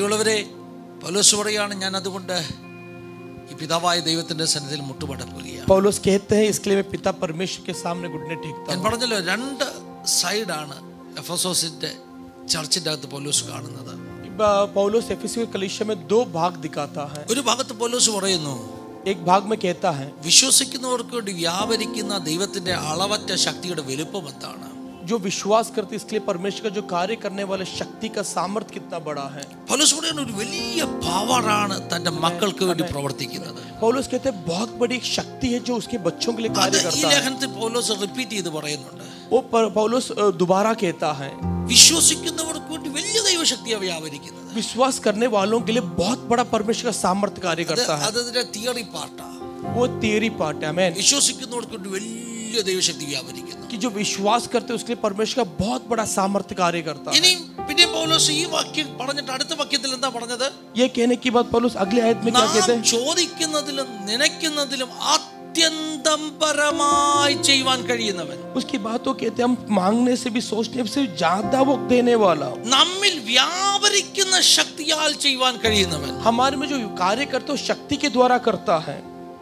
ഉള്ളവരെ പൗലോസ് പറയാണ് ഞാൻ അതുകൊണ്ട് ഈ പിതാവായ ദൈവത്തിന്റെ സന്നിധിയിൽ മുട്ടുമടക്കുകയാണ് पौलुस कहते हैं इसके लिए मैं पिता परमेश्वर के सामने घुटने टेकता ഞാൻ हूँ പറഞ്ഞല്ലോ രണ്ട് സൈഡാണ് എഫസോസിന്റെ ചർച്ചിന്റെ അകത്ത് പൗലോസ് കാണുന്നത് ब- पौलुस एफिसी के कलीसिया में दो भाग दिखाता है ഒരു ഭാഗത്ത് പൗലോസ് പറയുന്നു एक भाग में कहता है വിശ്വസിക്കുന്നവർക്ക് വേണ്ടി വ്യാപരിക്കുന്ന ദൈവത്തിന്റെ അളവറ്റ ശക്തിയുടെ വലുപ്പം എന്താണ് जो विश्वास करते इसके लिए परमेश्वर का जो कार्य करने वाले शक्ति का सामर्थ्य कितना बड़ा है പൗലോസ് പറയുന്ന ഒരു വലിയ പവറാണ് തന്റെ മക്കൾക്ക് വേണ്ടി പ്രവർത്തിക്കുന്നത് पौलुस कहते हैं बहुत बड़ी एक शक्ति है जो उसके बच्चों के लिए അത് कार्य ഈ करता है ലേഖനത്തിൽ പൗലോസ് റിപ്പീറ്റ് ചെയ്ത് പറയുന്നുണ്ട് वो पर- पौलुस अ, दोबारा कहता है വിശ്വസിക്കുന്നവർക്ക് വേണ്ടി വലിയ ദൈവശക്തിയാണ് വ്യാപരിക്കുന്നത് विश्वास करने वालों के लिए बहुत बड़ा परमेश्वर का सामर्थ्य कार्य അത് करता है അതിന്റെ തിയറി പാർട്ടാ वो तेरी पार्ट है मैन വിശ്വസിക്കുന്നവർക്ക് വേണ്ടി വലിയ ദൈവശക്തി വ്യാപരിക്കുന്നു कि जो विश्वास करते हैं उसके लिए परमेश्वर का बहुत बड़ा सामर्थ्य कार्य करता है ഇനി പിന്നെ പൗലോസ് ഈ വാക്യം പറഞ്ഞിട്ട് അടുത്ത വാക്യത്തിൽ എന്താ പറഞ്ഞത് ये कहने की बात पौलुस अगले आयत में क्या कहते നാം हैं ചോദിക്കുന്നതിലും നനയ്ക്കുന്നതിലും അത്യന്തം പരമായി ചെയ്യുവാൻ കഴിയുന്നവൻ उसकी बात वो कहते हैं हम मांगने से भी सोचने से ज्यादा वो देने वाला നമ്മിൽ വ്യാപരിക്കുന്ന ശക്തിയാൽ ചെയ്യുവാൻ കഴിയുന്നവൻ हमारे में जो कार्य करते हैं वो शक्ति के द्वारा करता है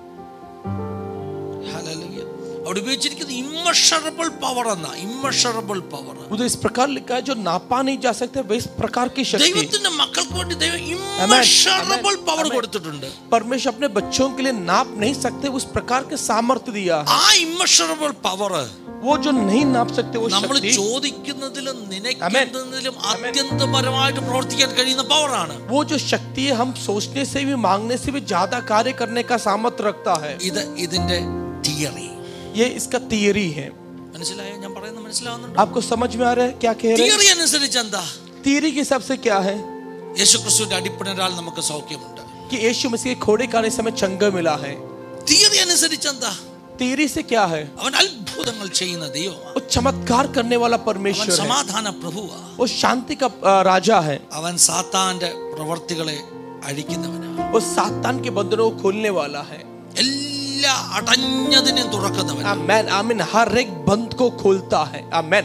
ഹല്ലേലൂയ. അവിടെ ഉപയോഗിച്ചിരിക്കുന്നത് ഇമ്മഷറബിൾ പവർ എന്ന ഇമ്മഷറബിൾ പവർ उधर इस प्रकार लिखा है जो नापा नहीं जा सकते वह इस प्रकार की शक्ति ദൈവത്തിന്റെ മക്കൾക്ക് വേണ്ടി ദൈവം ഇമ്മഷറബിൾ പവർ കൊടുത്തിട്ടുണ്ട് परमेश्वर अपने बच्चों के लिए नाप नहीं सकते उस प्रकार के सामर्थ्य दिया है ആ ഇമ്മഷറബിൾ പവർ वो जो नहीं नाप सकते वो നമ്മൾ शक्ति ചോദിക്കുന്നതിലും നനയ്ക്കുന്നതിലും അത്യന്തപരമായിട്ട് പ്രവർത്തിക്കാൻ കഴിയുന്ന പവറാണ് वो जो शक्ति है हम सोचने से भी मांगने से भी ज्यादा कार्य करने का सामर्थ्य रखता है ഇത് ഇതിന്റെ തിയറി ये इसका थियरी है മനസ്സിലായോ ഞാൻ പറയുന്നത് മനസ്സിലാവുന്നുണ്ട് आपको समझ में आ रहा है क्या कह रहे हैं തിയറി അനുസരിച്ച് എന്താ थियरी के हिसाब से क्या है യേശുക്രിസ്തുവിന്റെ അടിപ്പിണരാൽ നമുക്ക് സൗഖ്യമുണ്ട് कि यीशु मसीह के खोड़े खाने से हमें चंगा मिला है തിയറി അനുസരിച്ച് എന്താ थियरी से क्या है അവൻ അത്ഭുതങ്ങൾ ചെയ്യുന്ന ദൈവമാണ് वो चमत्कार करने वाला അവൻ परमेश्वर है സമാധാന പ്രഭുവാ वो शांति का अ, राजा है അവൻ സാത്താന്റെ പ്രവർത്തികളെ അഴിക്കുന്നവനാണ് वो सातान के बंधनों को खोलने वाला है എല്ലാ അടഞ്ഞതിനെയും തുറക്കുന്നവനാണ് आमेन आमीन हर एक बंद को खोलता है आमेन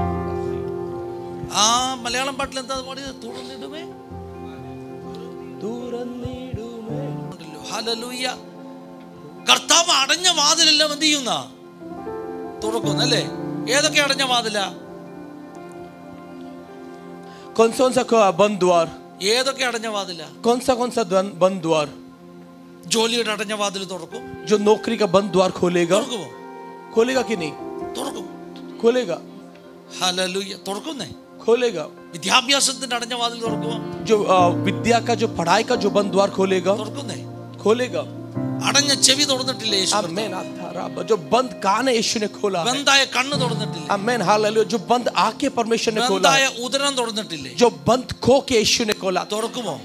ആ മലയാളം പാട്ടിൽ എന്താ പാടിയത് തുറന്നിടുമേ ഉണ്ടല്ലോ. ഹല്ലേലൂയ. കർത്താവ് അടഞ്ഞ വാതിലെല്ലാം എന്ത് ചെയ്യുന്ന തുറക്കുന്നല്ലേ ഏതൊക്കെ അടഞ്ഞ വാതില कौन सा कौन सा खो- बंद द्वार ഏതൊക്കെ അടഞ്ഞ വാതില कौन सा कौन सा द्वन- बंद द्वार ജോലിയുടെ അടഞ്ഞ വാതിൽ തുറക്കും जो नौकरी का बंद द्वार खोलेगा തുറക്കുമോ खोलेगा कि नहीं തുറക്കും खोलेगा ഹല്ലേലൂയ തുറക്കുന്നേ खोलेगा വിദ്യാഭ്യാസത്തിന്റെ അടഞ്ഞ വാതിൽ തുറക്കുമോ जो अ, विद्या का जो पढ़ाई का जो बंद द्वार खोलेगा തുറക്കുന്നേ खोलेगा അടഞ്ഞ ചെവി തുറന്നിട്ടില്ലേ യേശു കർത്താവ്? आमेन आधारा जो बंद कान है यीशु ने खोला है ബന്ധായ കണ്ണ് തുറന്നിട്ടില്ലേ आमेन हालेलुया जो बंद आंखें परमेश्वर ने खोला ബന്ധായ है ഉദരം തുറന്നിട്ടില്ലേ जो बंद खो के यीशु ने खोला തുറക്കുമോ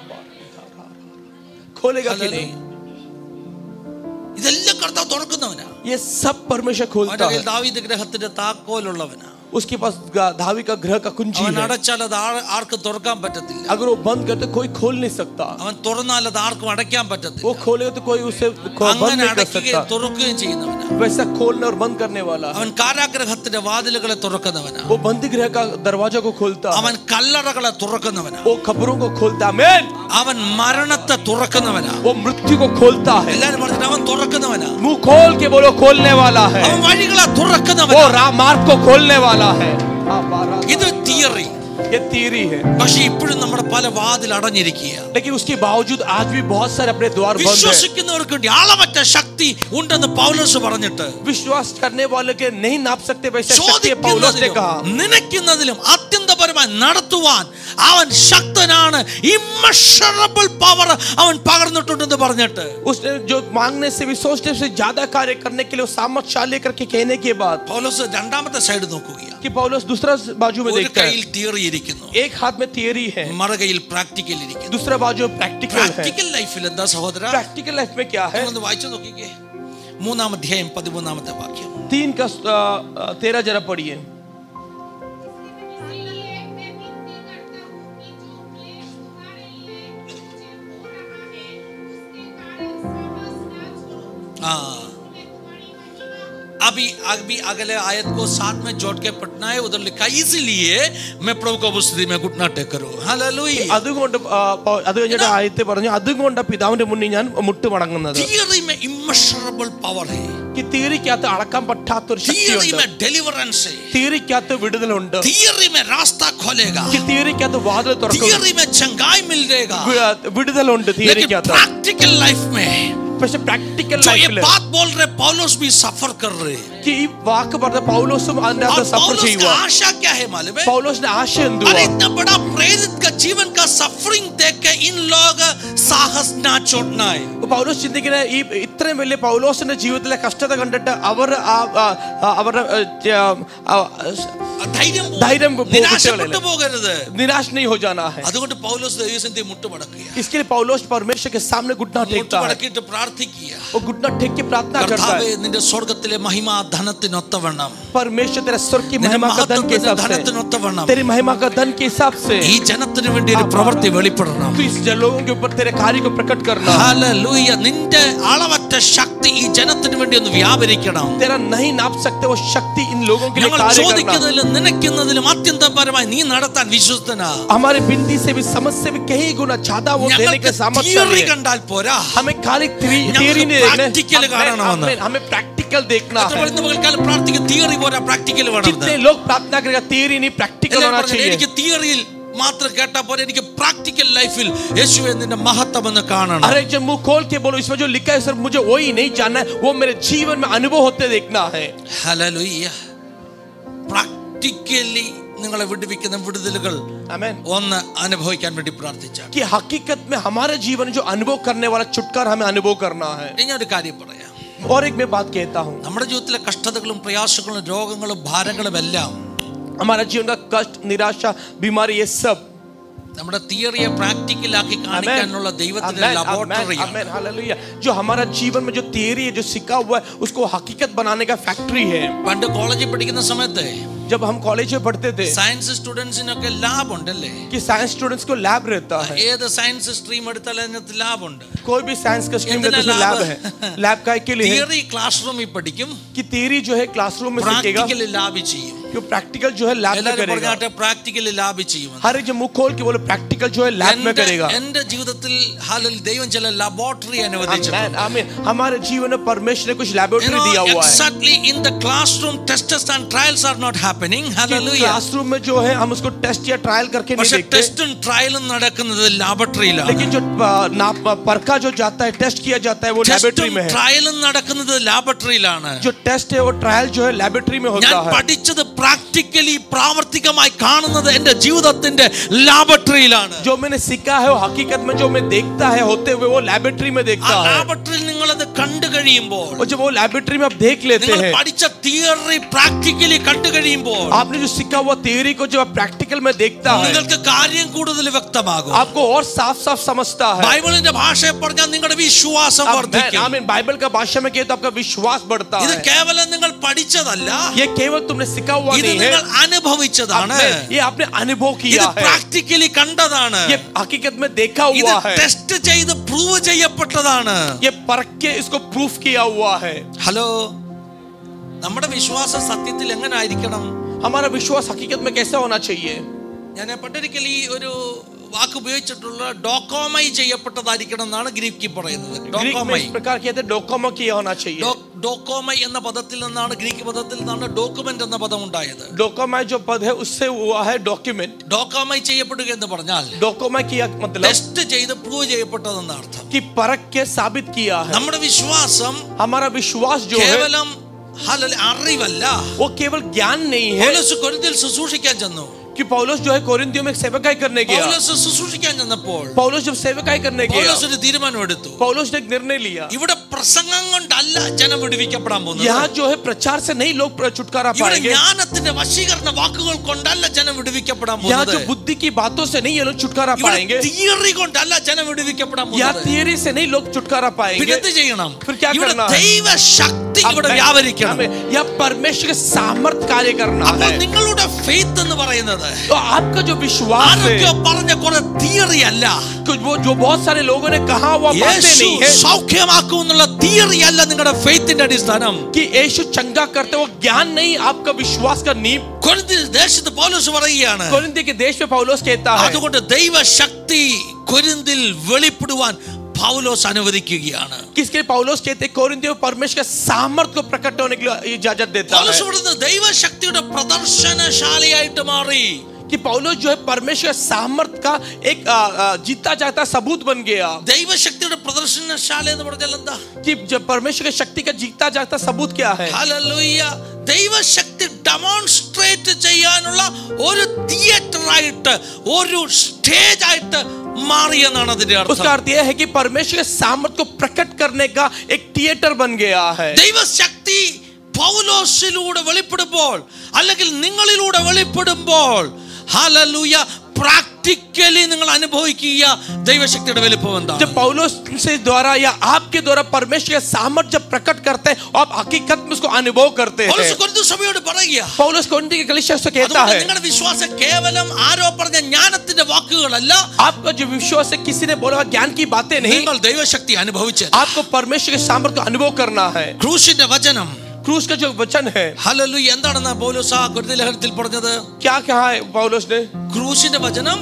खोलेगा कि हालेलुया। नहीं ഇതെല്ലാം കർത്താവ് തുറക്കുന്നവനാ ये सब परमेश्वर खोलता അവന്റെ है കയ്യിൽ ദാവീദ് ഗ്രഹത്തിന്റെ താക്കോലുള്ളവനാ उसके पास गा- धावी का ग्रह का कुंजी അവൻ है അടച്ചാൽ അത് ആ- ആർക്കും തുറക്കാൻ പറ്റത്തില്ല अगर वो बंद करते कोई खोल नहीं सकता അവൻ തുറന്നാൽ അത് ആർക്കും അടയ്ക്കാൻ പറ്റത്തില്ല वो खोलेगा तो कोई उसे खो- बंद അങ്ങനെ नहीं कर അടയ്ക്കുകയും सकता തുറക്കുകയും ചെയ്യുന്നവനാ वैसा खोलने और बंद करने वाला है അവൻ കാരാഗ്രഹത്തിന്റെ വാതിലുകളെ തുറക്കുന്നവനാ वो बंदी गृह का दरवाजा को खोलता है അവൻ കല്ലറകളെ തുറക്കുന്നവനാ वो खबरों को खोलता है आमीन അവൻ മരണത്തെ തുറക്കുന്നവനാ वो मृत्यु को खोलता है എല്ലാരും പറഞ്ഞിട്ട് അവൻ തുറക്കുന്നവനാ मुंह खोल के बोलो खोलने वाला है അവൻ വഴികളെ वो തുറക്കുന്നവനാ राम मार्ग को खोलने वाला है ഇത് തിയറി ये तीरी है പക്ഷെ ഇപ്പോഴും നമ്മുടെ പല വാതിൽ അടഞ്ഞിരിക്കുക लेकिन उसके बावजूद आज भी बहुत सारे अपने द्वार बंद है വിശ്വസിക്കുന്നവർക്ക് വേണ്ടി അളവറ്റ ശക്തി ഉണ്ടെന്ന് പൗലോസ് പറഞ്ഞിട്ട് विश्वास करने वाले के नहीं नाप सकते वैसे शक्ति है पौलुस ने ചോദിക്കുന്നതിലും कहा നനയ്ക്കുന്നതിലും അത്യന്തപരമായി നടത്തുവാൻ അവൻ ശക്തനാണ് ഇമ്മഷറബിൾ പവർ അവൻ പകർന്നിട്ടുണ്ടെന്ന് പറഞ്ഞിട്ട് उसने जो मांगने से भी सोचने से ज्यादा कार्य करने के लिए वो सामर्थ्यशाली करके कहने के बाद പൗലോസ് രണ്ടാമത്തെ സൈഡ് നോക്കുകയാണ് कि पौलुस दूसरा बाजू में ഒരു देखता है കയ്യിൽ തിയറി ഇരിക്കുന്നു एक हाथ में थियरी है മറുകയിൽ പ്രാക്ടിക്കൽ ഇരിക്കുന്നു दूसरा बाजू में प्रैक्टिकल है പ്രാക്ടിക്കൽ ലൈഫിൽ എന്താ സഹോദര प्रैक्टिकल लाइफ में क्या है നിങ്ങളൊന്ന് വായിച്ചു നോക്കിക്കേ മൂന്നാം അധ്യായം പതിമൂന്നാമത്തെ വാക്യം तीन का आ, आ, तेरह जरा पढ़िए इसलिए मैं विनती करता हूँ कि जो क्लेश तुम्हारे लिए नीचे हो रहा है उसके कारण साहस ना छोड़ो ആ मैं तुम्हारी महिमा ആ अभी अभी अगले आयत को साथ में जोड़ के पढ़ना है उधर लिखा है, इसीलिए मैं प्रभु को उपस्थिति में घुटना टेक करूं हालेलुया അതുകൊണ്ട് ആ, പൗ- അത് കഴിഞ്ഞിട്ട് ആയത്തെ പറഞ്ഞു അതുകൊണ്ട് പിതാവിന്റെ മുന്നിൽ ഞാൻ മുട്ട് മടങ്ങുന്നത് थियरी में इमेशरेबल पावर है ഈ തീരിക്കകത്ത് അളക്കാൻ പറ്റാത്തൊരു थियरी ശക്തിയുണ്ട് में डिलीवरेंस है തീരിക്കകത്ത് വിടുതലുണ്ട് थियरी में रास्ता खोलेगा ഈ തീരിക്കകത്ത് വാതിൽ തുറക്കും थियरी में चंगाई मिलेगा വി- വിടുതലുണ്ട് लेकिन തീരിക്കകത്ത് प्रैक्टिकल लाइफ में പക്ഷെ പ്രാക്ടിക്കൽ जो ये ലൈഫില് बात बोल रहे पौलुस भी सफर कर रहे हैं ഈ വാക്ക് പറഞ്ഞ പൗലോസും അതിന്റെ और അകത്ത് സഫർ पौलुस ചെയ്യുക का आशा क्या है मालूम है പൗലോസിന്റെ ആശ എന്തുവാ अरे इतना बड़ा प्रेरित का जीवन का सफरिंग देख के इन लोग साहस ना छोड़ना है പൗലോസ് ചിന്തിക്കുന്ന ഈ ഇത്രയും വലിയ പൗലോസിന്റെ ജീവിതത്തിലെ കഷ്ടത കണ്ടിട്ട് അവർ ആ- ആ- ആ- അവരുടെ ആ, ആ, ധൈര്യം ധൈര്യം പോ- നിരാശപ്പെട്ടു വിട്ടുകളയല്ലേ? പോകരുത് निराश नहीं हो जाना है അതുകൊണ്ട് പൗലോസ് ദൈവസന്ധി മുട്ടുമടക്കുക इसके लिए पौलोस परमेश्वर के सामने घुटना टेकता है മുട്ടുമടക്കിയിട്ട് പ്രാർത്ഥിക്കുക वो घुटना टेक के प्रार्थना करता കർത്താവേ है നിന്റെ സ്വർഗത്തിലെ മഹിമാ ധനത്തിനൊത്തവണ്ണം परमेश्वर तेरा स्वर्ग की നിന്റെ महिमा का धन के മഹത്വത്തിന്റെ हिसाब से ധനത്തിനൊത്തവണ്ണം तेरी महिमा का धन के हिसाब से ഈ ജനത്തിന് വേണ്ടി ഒരു പ്രവൃത്തി വെളിപ്പെടണം तू इस लोगों के ऊपर तेरे कार्य को प्रकट करना ഹല്ലേലൂയ നിന്റെ അളവറ്റ ശക്തി ഈ ജനത്തിന് വേണ്ടി ഒന്ന് വ്യാപരിക്കണം तेरा नहीं नाप सकते वो शक्ति इन लोगों के लिए ഞങ്ങൾ कार्य करना ചോദിക്കുന്നതിലും നനയ്ക്കുന്നതിലും അത്യന്തപരമായി നീ നടത്താൻ വിശ്വസ്തനാ हमारे बिनती से भी समझ से भी कई गुना ज्यादा वो देने ഞങ്ങൾക്ക് के सामर्थ्य തിയറി है കണ്ടാൽ പോരാ हमें खाली थ्री- ഞങ്ങൾക്ക് theory नहीं देखना practical हमें- കാണണമെന്ന്. हमें- हमें प्रैक्टिकल देखना എത്ര है പേര് ഇന്ന് പകൽക്കാലം പ്രാർത്ഥിക്കും തിയറി പോരാ പ്രാക്ടിക്കൽ വേണം कितने लोग प्रार्थना करेगा theory नहीं प्रैक्टिकल എല്ലാവരും होना പറഞ്ഞില്ലേ, चाहिए എനിക്ക് തിയറിയിൽ മാത്രം കേട്ടാൽ പോലെ എനിക്ക് പ്രാക്ടിക്കൽ ലൈഫിൽ യേശുവെ നിന്റെ മഹത്വം എന്ന് കാണണം अरे जब मुंह खोल के बोलो इसमें जो लिखा है सर मुझे वही नहीं जानना है वो मेरे जीवन में अनुभव होते देखना है ഹല്ലേലൂയ പ്രാക്ടിക്കലി നിങ്ങളെ വിടുവിക്കുന്ന വിടുതലുകൾ आमेन ഒന്ന് അനുഭവിക്കാൻ വേണ്ടി പ്രാർത്ഥിച്ചാണ് कि हकीकत में हमारे जीवन में जो अनुभव करने वाला छुटकार हमें अनुभव करना है ഇനി ഞാൻ ഒരു കാര്യം പറയാം और एक मैं बात कहता हूँ നമ്മുടെ ജീവിതത്തിലെ കഷ്ടതകളും പ്രയാസങ്ങളും രോഗങ്ങളും ഭാരങ്ങളും എല്ലാം हमारा जीवन का कष्ट निराशा बीमारी ये सब നമ്മുടെ തിയറിയെ പ്രാക്ടിക്കലാക്കി കാണിക്കാനുള്ള ദൈവത്തിന്റെ ലബോറട്ടറിയാണ് आमेन हालेलुया जो हमारा जीवन में जो थियरी है जो सिखा हुआ है उसको हकीकत बनाने का फैक्ट्री है പണ്ട് കോളേജിൽ പഠിക്കുന്ന സമയത്ത് जब हम कॉलेज में पढ़ते थे സയൻസ് സ്റ്റുഡൻസിനൊക്കെ ലാബ് ഉണ്ടല്ലേ कि साइंस स्टूडेंट्स को लैब रहता है ഏത് സയൻസ് സ്ട്രീം എടുത്താലും അതിനകത്ത് ലാബ് ഉണ്ട് कोई भी साइंस का स्ट्रीम कितना लेते उसमें लैब lab है है? लैब का के लिए है തിയറി ക്ലാസ് റൂമിൽ പഠിക്കും कि थियरी जो है क्लासरूम में सीखेगा പ്രാക്ടിക്കലി ലാബ് ചെയ്യും जो प्रैक्टिकल जो है लैब में എല്ലാവരും करेगा പറഞ്ഞാട്ടെ പ്രാക്ടിക്കലി ലാബ് ചെയ്യും हर एक जो मुंह खोल के बोले प्रैक्टिकल जो है लैब में എന്റെ- करेगा എന്റെ ജീവിതത്തിൽ ഹാലിൽ ദൈവം ചില ലബോറട്ടറി അനുവദിച്ചിട്ടുണ്ട് आमीन आमीन हमारे जीवन में परमेश्वर ने कुछ लेबोरेटरी दिया हुआ है exactly in the classroom tests and trials are not happening hallelujah classroom में जो है हम उसको टेस्ट या ट्रायल करके नहीं പക്ഷെ देखते ടെസ്റ്റും ട്രയലും നടക്കുന്നത് ലാബോറട്ടറിയിലാണ് लेकिन जो आ, नाप परखा जो जाता है टेस्ट किया जाता है वो लेबोरेटरी ടെസ്റ്റും में है ട്രയലും നടക്കുന്നത് ലാബോറട്ടറിയിലാണ് जो टेस्ट है वो ट्रायल जो है लेबोरेटरी में ഞാൻ होता है പഠിച്ചത് പ്രാക്ടിക്കലി പ്രാവർത്തികമായി കാണുന്നത് എന്റെ ജീവിതത്തിന്റെ ലാബോറട്ടറിയിലാണ് जो मैंने सीखा है वो हकीकत में जो मैं देखता है होते हुए वो लेबोरेटरी में ആ देखता है ലാബോറട്ടറിയിൽ നിങ്ങൾ അത് കണ്ടു കഴിയുമ്പോൾ और जब वो लेबोरेटरी में आप देख लेते നിങ്ങൾ हैं പഠിച്ച തിയറി പ്രാക്ടിക്കലി കണ്ടു കഴിയുമ്പോൾ आपने जो सीखा हुआ थियरी को जब आप प्रैक्टिकल में देखता है നിങ്ങൾക്ക് കാര്യം കൂടുതൽ വ്യക്തമാകും आपको और साफ साफ समझता है ബൈബിളിന്റെ ഭാഷയെ പറഞ്ഞാൽ നിങ്ങളുടെ വിശ്വാസം आमीन വർദ്ധിക്കും आमीन बाइबल का भाषा में कहे तो आपका विश्वास बढ़ता ഇത് है കേവലം നിങ്ങൾ പഠിച്ചതല്ല ये केवल तुमने सीखा हुआ ഇത് नहीं है നിങ്ങൾ അനുഭവിച്ചതാണ് आमीन, ये आपने अनुभव ഇത് किया है പ്രാക്ടിക്കലി കണ്ടതാണ് ये हकीकत में देखा ഇത് हुआ है ടെസ്റ്റ് ചെയ്ത് പ്രൂവ് ചെയ്യപ്പെട്ടതാണ് ये परख के इसको प्रूफ किया हुआ है ഹലോ നമ്മുടെ വിശ്വാസം സത്യത്തിൽ എങ്ങനെ ആയിരിക്കണം हमारा विश्वास हकीकत में कैसा होना चाहिए ഞാൻ പണ്ടൊരിക്കൽ ഈ ഒരു വാക്ക് ഉപയോഗിച്ചിട്ടുള്ള ഡോക്കോമൈ ചെയ്യപ്പെട്ടതായിരിക്കണം എന്നാണ് ഗ്രീക്കിൽ പറയുന്നത് ग्रीक में ഡോക്കോമൈ इस प्रकार कहते हैं डोकोमो किया होना चाहिए ഡോ- ഡോക്കോമൈ എന്ന പദത്തിൽ നിന്നാണ് ഗ്രീക്ക് പദത്തിൽ നിന്നാണ് ഡോക്യുമെന്റ് എന്ന പദം ഉണ്ടായത് डोकोमा जो पद है उससे हुआ है डॉक्यूमेंट ഡോക്കോമൈ ചെയ്യപ്പെടുക എന്ന് പറഞ്ഞാൽ डोकोमा किया मतलब ടെസ്റ്റ് ചെയ്ത് പ്രൂവ് ചെയ്യപ്പെട്ടതെന്ന അർത്ഥം कि परख के साबित किया है നമ്മുടെ വിശ്വാസം हमारा विश्वास जो है കേവലം ഹലൽ അറിവല്ല वो केवल ज्ञान नहीं है പൗലോസ് കൊരിന്തിൽ ശുശ്രൂഷിക്കാൻ ചെന്നു कि पौलुस जो है कोरिंथियों में सेवकाई करने गया പൗലോസ് ശുശ്രൂഷിക്കാൻ ചെന്നപ്പോൾ पौलुस जब सेवकाई करने गया പൗലോസ് ഒരു തീരുമാനം എടുത്തു पौलुस ने एक निर्णय लिया ഇവിടെ പ്രസംഗം കൊണ്ടല്ല ജനം വിടുവിക്കപ്പെടാൻ പോകുന്നത് यहाँ जो है प्रचार से नहीं लोग प्र- छुटकारा ഇവിടെ पाएंगे ജ്ഞാനത്തിന്റെ വശീകരണ വാക്കുകൾ കൊണ്ടല്ല ജനം വിടുവിക്കപ്പെടാൻ यहाँ പോകുന്നത് जो बुद्धि की बातों से नहीं ये लोग छुटकारा ഇവിടെ पाएंगे തിയറി കൊണ്ടല്ല ജനം വിടുവിക്കപ്പെടാൻ यहाँ പോകുന്നത് थियरी से नहीं लोग छुटकारा പിന്നെ पाएंगे എന്ത് ചെയ്യണം फिर क्या ഇവിടെ करना है ദൈവശക്തി अब ഇവിടെ मैं- വ്യാപരിക്കണം हमें यह परमेश्वर के सामर्थ कार्य करना അപ്പോൾ है നിങ്ങളുടെ ഫെയ്ത്ത് എന്ന് പറയുന്നത് तो आपका जो विश्वास है ആരൊക്കെയോ പറഞ്ഞ കുറെ തിയറി അല്ല कुछ वो जो बहुत सारे लोगों ने कहा हुआ बातें യേശു नहीं है സൗഖ്യമാക്കും എന്നുള്ള തിയറി അല്ല നിങ്ങളുടെ ഫെയ്ത്തിന്റെ അടിസ്ഥാനം कि यीशु चंगा करते वो ज्ञान नहीं आपका विश्वास का नींव കൊരിന്ത്യർ ദേശത്ത് പൗലോസ് പറയുകയാണ് कोरिन्थी के देश में पौलुस कहता है അതുകൊണ്ട് ദൈവശക്തി കൊരിന്തിൽ വെളിപ്പെടുവാൻ പൗലോസ് അനുവദിക്കുകയാണ് किसके लिए पौलुस कहते हैं कोरिन्थियों में परमेश्वर के सामर्थ्य को प्रकट होने के लिए इजाजत देता പൗലോസ് है ഇവിടുന്ന് ദൈവശക്തിയുടെ പ്രദർശനശാലയായിട്ട് മാറി कि पौलुस जो है परमेश्वर के सामर्थ्य का एक आ, आ, जीता जाता सबूत बन गया ദൈവശക്തിയുടെ പ്രദർശനശാല എന്ന് പറഞ്ഞാൽ എന്താ कि जब परमेश्वर की शक्ति का जीता जाता सबूत क्या है ഹല്ലേലൂയ ദൈവശക്തി ഡെമോൺസ്ട്രേറ്റ് ചെയ്യാനുള്ള ഒരു തിയേറ്റർ ആയിട്ട് ഒരു സ്റ്റേജ് ആയിട്ട് മാറി എന്നാണ് അതിന്റെ उसका അർത്ഥം अर्थ यह है कि परमेश्वर के सामर्थ्य को प्रकट करने का एक थिएटर बन गया है ദൈവശക്തി പൗലോസിലൂടെ വെളിപ്പെടുമ്പോൾ അല്ലെങ്കിൽ നിങ്ങളിലൂടെ വെളിപ്പെടുമ്പോൾ ഹല്ലേലൂയ പ്രാക്ടിക്കലി നിങ്ങൾ അനുഭവിക്കുക ദൈവശക്തിയുടെ വലിപ്പം എന്താണ് जब पौलुस से द्वारा या आपके द्वारा परमेश्वर के सामर्थ्य जब प्रकट करते हैं और आप हकीकत में उसको अनुभव करते പൗലോസ് हैं കൊരിന്ത്യർ സഭയോട് പറയുക पौलुस कोरिन्थी के कलीसिया से कहता അതുകൊണ്ട് है നിങ്ങളുടെ വിശ്വാസം കേവലം ആരോ പറഞ്ഞ ജ്ഞാനത്തിന്റെ വാക്കുകളല്ല आपका जो विश्वास है किसी ने बोला ज्ञान की बातें नहीं നിങ്ങൾ ദൈവശക്തി അനുഭവിച്ചത് आपको परमेश्वर के सामर्थ्य को अनुभव करना है ക്രൂശിന്റെ വചനം क्रूस का जो वचन है ഹല്ലേലൂയ എന്താണെന്ന് പൗലോസ് ആ കൊരിന്ത്യർ ലേഖനത്തിൽ പറഞ്ഞത് क्या कहा है पौलुस ने ക്രൂശിന്റെ വചനം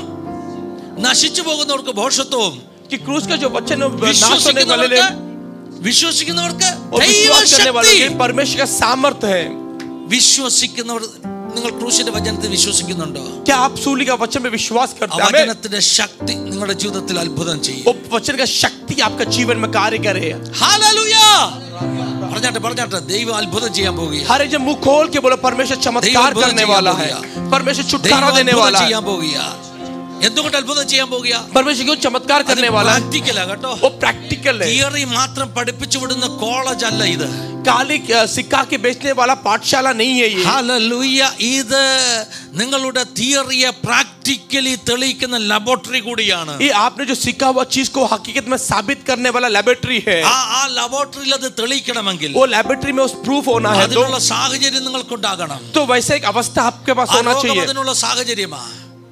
നശിച്ചു പോകുന്നവർക്ക് ഭോഷത്വവും कि क्रूस का जो वचन है, नाश होने वाले വിശ്വസിക്കുന്നവർക്ക് ने വിശ്വസിക്കുന്നവർക്ക് और विश्वास करने वालों ദൈവശക്തി के परमेश्वर का सामर्थ्य है വിശ്വസിക്കുന്നവർ നിങ്ങൾ ക്രൂശിന്റെ വചനത്തിൽ വിശ്വസിക്കുന്നുണ്ടോ क्या आप सूली का वचन में विश्वास ആ करते हैं हमें വചനത്തിന്റെ ശക്തി നിങ്ങളുടെ ജീവിതത്തിൽ അത്ഭുതം ചെയ്യും वो वचन का शक्ति आपका जीवन में कार्य करे ഹല്ലേലൂയ പറഞ്ഞാട്ടെ പറഞ്ഞാട്ടെ ദൈവം അത്ഭുതം ചെയ്യാൻ പോവുകയാണ് हर एक जन मुंह खोल के बोला परमेश्वर चमत्कार अद्भुत करने ചെയ്യാൻ वाला है പോകുകയാ. परमेश्वर ദൈവം छुटकारा देने അത്ഭുതം वाला है ചെയ്യാൻ പോവുക എന്തുകൊണ്ട് അത്ഭുതം ചെയ്യാൻ പോവുക परमेश्वर क्यों चमत्कार करने वाला है പ്രാക്ടിക്കലാ കേട്ടോ वो प्रैक्टिकल है തിയറി മാത്രം പഠിപ്പിച്ചു വിടുന്ന കോളേജ് അല്ല ഇത് काली अ, सिक्का के बेचने वाला पाठशाला नहीं है ये ഹല്ലേലൂയ ഇത് നിങ്ങളുടെ തിയറിയെ പ്രാക്ടിക്കലി തെളിയിക്കുന്ന ലബോറട്ടറി കൂടിയാണ് ये आपने जो सीखा हुआ चीज को हकीकत में साबित करने वाला लेबोरेटरी है ആ ആ ലബോറട്ടറിയിൽ അത് തെളിയിക്കണമെങ്കിൽ वो लेबोरेटरी में उस प्रूफ होना है तो അതിനുള്ള സാഹചര്യം നിങ്ങൾക്കുണ്ടാകണം तो वैसे एक अवस्था आपके पास ആ होना രോഗം चाहिए അതിനുള്ള സാഹചര്യമാ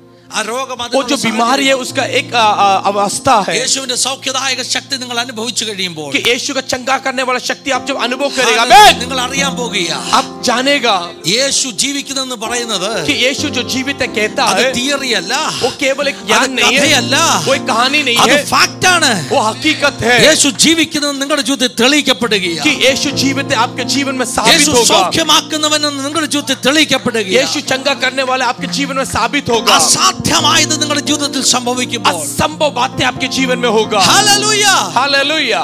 ആ രോഗം वो അതിനുള്ള जो बीमारी है സാഹചര്യമാ. उसका एक अ, अ, अवस्था है യേശുവിന്റെ സൗഖ്യദായക ശക്തി നിങ്ങൾ അനുഭവിച്ചു കഴിയുമ്പോൾ कि यीशु का चंगा करने वाला शक्ति आप जब अनुभव करेगा ഹല്ലേലൂയ, आमीन। നിങ്ങൾ അറിയാൻ പോകുക आप जानेगा യേശു ജീവിക്കുന്നെന്ന് പറയുന്നത് कि यीशु जो जीवित है कहता അത് है തിയറി അല്ല वो केवल एक ज्ञान അത് नहीं है കഥയല്ല वो एक कहानी नहीं അത് है ഫാക്റ്റ് ആണ് वो हकीकत है യേശു ജീവിക്കുന്നത് നിങ്ങളുടെ ജീവിതത്തിൽ कि തെളിയിക്കപ്പെടുകയാണ് यीशु जीवित है आपके जीवन में साबित യേശു होगा സൗഖ്യമാക്കുന്നവനെന്ന് നിങ്ങളുടെ ജീവിതത്തിൽ തെളിയിക്കപ്പെടുകയാണ് यीशु चंगा करने वाला आपके जीवन में साबित होगा അസാധ്യമായത് നിങ്ങളുടെ ജീവിതത്തിൽ സംഭവിക്കുമ്പോൾ असंभव बातें आपके जीवन में होगा ഹല്ലേലൂയ हालेलुया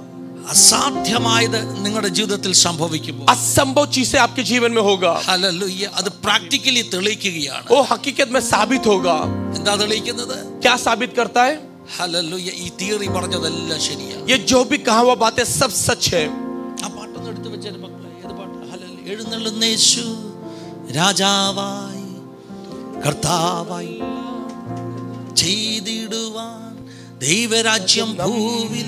അസാധ്യമായത് നിങ്ങളുടെ ജീവിതത്തിൽ സംഭവിക്കുമ്പോൾ असंभव चीजें आपके जीवन में होगा ഹല്ലേലൂയ അത് പ്രാക്ടിക്കലി തെളിയിക്കുകയാണ് वो हकीकत में साबित होगा എന്താ തെളിയിക്കുന്നത് क्या साबित करता है ഹല്ലേലൂയ ഈ തിയറി പറഞ്ഞതെല്ലാം ശരിയാണ് ये जो भी कहा हुआ बातें सब सच है ആ പാട്ടൊന്ന് എടുത്തു വെച്ചേ മക്കളെ ഏത് പാട്ട് ഹല്ലേലൂയ എഴുന്നള്ളുന്ന യേശു രാജാവായി കർത്താവായി ചെയ്തിടുവാൻ ദൈവരാജ്യം ഭൂവിൽ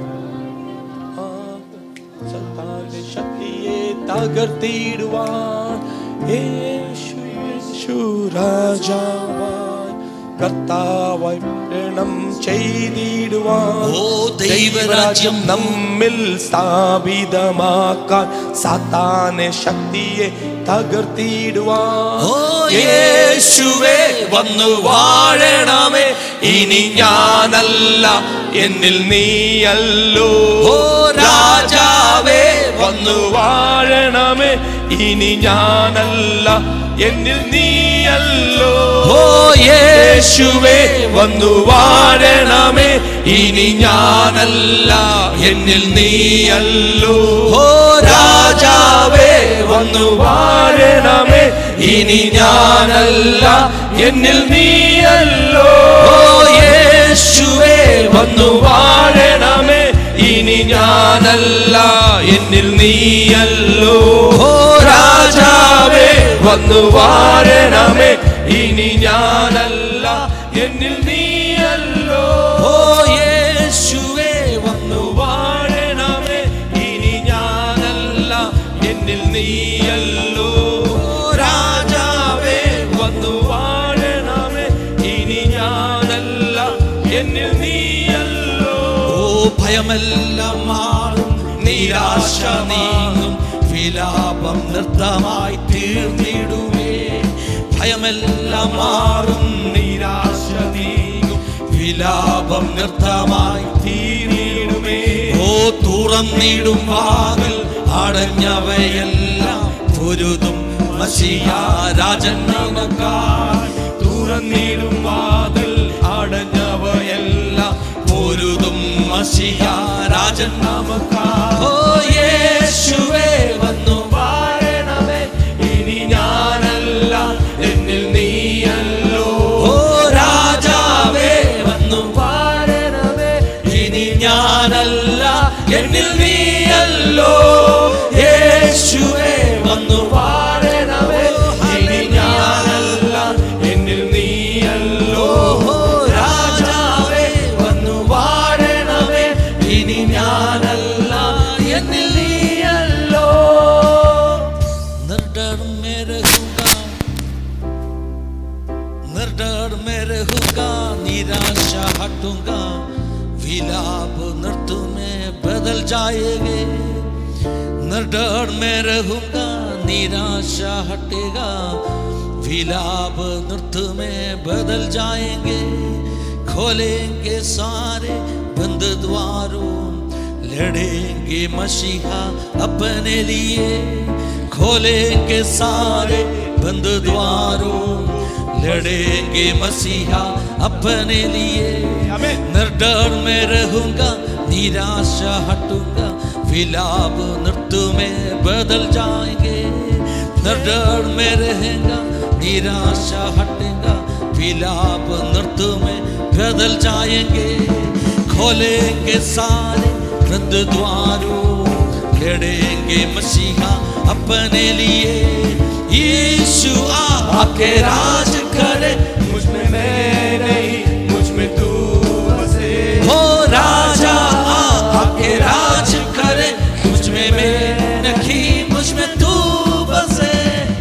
ശക്തിയെ തകർത്തിടുവാൻ യേശു യേശു രാജാവായി കർത്താവായി പ്രണം ചെയ്തിടുവാൻ ഓ ദൈവരാജ്യം നമ്മിൽ സ്ഥാപിതമാക്കാൻ സാത്താനെ ശക്തിയെ തകർത്തിടുവാൻ ഓ യേശുവേ വന്നു വാഴണമേ ഇനി ഞാനല്ല എന്നിൽ നീയല്ലോ ഓ രാജാവേ വന്നു വാഴണമേ ഇനി ഞാനല്ല എന്നിൽ നീയല്ലോ ഓ യേശുവേ വന്നു വാഴണമേ ഇനി ഞാനല്ല എന്നിൽ നീയല്ലോ ഓ രാജാവേ വന്നു വാഴണമേ ഇനി ഞാനല്ല എന്നിൽ നീയല്ലോ യേശുവേ വന്നു വാഴണമേ ഇനി ഞാനല്ല എന്നിൽ നീയല്ലോ രാജാവേ വന്നു വാഴണമേ ഇനി ഞാനല്ല എന്നിൽ നീയല്ലോ ഓ യേശുവേ വന്നു വാഴണമേ നീയല്ലോ ഓ ഭയമെല്ലാം മാറും നിരാശ നീങ്ങും വിലാപം നൃത്തമായി തീർന്നിടുമേ ഭയമെല്ലാം മാറും നിരാശ നീങ്ങും വിലാപം നൃത്തമായി തീർന്നിടുമേ ഓ തുറന്നിടും വാതിൽ അടഞ്ഞവയെല്ലാം പൊരുതും മസിയാ രാജൻ നമുക്കായി തുറന്നിടും വാതിൽ അടഞ്ഞവയെല്ലാം പൊരുതും മസിയാ രാജൻ നമുക്കായി ഓ യേശുവേ വന്നു വാഴണമേ ഇനി ഞാനല്ല എന്നിൽ നീയല്ലോ ഓ രാജാവേ വന്നു വാഴണമേ ഇനി ഞാനല്ല എന്നിൽ നീയല്ലോ യേശുവേ വന്നു വാഴണമേ ഇനി ഞാനല്ല എന്നിൽ നീയല്ലോ ഓ രാജാവേ വന്നു വാഴണമേ ഇനി ഞാനല്ല എന്നിൽ നീയല്ലോ നിർഡർ में रहूंगा निर्डर में रहूंगा निराशा हटूंगा विलाप नृत्य में बदल जाएंगे निर्डर में रहूंगा निराशा हटेगा विलाप नृत्य में बदल जाएंगे खोलेंगे सारे बंद द्वारों लड़ेंगे मसीहा अपने लिए खोलेंगे सारे बंद द्वारों लड़ेंगे मसीहा अपने लिए निर्डर में रहूंगा निराशा हटूंगा विलाप नृत्य में बदल जाएंगे निर्डर में रहेगा निराशा हटेगा विलाप नृत्य में बदल जाएंगे खोलेंगे सारे बंद द्वारों लड़ेंगे मसीहा अपने लिए यीशु आके राज करे मुझ में मैं नहीं मुझ में तू बसे हो राजा आके राज करे मुझ में मैं नहीं मुझ में तू बसे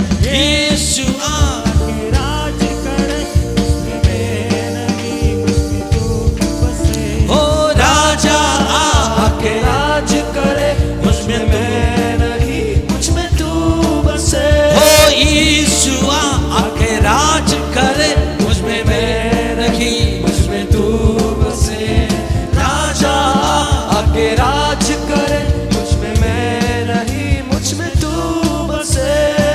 यीशु आ राज करे मुझ में मैं नहीं मुझ में तू बसे हो राजा आके राज करे मुझ में मैं नहीं मुझ में तू बसे हो यीशु आके राज करे मुझ में मैं नहीं मुझ में तू बसे राजा आके राज करे मुझ में मैं नहीं मुझ में तू बसे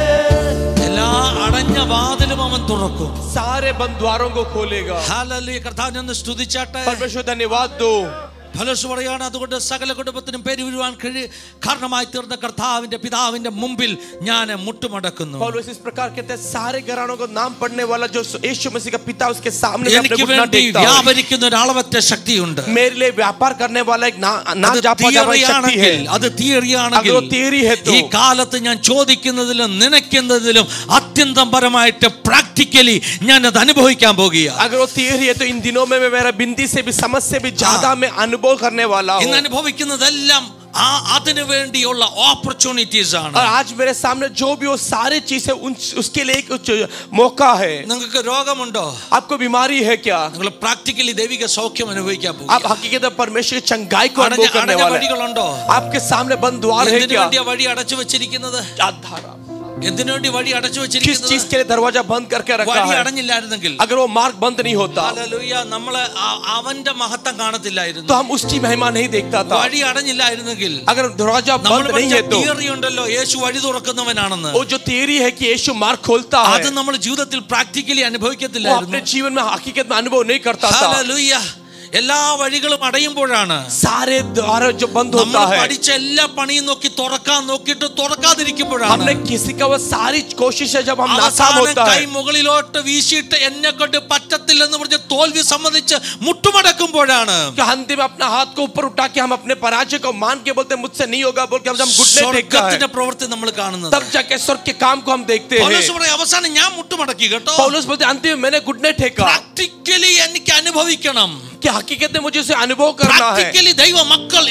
എല്ലാ അടഞ്ഞ വാതിലും അവൻ തുറക്കും सारे बंद द्वारों को खोलेगा ഹാലലൂയ കർത്താവിനെ ഒന്ന് സ്തുതിച്ചാട്ടെ परमेश्वर धन्यवाद दो ഫലസ് പറയാണ് അതുകൊണ്ട് സകല കുടുംബത്തിനും പേര് വരുവാൻ കഴി കാരണമായി തീർന്ന കർത്താവിന്റെ പിതാവിന്റെ മുമ്പിൽ ഞാൻ മുട്ടുമടക്കുന്നു पौलुस इस प्रकार कहते हैं सारे घरानों को नाम पढ़ने वाला जो यीशु मसीह का पिता उसके सामने मैं अपने എനിക്ക് घुटना വേണ്ടി टेकता हूं। വ്യാപരിക്കുന്ന ഒരു അളവറ്റ ശക്തിയുണ്ട് मेरे लिए व्यापार करने वाला एक ना ना അത് जापा जापा एक शक्ति है തിയറിയാണെങ്കിൽ അത് തിയറിയാണെങ്കിൽ അതൊരു theory है तो। ഈ കാലത്ത് ഞാൻ ചോദിക്കുന്നതിലും നനയ്ക്കുന്നതിലും അത്യന്തം പരമായിട്ട് പ്രാക്ടിക്കലി ഞാൻ അത് അനുഭവിക്കാൻ പോകുക अगर वो थियरी है तो इन दिनों में मैं मेरा बिंदी से भी समझ से भी ज्यादा मैं अनुभव करने वाला ഇന്ന് हूँ അനുഭവിക്കുന്നതെല്ലാം ആ അതിനു വേണ്ടിയുള്ള ഓപ്പർച്യൂണിറ്റീസ് ആണ് और आज मेरे सामने जो भी वो सारी चीजें उन उसके लिए एक उच- मौका है നിങ്ങൾക്ക് രോഗമുണ്ടോ आपको बीमारी है क्या നിങ്ങൾ പ്രാക്ടിക്കലി ദൈവിക സൗഖ്യം അനുഭവിക്കാൻ പോകും आप हकीकत में परमेश्वर की चंगाई को അടഞ്ഞ अनुभव करने അടഞ്ഞ वाले हैं। വഴികളുണ്ടോ आपके सामने बंद द्वार है എന്തിനു क्या വേണ്ടിയാ വഴി അടച്ചു വെച്ചിരിക്കുന്നത് धारा എന്തിനു വേണ്ടി വഴി അടച്ചു किस चीज വെച്ചിരിക്കുന്നത് के लिए दरवाजा बंद करके रखा വഴി है അടഞ്ഞില്ലായിരുന്നെങ്കിൽ अगर वो मार्ग बंद नहीं होता ഹല്ലേലൂയ, നമ്മള് ആ- അവന്റെ മഹത്വം तो കാണത്തില്ലായിരുന്നു हम उसकी महिमा नहीं देखता था വഴി അടഞ്ഞില്ലായിരുന്നെങ്കിൽ अगर दरवाजा നമ്മൾ बंद नहीं है तो തിയറി ഉണ്ടല്ലോ യേശു വഴി തുറക്കുന്നവനാണെന്ന് वो जो theory है कि यीशु मार्ग खोलता അത് है നമ്മൾ ജീവിതത്തിൽ പ്രാക്ടിക്കലി वो अपने അനുഭവിക്കത്തില്ലായിരുന്നു जीवन में हकीकत में अनुभव नहीं करता था ഹല്ലേലൂയ. എല്ലാ വഴികളും അടയുമ്പോഴാണ് सारे द्वार जो बंद നമ്മൾ होता है പഠിച്ച എല്ലാ പണിയും നോക്കി തുറക്കാൻ നോക്കിയിട്ട് തുറക്കാതിരിക്കുമ്പോഴാണ് हमने किसी का वो सारी कोशिश है जब हम नाकाम അവസാനം होता കൈ है മുകളിലോട്ട് വീശിയിട്ട് എന്നെ കൊണ്ട് പറ്റത്തില്ലെന്ന് പറഞ്ഞ് തോൽവി സമ്മതിച്ച് മുട്ടുമടക്കുമ്പോഴാണ് कि अंतिम में अपना हाथ को ऊपर उठा के हम अपने पराजय को मान के बोलते हैं, मुझसे नहीं होगा बोल के हम जब घुटने टेकता है സ്വർഗത്തിന്റെ പ്രവൃത്തി നമ്മൾ കാണുന്നത് तब जाके स्वर्ग के काम को हम देखते हैं പൗലോസ് പറയും, അവസാനം ഞാൻ മുട്ടുമടക്കി കേട്ടോ पौलुस बोलते हैं, अंतिम में मैंने घुटने टेका പ്രാക്ടിക്കലി എനിക്ക് അനുഭവിക്കണം कि हकीकत में मुझे उसे अनुभव करना है പ്രാക്ടിക്കലി ദൈവ മക്കൾ എല്ലാ കുടുംബ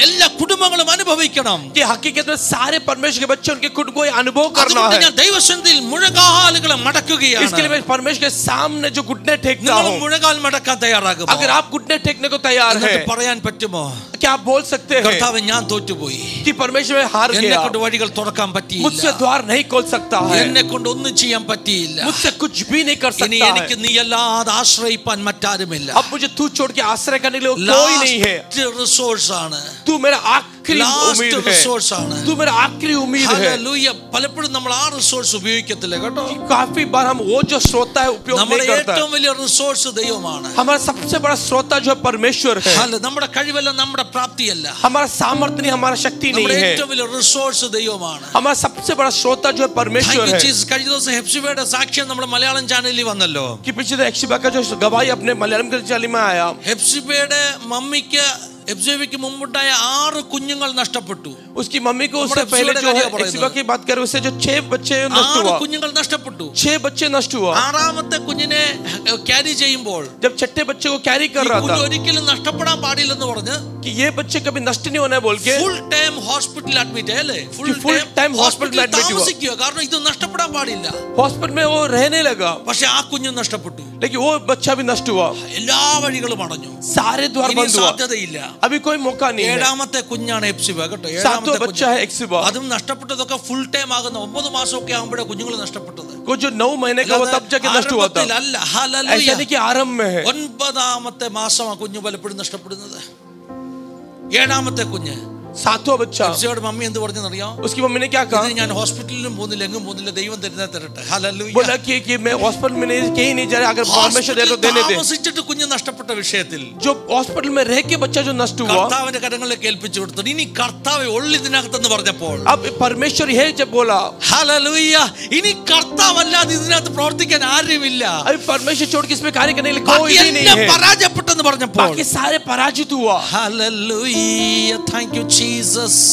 കുടുംബങ്ങളും അനുഭവിക്കണം कि हकीकत में सारे परमेश्वर के बच्चे उनके खुद को ये अनुभव करना അതുകൊണ്ട് है ഞാൻ ദൈവസന്നിധിയിൽ മുഴകാലുകളെ इसके लिए മടക്കുകയാണ് मैं परमेश्वर के सामने जो घुटने टेकता നിങ്ങൾ हूँ മുഴകാൽ മടക്കാൻ തയ്യാറാകുമോ अगर आप घुटने टेकने को तैयार है എന്നിട്ട് പറയാൻ പറ്റുമോ क्या आप बोल सकते हैं കർത്താവ് ഞാൻ തോറ്റുപോയി कि परमेश्वर में हार എന്നെ गया കൊണ്ട് വഴികൾ തുറക്കാൻ मुझसे പറ്റിയില്ല द्वार नहीं खोल सकता है എന്നെ കൊണ്ട് ഒന്നും ചെയ്യാൻ പറ്റിയില്ല मुझसे कुछ भी नहीं कर ഇനി सकता എനിക്ക് है നീ അല്ലാതെ ആശ്രയിപ്പാൻ മറ്റാരുമില്ല अब मुझे तू छोड़ के आश्रय करने के लिए कोई नहीं है റിസോഴ്സ് ആണ് तू मेरा आखिरी ലാസ്റ്റ് उम्मीद है റിസോഴ്സ് ആണ് तू मेरा आखिरी उम्मीद है ഹല്ലേലൂയ. പലപ്പോഴും നമ്മൾ ആ റിസോഴ്സ് ഉപയോഗിക്കത്തില്ല കേട്ടോ कि काफी बार हम वो जो श्रोता है उपयोग നമ്മുടെ नहीं करता ഏറ്റവും है വലിയ റിസോഴ്സ് ദൈവമാണ് हमारा सबसे बड़ा श्रोता जो है परमेश्वर है അല്ല നമ്മുടെ കഴിവല്ല നമ്മുടെ പ്രാപ്തിയല്ല हमारा सामर्थ्य नहीं हमारा शक्ति नहीं നമ്മുടെ है ഏറ്റവും വലിയ റിസോഴ്സ് ദൈവമാണ് हमारा सबसे बड़ा श्रोता जो है Thank परमेश्वर you, है Jesus. കഴിഞ്ഞ ദിവസം ഹെപ്സിബയുടെ സാക്ഷ്യം നമ്മുടെ മലയാളം ചാനലിൽ വന്നല്ലോ कि पीछे से एक्शिबा का जो गवाही अपने मलयालम के चैनल में आया ഹെപ്സിബയുടെ മമ്മിക്ക് ഹെപ്സിബയ്ക്ക് മുമ്പുണ്ടായ ആറ് കുഞ്ഞുങ്ങൾ നഷ്ടപ്പെട്ടു उसकी मम्मी को उससे हमारे पहले एपिसोड जो का है क्या पढ़ा एक्शिबा की बात करें उससे जो छह बच्चे नष्ट ആറ് हुआ കുഞ്ഞുങ്ങൾ നഷ്ടപ്പെട്ടു छह बच्चे नष्ट हुआ ആറാമത്തെ കുഞ്ഞിനെ ക്യാരി ചെയ്യുമ്പോൾ जब छठे बच्चे को कैरी ഈ कर रहा കുഞ്ഞ് था ഒരിക്കലും നഷ്ടപ്പെടാൻ പാടില്ലെന്ന് പറഞ്ഞ് कि ये बच्चे कभी नष्ट नहीं होना है बोल के ഫുൾ ടൈം ഹോസ്പിറ്റലിൽ അഡ്മിറ്റ് അല്ലേ ഫുൾ कि full time hospital ഹോസ്പിറ്റലിൽ admit हुआ। താമസിക്കുക കാരണം ഇത് നഷ്ടപ്പെടാൻ പാടില്ല हॉस्पिटल में वो रहने लगा പക്ഷെ ആ കുഞ്ഞ് നഷ്ടപ്പെട്ടു लेकिन वो बच्चा भी नष्ट हुआ എല്ലാ വഴികളും അടഞ്ഞു सारे द्वार ഇനി बंद हुआ സാധ്യതയില്ല अभी कोई मौका नहीं है ഏഴാമത്തെ കുഞ്ഞാണ് എപ്സിബ കേട്ടോ सातों ഏഴാമത്തെ बच्चा കുഞ്ഞ് है एक्सिबा അതും നഷ്ടപ്പെട്ടതൊക്കെ ഫുൾ ടൈം ആകുന്ന ഒമ്പത് മാസമൊക്കെ ആകുമ്പോഴേ കുഞ്ഞുങ്ങൾ നഷ്ടപ്പെട്ടത് को जो नौ महीने का वो तब जाके नष्ट हुआ था ആരംഭത്തിലല്ല. ഹല്ലേലൂയ. ऐसा नहीं कि आरंभ में है ഒൻപതാമത്തെ മാസമാണ് കുഞ്ഞ് പലപ്പോഴും നഷ്ടപ്പെടുന്നത് ഏഴാമത്തെ കുഞ്ഞ് सातवां बच्चा എപ്സിയുടെ മമ്മി എന്ത് പറഞ്ഞെന്നറിയാം उसकी मम्मी ने क्या कहा ഇത് ഞാൻ ഹോസ്പിറ്റലിലും പോകുന്നില്ല എങ്ങും പോകുന്നില്ല ദൈവം തരുന്ന തരട്ടെ ഹല്ലേലൂയ. बोला कि, कि मैं हॉस्पिटल में नहीं कहीं नहीं जा रहा अगर परमेश्वर दे तो ഹോസ്പിറ്റലിൽ देने दे താമസിച്ചിട്ട് കുഞ്ഞ് നഷ്ടപ്പെട്ട വിഷയത്തിൽ जो हॉस्पिटल में रह के बच्चा जो नष्ट हुआ കർത്താവിന്റെ കരങ്ങളിലേക്ക് ഏൽപ്പിച്ചു കൊടുത്തു ഇനി കർത്താവ് ഉള്ളിതിനകത്തെന്ന് പറഞ്ഞപ്പോൾ अब परमेश्वर यह जब बोला ഹല്ലേലൂയ ഇനി കർത്താവല്ലാതെ ഇതിനകത്ത് പ്രവർത്തിക്കാൻ ആരുമില്ല अभी परमेश्वर छोड़ के इसमें कार्य करने के लिए ബാക്കി कोई भी नहीं എല്ലാം है പരാജയപ്പെട്ടെന്ന് പറഞ്ഞപ്പോൾ बाकी सारे पराजित हुआ ഹല്ലേലൂയ താങ്ക് യു ജീസസ്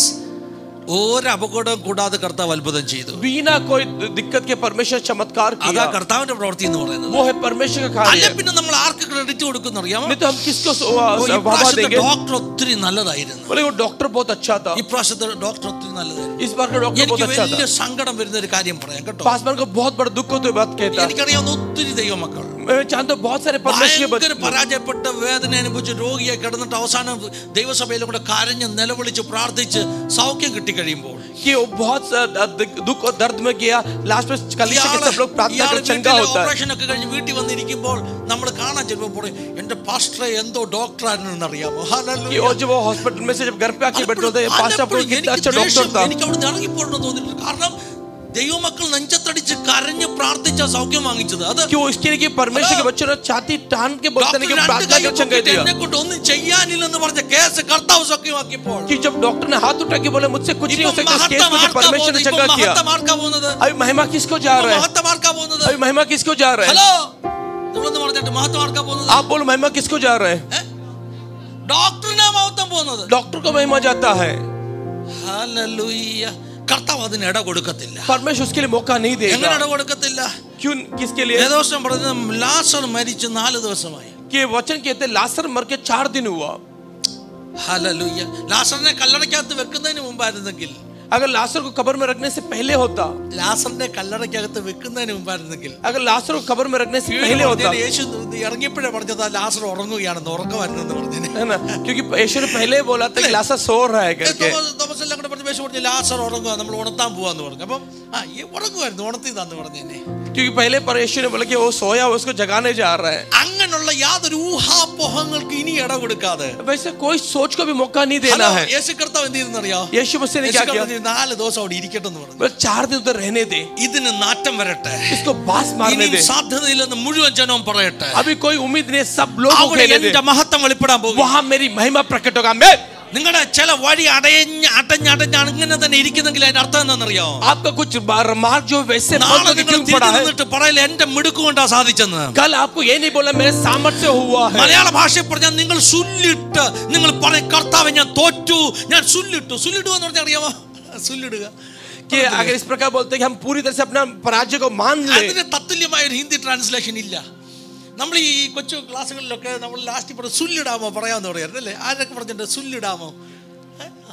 ഒരു അപകടവും കൂടാതെ കർത്താവ് അത്ഭുതം ചെയ്തു बिना कोई दिक्कत के परमेश्वर चमत्कार അതാ किया കർത്താവിന്റെ പ്രവൃത്തി എന്ന് പറയുന്നത് वो है परमेश्वर का कार्य അല്ല है। പിന്നെ നമ്മൾ ആർക്ക് ക്രെഡിറ്റ് കൊടുക്കുന്ന അറിയാമോ नहीं तो हम किसको ഓ, ഈ वाह പ്രാവശ്യത്തെ देंगे ഡോക്ടർ ഒത്തിരി നല്ലതായിരുന്നു बोले वो डॉक्टर बहुत अच्छा था ഈ പ്രാവശ്യത്തെ ഡോക്ടർ ഒത്തിരി നല്ലതായിരുന്നു इस बार का डॉक्टर बहुत എനിക്ക് अच्छा വലിയ था സങ്കടം വരുന്ന ഒരു കാര്യം പറയാം കേട്ടോ पासवान को बहुत बड़ा दुख हो तो ये बात कहता है എനിക്കറിയാവുന്ന ഒത്തിരി ദൈവമക്കൾ मैं जानता हूँ बहुत सारे परमेश्वर के ഭയങ്കര बच्चे പരാജയപ്പെട്ട വേദന അനുഭവിച്ച് രോഗിയെ കിടന്നിട്ട് അവസാനം ദൈവസഭയിലും കൂടെ കരഞ്ഞ് നിലവിളിച്ച് പ്രാർത്ഥിച്ച് സൗഖ്യം കിട്ടിക്കഴിയുമ്പോൾ कि वो बहुत सा द- दुख और दर्द में गया लास्ट में कलीसिया के सब लोग प्रार्थना कर चंगा होता है ഓപ്പറേഷൻ ഒക്കെ കഴിഞ്ഞ് വീട്ടിൽ വന്നിരിക്കുമ്പോൾ നമ്മൾ കാണാൻ ചെല്ലുമ്പോൾ പറയും എന്റെ പാസ്റ്ററെ എന്തോ ഡോക്ടറായിരുന്നു അറിയാമോ कि वो जब वो हॉस्पिटल में से जब घर पे आके बैठे होते हैं पास आपको कितना अच्छा डॉक्टर था എനിക്ക് അവിടെ ഇറങ്ങിപ്പോണെന്ന് തോന്നിയിട്ടുണ്ട് കാരണം ദൈവമക്കൾ നെഞ്ചത്തടിച്ച് കരഞ്ഞ് പ്രാർത്ഥിച്ച സൗഖ്യം വാങ്ങിച്ചത് അത് कि वो इसके लिए कि परमेश्वर के बच्चों ने छाती टान के बोलते ഡോക്ടർ हैं कि രണ്ട് प्रार्थना കൈ कर चंगा പൊക്കിയിട്ട് दिया എന്നെ കൊണ്ട് ഒന്നും ചെയ്യാനില്ലെന്ന് പറഞ്ഞ കേസ് കർത്താവ് സൗഖ്യമാക്കിയപ്പോൾ कि जब डॉक्टर ने हाथ उठा के बोले मुझसे कुछ नहीं हो ഇപ്പം सकता इस केस മഹത്വം में ആർക്കാ परमेश्वर ने പോകുന്നത്? चंगा ഇപ്പം किया മഹത്വം ആർക്കാ പോകുന്നത് अभी महिमा किसको जा ഇപ്പം रहा है മഹത്വം ആർക്കാ പോകുന്നത് अभी महिमा किसको जा रहा है ഹലോ നിങ്ങളൊന്ന് പറഞ്ഞിട്ട് മഹത്വം ആർക്കാ പോകുന്നത് आप बोलो महिमा किसको जा रहा है ഏ? ഡോക്ടറിനാ മഹത്വം പോകുന്നത് डॉक्टर को महिमा जाता है ഹല്ലേലൂയ. കർത്താവ് അതിന് ഇട കൊടുക്കത്തില്ല परमेश्वर उसके लिए मौका नहीं എങ്ങനെ देगा ഇട കൊടുക്കത്തില്ല क्यों किसके लिए ഏകദേശം പറഞ്ഞത് ലാസർ മരിച്ച് നാല് ദിവസമായി कि वचन कहते हैं, लासर मर के चार दिन हुआ ഹല്ലേലൂയ ലാസറിനെ കല്ലറയ്ക്കകത്ത് വെക്കുന്നതിന് മുമ്പായിരുന്നെങ്കിൽ अगर लासर को कब्र में रखने से पहले होता ലാസറിനെ കല്ലറയ്ക്കകത്ത് വെക്കുന്നതിന് മുമ്പായിരുന്നെങ്കിൽ अगर लासर को कब्र में रखने से पहले होता പറഞ്ഞത് യേശു ഇറങ്ങിയപ്പോഴേ പറഞ്ഞത് ആ ലാസർ ഉറങ്ങുകയാണെന്ന് ഉറക്കമായിരുന്നെന്ന് പറഞ്ഞു है ना क्योंकि यीशु ने पहले ही बोला था कि लासर सो रहा है करके തോമസ് എല്ലാം കൂടെ പറഞ്ഞ യേശു പറഞ്ഞു ലാസർ ഉറങ്ങുക നമ്മൾ ഉണർത്താൻ പോവാന്ന് പറഞ്ഞു അപ്പം ആ ഈ ഉറങ്ങുമായിരുന്നു ഉണർത്തിയതാന്ന് പറഞ്ഞു എന്നെ क्योंकि पहले पर यीशु ने बोला कि वो सोया हुआ, उसको जगाने जा रहा है അങ്ങനെയുള്ള യാതൊരു ഊഹാപോഹങ്ങൾക്ക് ഇനി ഇട കൊടുക്കാതെ वैसे कोई सोच को भी मौका नहीं देना ഹലോ, है യേശു കർത്താവ് എന്ത് ചെയ്തെന്നറിയോ यीशु मसीह ने യേശു क्या किया കർത്താവ് നാല് ദിവസം അവിടെ ഇരിക്കട്ടെ എന്ന് പറഞ്ഞു बोला चार दिन उधर रहने दे ഇതിന് നാറ്റം വരട്ടെ इसको बास मारने ഇനി दे സാധ്യതയില്ലെന്ന് മുഴുവൻ ജനവും പറയട്ടെ अभी कोई उम्मीद नहीं है सब लोगों को അവിടെ कहने दे എന്റെ മഹത്വം വെളിപ്പെടാൻ പോകും वहां मेरी महिमा प्रकट होगा मैं നിങ്ങളുടെ ചില വഴി അടയഞ്ഞ് അടഞ്ഞടഞ്ഞ് അങ്ങനെ തന്നെ ഇരിക്കുന്നെങ്കിൽ അതിന്റെ अർത്ഥം എന്താണെന്നറിയോ आपका कुछ बार- मार्ग जो वैसे നാളെ पद में നിങ്ങൾ क्यों पड़ा തിരിഞ്ഞു है നിന്നിട്ട് പറയില്ല എന്റെ മിടുക്ക് കൊണ്ടാ സാധിച്ചെന്ന് कल आपको ये नहीं बोला मेरे सामर्थ्य से हुआ है മലയാള ഭാഷയിൽ പറഞ്ഞാൽ നിങ്ങൾ സുല്ലിട്ട് നിങ്ങൾ പറയും കർത്താവ് ഞാൻ തോറ്റു ഞാൻ സുല്ലിട്ടു സുല്ലിടുക എന്ന് പറഞ്ഞാൽ അറിയാമോ സുല്ലിടുക कि अगर इस प्रकार बोलते हैं कि हम पूरी तरह से अपना पराजय को मान ले അതിന് തത്തുല്യമായ ഒരു ഹിന്ദി ട്രാൻസ്ലേഷൻ ഇല്ല നമ്മൾ ഈ കൊച്ചു ക്ലാസ്സുകളിലൊക്കെ നമ്മൾ ലാസ്റ്റ് പറയും സുല്ലിടാമോ പറയാമെന്ന് പറയാറുണ്ട് അല്ലേ ആരൊക്കെ പറഞ്ഞിട്ടുണ്ട് സുല്ലിടാമോ ഏ? ആ,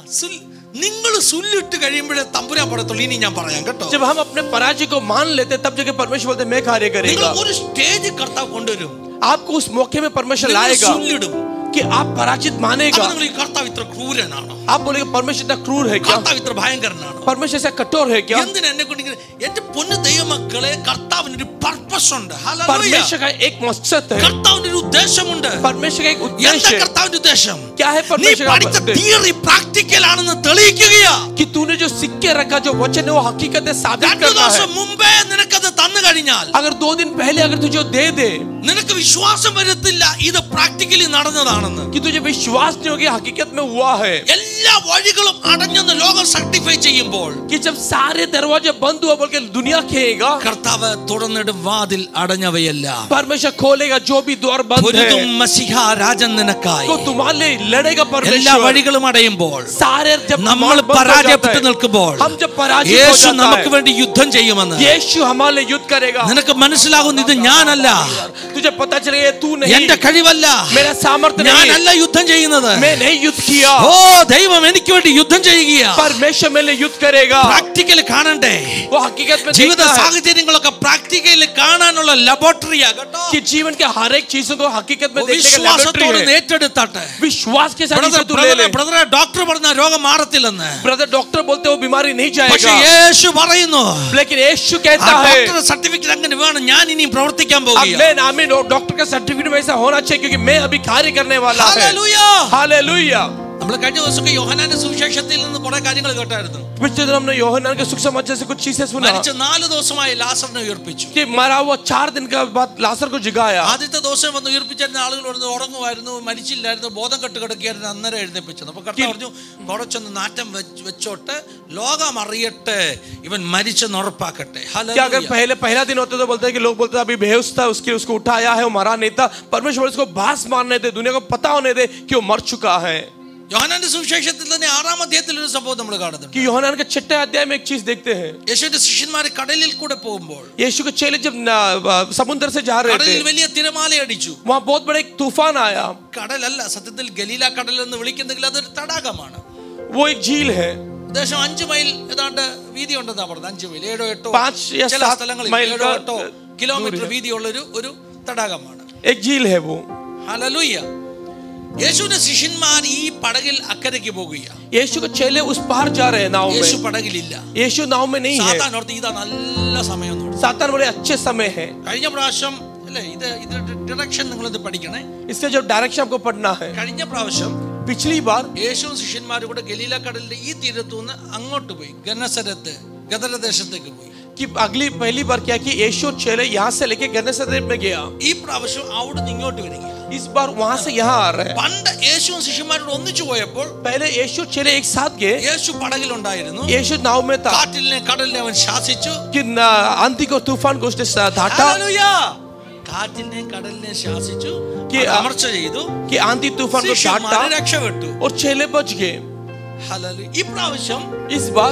നിങ്ങൾ സുല്ലിട്ട് കഴിയുമ്പോഴേ തമ്പുരാൻ പറയത്തുള്ളൂ ഇനി ഞാൻ പറയാം കേട്ടോ जब हम अपने पराजय को मान लेते हैं, तब जगह परमेश्वर बोलते हैं, मैं कार्य നിങ്ങൾ करेगा ഒരു സ്റ്റേജ് കർത്താവ് കൊണ്ടുവരും आपको उस मौके में परमेश्वर നിങ്ങൾ लाएगा സുല്ലിടും कि आप पराजित അപ്പൊ मानेगा നിങ്ങൾ ഈ കർത്താവ് ഇത്ര ക്രൂരനാണോ आप बोलेगे परमेश्वर इतना क्रूर है क्या കർത്താവ് ഇത്ര ഭയങ്കരനാണോ परमेश्वर ऐसा कठोर है क्या എന്തിനാ എന്നെ കൊണ്ട് ഇങ്ങനെ എന്റെ പൊന്നു ദൈവമക്കളെ കർത്താവിന് ഒരു പർപ്പസ് ഉണ്ട് ഹല്ലേലൂയ. परमेश्वर का एक मकसद है കർത്താവിന് ഒരു ഉദ്ദേശമുണ്ട് परमेश्वर का एक എന്താ उद्देश्य है കർത്താവിന്റെ ഉദ്ദേശം क्या है നീ परमेश्वर का പഠിച്ച उद्देश्य? തിയറി പ്രാക്ടിക്കൽ ആണെന്ന് തെളിയിക്കുകയാ कि तूने जो सिक्के रखा जो वचन है वो हकीकत है साबित രണ്ടു करना है ദിവസം മുമ്പേ നിനക്കത് തന്നു കഴിഞ്ഞാൽ अगर दो दिन पहले अगर तुझे वो दे दे നിനക്ക് വിശ്വാസം വരത്തില്ല ഇത് പ്രാക്ടിക്കലി നടന്നതാണെന്ന് कि तुझे विश्वास नहीं होगी हकीकत में हुआ है എല്ലാ വഴികളും അടഞ്ഞെന്ന് ലോകം സർട്ടിഫൈ ചെയ്യുമ്പോൾ कि जब सारे दरवाजे बंद हुआ बोल के दुनिया खेगा കർത്താവ് തുറന്നിടും വാതിൽ അടഞ്ഞവയല്ല परमेश्वर खोलेगा जो भी द्वार बंद പൊരുതും है മസിഹ രാജൻ നിനക്കായി तो तुम्हारे लिए लड़ेगा എല്ലാ परमेश्वर വഴികളും അടയുമ്പോൾ सारे जब നമ്മൾ द्वार बंद हो പരാജയപ്പെട്ട് जाता है, നിൽക്കുമ്പോൾ हम जब पराजित हो യേശു जाता നമുക്ക് है വേണ്ടി യുദ്ധം ചെയ്യുമെന്ന് यीशु हमारे लिए युद्ध करेगा നിനക്ക് മനസ്സിലാകുന്നു ഇത് ഞാനല്ല तुझे पता चलेगा ये तू नहीं എന്റെ കഴിവല്ല मेरा सामर्थ्य नहीं ഞാനല്ല യുദ്ധം ചെയ്യുന്നത് मैं नहीं युद्ध किया ഓ ദൈവം എനിക്ക് വേണ്ടി യുദ്ധം ചെയ്യുകയാ परमेश्वर मेरे लिए युद्ध करेगा പ്രാക്ടിക്കൽ കാണണ്ടേ वो हकीकत में ജീവിത देखता है സാഹചര്യങ്ങളൊക്കെ പ്രാക്ടിക്കൽ കാണാനുള്ള ലബോറട്ടറിയാ കേട്ടോ कि जीवन के हर एक चीजों को हकीकत में देखने का വിശ്വാസത്തോട് laboratory है ഏറ്റെടുത്താട്ടെ विश्वास के साथ ബ്രദർ इसे तू ले ले ബ്രദറെ ഡോക്ടർ പറഞ്ഞ രോഗം മാറത്തില്ലെന്ന് ब्रदर डॉक्टर बोलते वो बीमारी नहीं പക്ഷെ जाएगा യേശു പറയുന്നു लेकिन यीशु ആ कहता है ഡോക്ടർ സർട്ടിഫിക്കറ്റ് അങ്ങനെ വേണം ഞാൻ ഇനി പ്രവർത്തിക്കാൻ अब പോകുകയാണ് मैं आमीन और डॉक्टर का सर्टिफिकेट में ऐसा होना चाहिए क्योंकि मैं अभी कार्य करने वाला है ഹല്ലേലൂയ. हालेलुया നമ്മൾ കഴിഞ്ഞ ദിവസമൊക്കെ യോഹനാന്റെ സുവിശേഷത്തിൽ നിന്ന് കുറെ കാര്യങ്ങൾ കേട്ടായിരുന്നു पिछले दिन हमने योहनान के सुख समाचार से कुछ चीजें सुना മരിച്ച നാല് ദിവസമായി ലാസറിനെ ഉയർപ്പിച്ചു कि मरा हुआ चार दिन का बाद लासर को जिगाया ആദ്യത്തെ ദിവസം വന്ന് ഉയർപ്പിച്ചിരുന്ന ആളുകൾ പറഞ്ഞു ഉറങ്ങുമായിരുന്നു മരിച്ചില്ലായിരുന്നു ബോധം കെട്ട് കിടക്കുകയായിരുന്നു അന്നേരം എഴുന്നേപ്പിച്ചത് അപ്പൊ കർത്താവ് പറഞ്ഞു കുറച്ചൊന്ന് നാറ്റം വെച്ച് വെച്ചോട്ട് ലോകം അറിയട്ടെ ഇവൻ മരിച്ചെന്ന് ഉറപ്പാക്കട്ടെ क्या अगर ഹല്ലേലൂയ. पहले पहला दिन होता तो बोलते हैं कि लोग बोलते हैं, अभी बेहोश था उसके उसको उठाया है वो मरा नहीं था परमेश्वर उसको बास मारने थे दुनिया को पता होने दे कि वो मर चुका है യോഹന്നാന്റെ സുവിശേഷത്തിൽ തന്നെ ആറാം അധ്യായത്തിൽ ഒരു സംഭവം നമ്മൾ കാണുന്നുണ്ട് कि योहनान के छठे अध्याय में एक चीज देखते हैं യേശുവിന്റെ ശിഷ്യന്മാർ കടലിൽ കൂടെ പോകുമ്പോൾ यीशु के चेले जब न- समुद्र से जा रहे കടലിൽ थे വലിയ തിരമാല അടിച്ചു वहां बहुत बड़ा एक तूफान आया കടലല്ല സത്യത്തിൽ ഗലീല കടൽ എന്ന് വിളിക്കുന്നെങ്കിൽ അതൊരു തടാകമാണ് वो एक झील है ഏകദേശം അഞ്ച് മൈൽ ഏതാണ്ട് വീതി ഉണ്ടെന്നാ പറഞ്ഞത് അഞ്ച് മൈൽ ഏഴോ എട്ടോ പാഞ്ച് യാ ചില സാത് സ്ഥലങ്ങളിൽ മൈൽ ഏഴോ കാ എട്ടോ കിലോമീറ്റർ വീതിയുള്ള ഒരു ഒരു തടാകമാണ് एक झील है वो ഹല്ലേലൂയ യേശുവിന്റെ ശിഷ്യന്മാർ ഈ പടകിൽ അക്കരയ്ക്ക് പോകുകയാണ് यीशु के चेले उस पार जा रहे हैं नाव യേശു में പടകിലില്ല यीशु नाव में नहीं है സാത്താൻ ഓർത്ത് ഇതാ നല്ല സമയം എന്ന് പറഞ്ഞു. सातान बोले अच्छे समय है കഴിഞ്ഞ പ്രാവശ്യം അല്ലേ ഇത് ഇത് ഡിറക്ഷൻ നിങ്ങൾ ഇത് പഠിക്കണേ इसका जो डायरेक्शन आपको पढ़ना है കഴിഞ്ഞ പ്രാവശ്യം पिछली बार യേശുവും ശിഷ്യന്മാരും കൂടെ ഗലീല കടലിന്റെ ഈ തീരത്തു നിന്ന് അങ്ങോട്ട് പോയി ഗന്നസരത്ത് ഗദരദേശത്തേക്ക് പോയി कि अगली पहली बार क्या कि यीशु और चेले यहाँ से लेके गन्नसरेत में गया ഈ പ്രാവശ്യം അവിടുന്ന് ഇങ്ങോട്ട് വരിക इस बार वहां से यहाँ आ रहे हैं പണ്ട് യേശുവും ശിഷ്യന്മാരോട് ഒന്നിച്ചു പോയപ്പോൾ पहले यीशु और चेले एक साथ गए യേശു പടകിലുണ്ടായിരുന്നു यीशु नाव में था കാറ്റിലിനെ കടലിനെ അവൻ ശാസിച്ചു कि न- आंधी को तूफान को उसने सा- धाटा ഹല്ലേലൂയ. കാറ്റിനെ കടലിനെ ശാസിച്ചു कि അത് അമർച്ച ചെയ്തു कि आंधी तूफान को ശിഷ്യന്മാര് धाटा രക്ഷപ്പെട്ടു और चेले बच गए ഹല്ലേലൂയ. ഈ പ്രാവശ്യം इस बार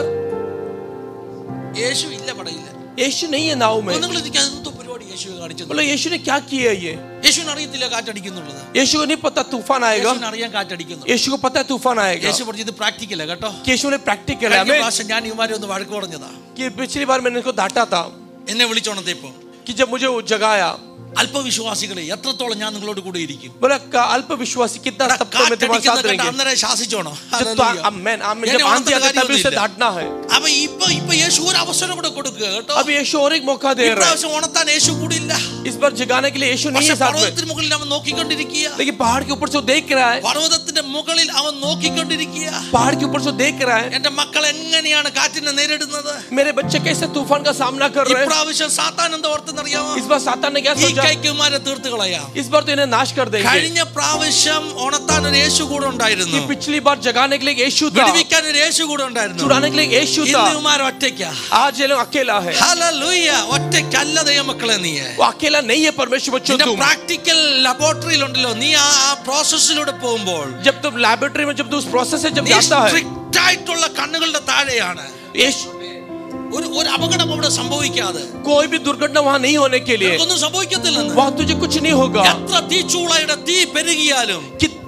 യേശു ഇല്ല പടയില്ല यीशु नहीं है नाव में നിങ്ങൾ ഇതിക്ക് എന്തോ പരിപാടി യേശു കാണിച്ചത് बोले यीशु ने क्या किया ये യേശുവിന് അറിയത്തില്ല കാറ്റടിക്കുന്നുള്ളത് यीशु को नहीं पता तूफान आएगा യേശുവിന് അറിയാൻ കാറ്റടിക്കുന്നു यीशु को पता है तूफान आएगा യേശു പറഞ്ഞു ഇത് പ്രാക്ടിക്കല കേട്ടോ कि यीशु ने प्रैक्टिकल है കഴിഞ്ഞ हमें പ്രാവശ്യം ഞാൻ ഇവന്മാരെ ഒന്ന് വഴക്ക് പറഞ്ഞതാ कि पिछली बार मैंने इसको डांटा था എന്നെ വിളിച്ചോണത്തെ ഇപ്പൊ कि जब मुझे वो जगाया അല്പവിശ്വാസികളെ എത്രത്തോളം ഞാൻ നിങ്ങളോട് കൂടെ ഇരിക്കും बोला "का- अल्प विश्वासी कितना तब तो मैं तुम्हारे साथ കാറ്റടിക്കുന്ന കേട്ട് रहेंगे അന്നേരം ശാസിച്ചോണോ जब तो ഹല്ലേലൂയ. आमेन आमेन എന്നെ जब आंधी ഉണർത്തുന്ന आती है, तभी उसे കാര്യമൊന്നുമില്ല. डांटना है അപ്പൊ ഇപ്പൊ ഇപ്പൊ യേശു ഒരു അവസരം കൂടെ കൊടുക്കുക കേട്ടോ अब यीशु और एक मौका दे रहा है ഇപ്രാവശ്യം ഉണർത്താൻ യേശു കൂടിയില്ല इस बार जगाने के लिए यीशु नहीं പക്ഷെ है साथ में പർവ്വതത്തിന് മുകളിൽ അവൻ നോക്കിക്കൊണ്ടിരിക്കുക लेकिन पहाड़ के ऊपर से वो देख रहा है പർവ്വതത്തിന്റെ മുകളിൽ അവൻ നോക്കിക്കൊണ്ടിരിക്കുക पहाड़ के ऊपर से वो देख रहा है എന്റെ മക്കൾ എങ്ങനെയാണ് കാറ്റിനെ നേരിടുന്നത് मेरे बच्चे कैसे तूफान का सामना कर रहे हैं ഇപ്രാവശ്യം സാത്താൻ എന്താ ഓർത്തെന്നറിയാമോ इस बार सातान ने क्या ഈ सोचा കൈക്കുമാരെ തീർത്ത് കളയാം इस बार तो इन्हें नाश कर देंगे കഴിഞ്ഞ പ്രാവശ്യം ഉണർത്താൻ ഒരു യേശു കൂടെ ഉണ്ടായിരുന്നു कि पिछली बार जगाने के लिए एक यीशु था വിടുവിക്കാൻ ഒരു യേശു കൂടെ ഉണ്ടായിരുന്നു छुड़ाने के लिए एक यीशु ഇന്ന് था ഇവന്മാർ ഒറ്റയ്ക്കാ आज ये लोग अकेला है ഹല്ലേലൂയ ഒറ്റയ്ക്കല്ല ദൈവമക്കളെ നീ वो अकेला नहीं है परमेश्वर बच्चों നിന്റെ तुम പ്രാക്ടിക്കൽ ലബോറട്ടറിയിലുണ്ടല്ലോ നീ ആ പ്രോസസ്സിലൂടെ പോകുമ്പോൾ जब तुम लैबोरेटरी में जब तुम उस प्रोसेस से जब നീ जाता है സ്ട്രിക്റ്റ് ആയിട്ടുള്ള കണ്ണുകളുടെ താഴെയാണ് यीशु ഒരു ഒരു അപകടം അവിടെ സംഭവിക്കാതെ कोई भी दुर्घटना वहां नहीं होने के लिए ഒന്നും സംഭവിക്കത്തില്ലെന്ന് वहां तुझे कुछ नहीं होगा എത്ര തീച്ചൂളയുടെ തീ പെരുകിയാലും कितना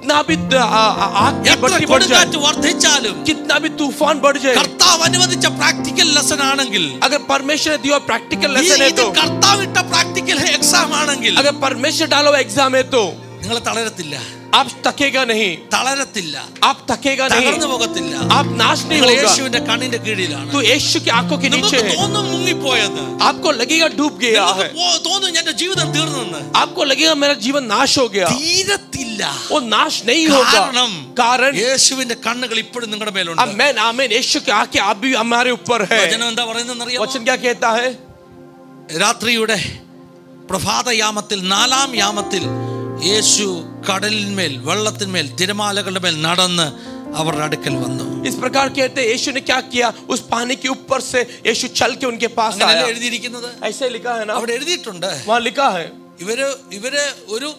कितना भी द- आ- आ- आग की എത്ര भट्टी बढ़ जाए കൊടുങ്കാറ്റ് വർദ്ധിച്ചാലും कितना भी तूफान बढ़ जाए കർത്താവ് അനുവദിച്ച പ്രാക്ടിക്കൽ ലെസൺ ആണെങ്കിൽ अगर परमेश्वर ने दिया प्रैक्टिकल ഈ- लेसन है ഇത് तो കർത്താവ് ഇട്ട പ്രാക്ടിക്കൽ എക്സാം ആണെങ്കിൽ अगर परमेश्वर डालो एग्जाम है तो നിങ്ങൾ തളരത്തില്ല आप थकेगा नहीं തളരത്തില്ല आप थकेगा नहीं തകർന്നു പോകത്തില്ല आप नाश नहीं നിങ്ങൾ होगा യേശുവിന്റെ കണ്ണിന്റെ കീഴിലാണ് तो यीशु की आंखों के नीचे നിങ്ങൾക്ക് है തോന്നും മുങ്ങിപ്പോയെന്ന് आपको लगेगा डूब गया നിങ്ങൾക്ക് है പോ- തോന്നും എന്റെ ജീവിതം തീർന്നെന്ന് आपको लगेगा मेरा जीवन नाश हो गया തീരത്തില്ല वो नाश नहीं होगा കാരണം कारण യേശുവിന്റെ കണ്ണുകൾ ഇപ്പോഴും നിങ്ങളുടെ മേലുണ്ട് आमेन आमेन यीशु की आंखें आप भी हमारे ऊपर है വചനം എന്താ പറയുന്നത് അറിയാമോ वचन क्या कहता है രാത്രിയുടെ പ്രഭാതയാമത്തിൽ നാലാം യാമത്തിൽ യേശു കടലിന്മേൽ വെള്ളത്തിന്മേൽ തിരമാലകളുടെ മേൽ നടന്ന് അവരുടെ അടുക്കൽ വന്നു इस प्रकार कहते हैं यीशु ने क्या किया उस पानी के ऊपर से यीशु चल के उनके पास അങ്ങനെയല്ലേ आया എഴുതിയിരിക്കുന്നത് ऐसे लिखा है ना അവിടെ എഴുതിയിട്ടുണ്ട് वहां लिखा है ഇവര് ഇവര് ഒരു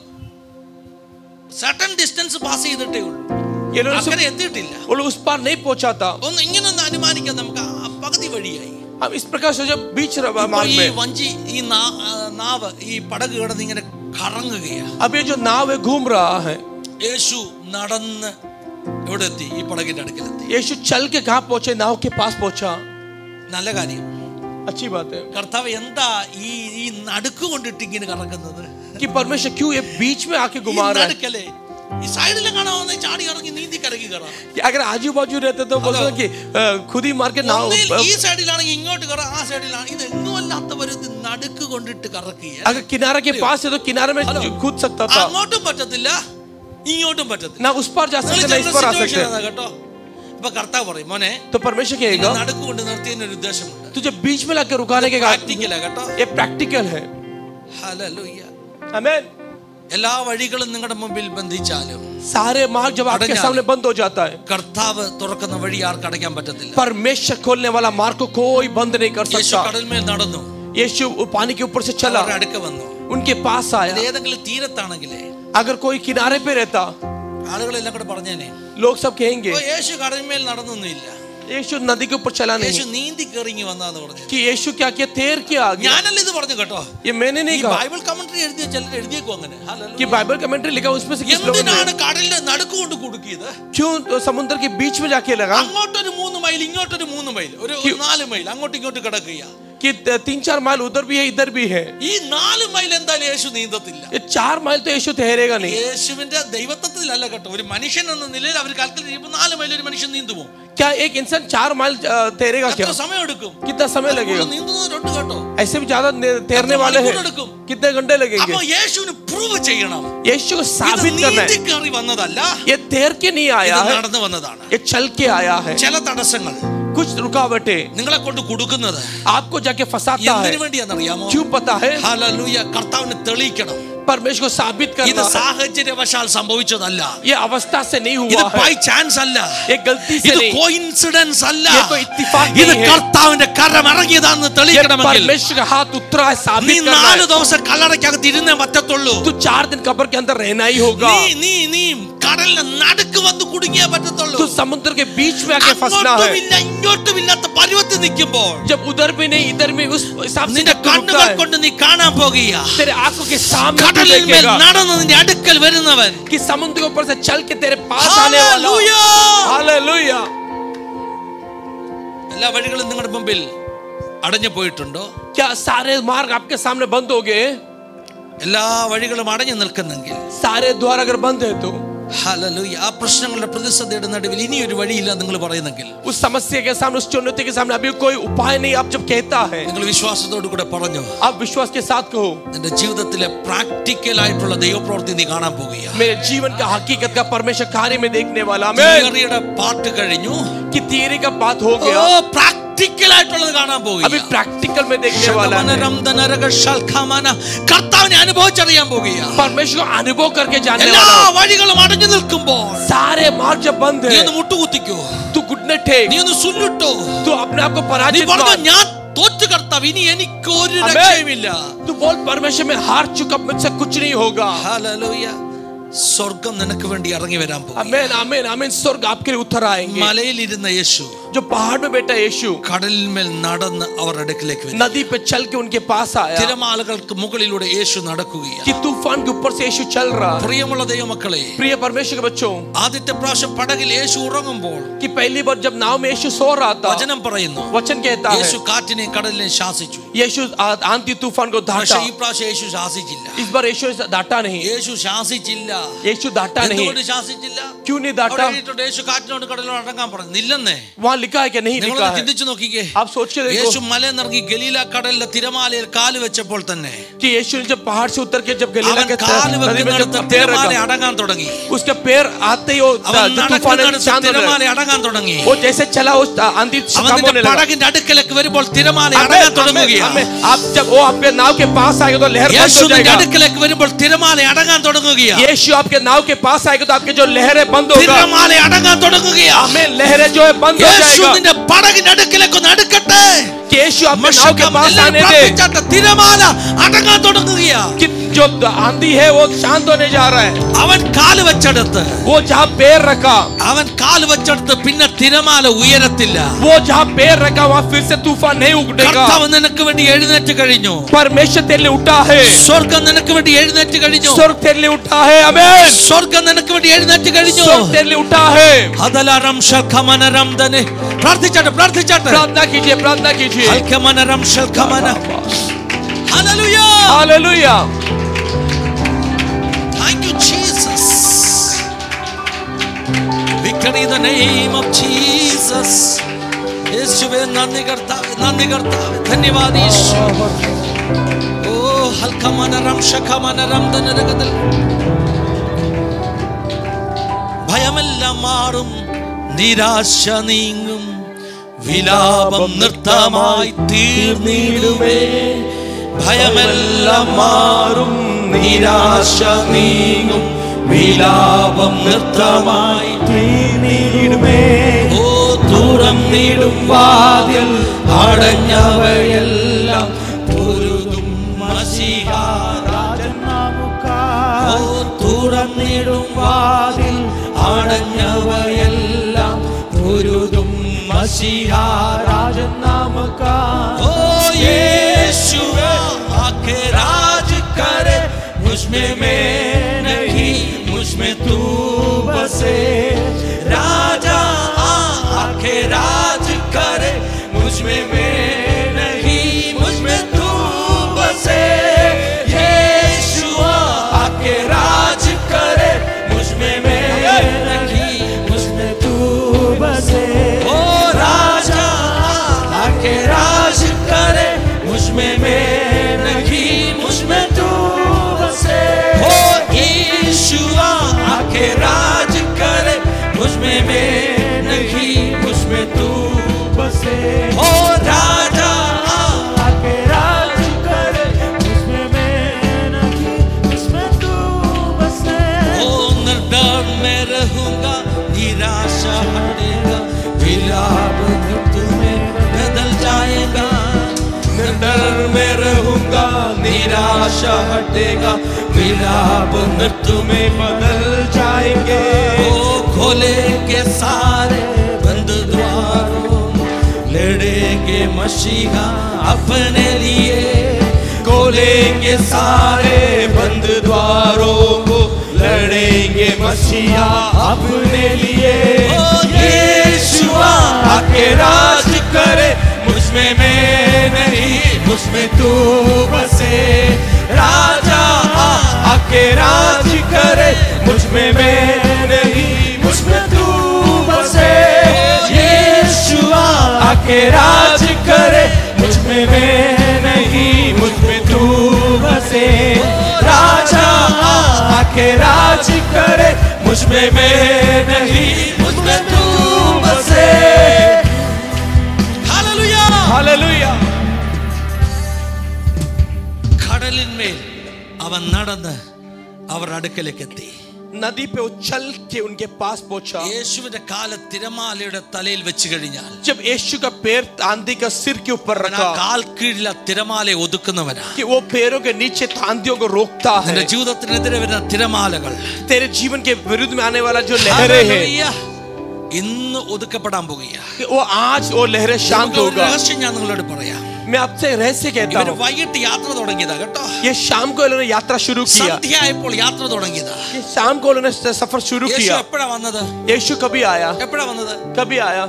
സട്ടൺ ഡിസ്റ്റൻസ് പാസ് ചെയ്തിട്ടേ ഉള്ളൂ ये लोग അങ്ങനെ എത്തിയിട്ടില്ല वो लोग उस पार नहीं पहुंचा था ഒന്ന് ഇങ്ങനെ ഒന്ന് അനുമാനിക്കാം നമുക്ക് ആ പകുതി വഴിയായി हम इस प्रकार से जब बीच ഇപ്പൊ मार्ग ഈ में വഞ്ചി ഈ നാ- ആ, നാവ് ഈ പടക് കിടന്ന് ഇങ്ങനെ കറങ്ങുകയാ अब ये जो नाव है घूम रहा है യേശു നടന്ന് എവിടെ എത്തി ഈ പടകിന്റെ അടുക്കലെത്തി यीशु चल के कहा पहुंचे नाव के पास पहुंचा നല്ല കാര്യം अच्छी बात है കർത്താവ് എന്താ ഈ ഈ നടുക്ക് കൊണ്ടിട്ട് ഇങ്ങനെ കറക്കുന്നത് कि परमेश्वर क्यों ये बीच में आके ഈ घुमा रहा है നടുക്കല്ലേ ഈ സൈഡിലും കാണാവുന്ന ചാടി ഇറങ്ങി നീന്തി കരക്കി കയറാം कि अगर आजू बाजू रहते तो बोलते हैं कि अ, खुद ही मार के नाव ഒന്നിൽ अ, ഈ സൈഡിലാണെങ്കിൽ ഇങ്ങോട്ട് കയറാം ആ സൈഡിലാണ് ഇത് എങ്ങും അല്ലാത്തവർ ഇത് നടുക്ക് കൊണ്ടിട്ട് കറക്കുക अगर किनारे के पास है तो किनारे में हेलो। कूद सकता था അങ്ങോട്ടും പറ്റത്തില്ല ഇങ്ങോട്ടും പറ്റത്തില്ല ना उस पार जा നിങ്ങൾ सकते ना इस पर आ situation सकते ആണ് കേട്ടോ ഇപ്പൊ കർത്താവ് പറയും മോനെ तो परमेश्वर നിന്നെ कहेगा നടുക്ക് കൊണ്ട് നിർത്തിയതിന് ഒരു ഉദ്ദേശമുണ്ട് तुझे बीच में लाके रुकाने के പ്രാക്ടിക്കലാ കേട്ടോ ये प्रैक्टिकल है ഹല്ലേലൂയ आमेन എല്ലാ വഴികളും നിങ്ങളുടെ മുമ്പിൽ ബന്ധിച്ചാലും सारे मार्ग जब आपके अड़ंगा सामने बंद हो जाता है കർത്താവ് തുറക്കുന്ന വഴി ആർക്ക് അടയ്ക്കാൻ പറ്റത്തില്ല परमेश्वर खोलने वाला मार्ग को कोई बंद नहीं कर യേശു सकता കടൽമേൽ നടന്നു यीशु पानी के ऊपर से चला അവരുടെ അടുക്ക വന്നു उनके पास ഇത് आया ഏതെങ്കിലും തീരത്താണെങ്കിലേ अगर कोई किनारे पे रहता ആളുകളെല്ലാം കൂടെ പറഞ്ഞേനെ लोग सब कहेंगे "ഓ, യേശു കടൽമേൽ നടന്നൊന്നുമില്ല यीशु नदी के ऊपर चला യേശു नहीं നീന്തി കയറിങ്ങി വന്നാന്ന് പറഞ്ഞു कि यीशु क्या किया तैर के आ गया ഞാനല്ല ഇത് പറഞ്ഞു കേട്ടോ ये मैंने ഈ नहीं कहा ബൈബിൾ കമന്ററി എഴുതിയ ചിലർ എഴുതിയേക്കും അങ്ങനെ ഹല്ലേലൂയ. कि बाइबल कमेंट्री लिखा उसमें से किस लोगों ने എന്തിനാണ് കടലിന്റെ നടുക്ക് കൊണ്ട് കുടുക്കിയത് क्यों तो समुद्र के बीच में जाके लगा അങ്ങോട്ടൊരു മൂന്ന് മൈൽ ഇങ്ങോട്ടൊരു മൂന്ന് മൈൽ ഒരു ഒരു നാല് മൈൽ അങ്ങോട്ടും ഇങ്ങോട്ടും കിടക്കുക कि तीन चार माइल उधर भी है इधर भी है ഈ നാല് മൈൽ എന്തായാലും യേശു നീന്തത്തില്ല ये चार माइल तो यीशु ठहरेगा नहीं യേശുവിന്റെ ദൈവത്വത്തിലല്ല കേട്ടോ ഒരു മനുഷ്യൻ എന്ന നിലയിൽ അവർ കാൽക്കുലേറ്റ് ചെയ്യുമ്പോൾ നാല് മൈൽ ഒരു മനുഷ്യൻ നീന്തുമോ क्या एक इंसान चार माइल अ, तैरेगा क्या എത്ര സമയം എടുക്കും कितना समय लगेगा നീന്തുന്നവരുണ്ട് കേട്ടോ ऐसे भी ज्यादा ने- तैरने कितना वाले हैं मणिक्കൂർ എടുക്കും? कितने घंटे लगेंगे അപ്പൊ യേശുവിന് പ്രൂവ് ചെയ്യണം यीशु को ഇത് साबित करना നീന്തി है കയറി വന്നതല്ല ये तैर के नहीं ഇത് आया है നടന്നു വന്നതാണ് ये चल के आया है ചില തടസ്സങ്ങൾ कुछ रुकावटें നിങ്ങളെ കൊണ്ട് കൊടുക്കുന്നത് आपको जाके फंसाता है എന്തിനു വേണ്ടിയാണെന്നറിയാമോ क्यों पता है ഹല്ലേലൂയ കർത്താവിന് തെളിയിക്കണം परमेश्वर को साबित ഇത് करना है സാഹചര്യവശാൽ സംഭവിച്ചതല്ല ये अवस्था से नहीं ഇത് हुआ है ബൈ ചാൻസ് അല്ല ये गलती से ഇത് नहीं കോയിൻസിഡൻസ് അല്ല ये कोई इत्तिफाक ഇത് नहीं है। കർത്താവിന്റെ കരം ഇറങ്ങിയതാണെന്ന് ये തെളിയിക്കണമെങ്കിൽ परमेश्वर का हाथ उतरा है നീ साबित करना നാല് है ദിവസം കല്ലറയ്ക്കകത്ത് ഇരുന്നേ പറ്റത്തുള്ളൂ तू चार दिन कब्र के अंदर रहना ही होगा നീ നീ നീ കടലിന്റെ നടുക്ക് വന്ന് കുടുങ്ങിയേ പറ്റത്തുള്ളൂ तू समुद्र के बीच में आके फंसना है അങ്ങോട്ടുമില്ല ഇങ്ങോട്ടുമില്ലാത്ത പരുവത്തിൽ നിൽക്കുമ്പോൾ जब उधर भी नहीं इधर भी उस हिसाब से നിന്റെ जब तू रुकता കണ്ണുകൾ है കൊണ്ട് നീ കാണാൻ പോകുക तेरे आंखों के सामने तू കടലിൽ മേൽ देखेगा നടന്ന് നിന്റെ അടുക്കൽ വരുന്നവൻ कि समुद्र के ऊपर से चल के तेरे पास आने वाला ഹല്ലേലൂയ. हालेलुया എല്ലാ വഴികളും നിങ്ങളുടെ മുമ്പിൽ അടഞ്ഞു പോയിട്ടുണ്ടോ क्या सारे मार्ग आपके सामने बंद हो गए എല്ലാ വഴികളും അടഞ്ഞു നിൽക്കുന്നെങ്കിൽ सारे द्वार अगर बंद है तो ഹല്ലേലൂയ ആ പ്രശ്നങ്ങളുടെ പ്രതിസന്ധിയുടെ നടുവിൽ ഇനി ഒരു വഴിയില്ല നിങ്ങൾ പറയുന്നെങ്കിൽ उस समस्या के सामने उस चुनौती के सामने अभी कोई उपाय नहीं आप जब कहता है നിങ്ങൾ വിശ്വാസത്തോടു കൂടെ പറഞ്ഞു आप विश्वास के साथ कहो നിന്റെ ജീവിതത്തിലെ പ്രാക്ടിക്കൽ ആയിട്ടുള്ള ദൈവപ്രവൃത്തി നീ കാണാൻ പോകുക मेरे जीवन का हकीकत का परमेश्वर कार्य में देखने वाला मैं തിയറിയുടെ പാട്ട് കഴിഞ്ഞു कि थियरी का बात हो ഓ गया പ്രാക്ടിക്കൽ ആയിട്ടുള്ളത് കാണാൻ अभी പോകുക प्रैक्टिकल में देखने वाला है കർത്താവിനെ അനുഭവിച്ചറിയാൻ പോകുക परमेश्वर को अनुभव करके जानने എല്ലാ वाला हूं। വഴികളും അടഞ്ഞു നിൽക്കുമ്പോൾ सारे मार्ग जब बंद നീ है ഒന്ന് മുട്ടുകുത്തിക്കോ तू घुटने टेक നീ ഒന്ന് സുല്ലിട്ടോ तू अपने आप को നീ पराजित പറഞ്ഞു मान ഞാൻ തോറ്റു കർത്താവ് ഇനി എനിക്ക് ഒരു Amen. രക്ഷയുമില്ല तू बोल परमेश्वर में हार चुका मुझसे कुछ नहीं होगा ഹല്ലേലൂയ സ്വർഗം നിനക്ക് വേണ്ടി ഇറങ്ങി വരാൻ പോകും आमीन आमीन आमीन स्वर्ग आपके लिए उतर आएंगे മലയിലിരുന്ന യേശു जो जो पहाड़ में बैठा यीशु കടലിന്മേൽ നടന്ന് അവർ അടുക്കിലേക്ക് വരും नदी पे चल के उनके पास आया തിരമാലകൾക്ക് മുകളിലൂടെ യേശു നടക്കുകയാണ് कि तूफान के ऊपर से यीशु चल रहा है പ്രിയമുള്ള ദൈവമക്കളെ प्रिय परमेश्वर के बच्चों ആദ്യത്തെ പ്രാവശ്യം പടകിൽ യേശു ഉറങ്ങുമ്പോൾ कि पहली बार जब नाव में यीशु सो रहा था വചനം പറയുന്നു वचन कहता है യേശു കാറ്റിനെയും കടലിനെയും ശാസിച്ചു यीशु आ- आंधी तूफान को പക്ഷെ डांटा ഈ പ്രാവശ്യം യേശു ശാസിച്ചില്ല इस बार यीशु डांटा नहीं യേശു ശാസിച്ചില്ല यीशु डांटा नहीं എന്തുകൊണ്ട് ശാസിച്ചില്ല क्यों नहीं അവിടെ डांटा എഴുതിയിട്ടുണ്ട്, യേശു കാറ്റിനോട് കടലിനോട് അടങ്ങാൻ പറഞ്ഞു ഇല്ലെന്നേ वहां लिखा है कि नहीं നിങ്ങൾ लिखा है ചിന്തിച്ചു നോക്കിക്കേ आप सोच के देखो യേശു മലയിറങ്ങി ഗലീല കടലിലെ തിരമാലയിൽ കാല് വെച്ചപ്പോൾ തന്നെ कि यीशु ने जब पहाड़ से उतर के जब गलीला അവൻ के കാല് नदी में जब വെക്കുന്നിടത്ത് पैर തിരമാല रखा അടങ്ങാൻ തുടങ്ങി उसका पैर आते ही वो അവൻ जो तूफान है, നടക്കുന്നിടത്ത് शांत होने തിരമാല लगा। അടങ്ങാൻ തുടങ്ങി वो जैसे चला उस आंधी से അവൻ कम നിന്റെ होने लगा പടകിന്റെ അടുക്കലേക്ക് വരുമ്പോൾ തിരമാല हमें- അടങ്ങാൻ हमें- തുടങ്ങുകയാണ് हमें- आप जब वो आपके नाव के पास आएगा तो लहर बंद യേശു हो നിന്റെ जाएगा അടുക്കലേക്ക് വരുമ്പോൾ തിരമാല അടങ്ങാൻ തുടങ്ങുകയാണ് यीशु आपके नाव के पास आएगा तो आपके जो लहरें बंद होगा തിരമാല അടങ്ങാൻ തുടങ്ങുകയാണ് हमें लहरें जो है बंद हो യേശു जाएगा നിന്റെ പടകിന്റെ അടുക്കലേക്ക് ഒന്ന് അടുക്കട്ടെ कि यीशु आपके नाव के മഷകം पास എല്ലാവരും आने दे പ്രാർത്ഥിച്ചാട്ടെ. തിരമാല അടങ്ങാൻ തുടങ്ങുകയാണ് कि जो आंधी है वो शांत होने जा रहा है അവൻ കാല് വെച്ചെടുത്ത് वो जहाँ पैर रखा അവൻ കാല് വെച്ചെടുത്ത് പിന്നെ തിരമാല ഉയരത്തില്ല वो जहाँ पैर रखा वहाँ फिर से तूफान नहीं उठेगा കർത്താവ് നിനക്ക് വേണ്ടി എഴുന്നേറ്റ് കഴിഞ്ഞു परमेश्वर तेरे लिए उठा है സ്വർഗം നിനക്ക് വേണ്ടി എഴുന്നേറ്റ് കഴിഞ്ഞു स्वर्ग तेरे लिए उठा है अमेन സ്വർഗം നിനക്ക് വേണ്ടി എഴുന്നേറ്റ് കഴിഞ്ഞു स्वर्ग तेरे लिए उठा है അതലരം ശൽഖമനരം ധനെ പ്രാർത്ഥിച്ചാട്ടെ പ്രാർത്ഥിച്ചാട്ടെ प्रार्थना कीजिए प्रार्थना कीजिए ഹൽഖമനരം ശൽഖമന hallelujah hallelujah Thank you, Jesus. Victory in the name of Jesus. യേശുവേ നന്ദി കർത്താവേ നന്ദി കർത്താവേ ധന്യവാദ യേശു ഓ ഹൽക്കമനരം ശഖമനരം ധനരകതൽ ഭയമെല്ലാം മാറും നിരാശ നീങ്ങും വിലാപം നൃത്തമായി തീർന്നിടുമേ ഭയമെല്ലാം മാറും നിരാശ നീങ്ങും വിലാപം നൃത്തമായി തീർന്നിടുമേ ഓ തുറന്നിടും വാതിൽ അടഞ്ഞവയെല്ലാം പൊരുതും മസിഹാരാജൻ ഓ തുറന്നിടും വാതിൽ അടഞ്ഞവയെല്ലാം പൊരുതും മസിഹാരാജൻ ഓ यीशुआ आके राज करे मुझ में मैं नहीं मुझ में तू बसे राजा आ आके राज करे मुझ में मैं नहीं मुझ में तू बसे यीशुआ आके राज करे मुझ में मैं नहीं मुझ में तू बसे ओ राजा आके राज करे मुझ में मैं नहीं मुझ में तू बसे हो ईशुआ आके राज करे मुझ में मैं नहीं मुझ में तू बसे हो राजा आके राज करे मुझ में मैं नहीं मुझ में तू बसे ओ निर्डर में रहूंगा निराशा हटेगा विलाप तुम्हें बदल जाएगा निर्डर में रहूंगा निराशा हटेगा विलाप मृत्यु में बदल जाएंगे ओ खोले के सारे बंद द्वारों लड़ेंगे मसीहा अपने लिए खोलेंगे सारे बंद द्वारों को लड़ेंगे मसीहा अपने लिए यीशुआ आके राज करे मुझ में मैं नहीं मुझ में तू बसे राजा आ आके राज करे मुझ में मैं नहीं मुझ में तू बसे यीशुआ आके राज करे मुझ में मैं नहीं मुझ में तू बसे राजा आ आके राज करे मुझ में मैं नहीं मुझ में तू बसे हालेलुया हालेलुया കടലിന്മേൽ അവൻ നടന്ന് അവർ അടുക്കലേക്ക് എത്തി नदी पे उछल के उनके पास पहुंचा യേശുവിന്റെ കാല തിരമാലയുടെ തലയിൽ വെച്ച് കഴിഞ്ഞാൽ जब यीशु का पैर आंधी का सिर के ऊपर അവൻ ആ रखा കാൽ കീഴിൽ ആ തിരമാലയെ ഒതുക്കുന്നവനാ कि वो पैरों के नीचे आंधियों को रोकता है നിന്റെ ജീവിതത്തിനെതിരെ വരുന്ന തിരമാലകൾ तेरे जीवन के विरुद्ध में आने वाला जो लहरें हैं ഹല്ലേലൂയ. ഇന്ന് ഒതുക്കപ്പെടാൻ പോകുക कि वो आज वो लहरें शांत നമുക്ക് ഒരു होगा രഹസ്യം ഞാൻ നിങ്ങളോട് പറയാം मैं आपसे रहस्य कहता ഇവര് हूँ വൈകിട്ട് യാത്ര തുടങ്ങിയതാ കേട്ടോ ये शाम को इन्होंने यात्रा शुरू किया സന്ധ്യ ആയപ്പോൾ യാത്ര തുടങ്ങിയതാ ये शाम को इन्होंने सफर शुरू യേശു किया എപ്പോഴാ വന്നത് यीशु कभी आया എപ്പോഴാ വന്നത് कभी आया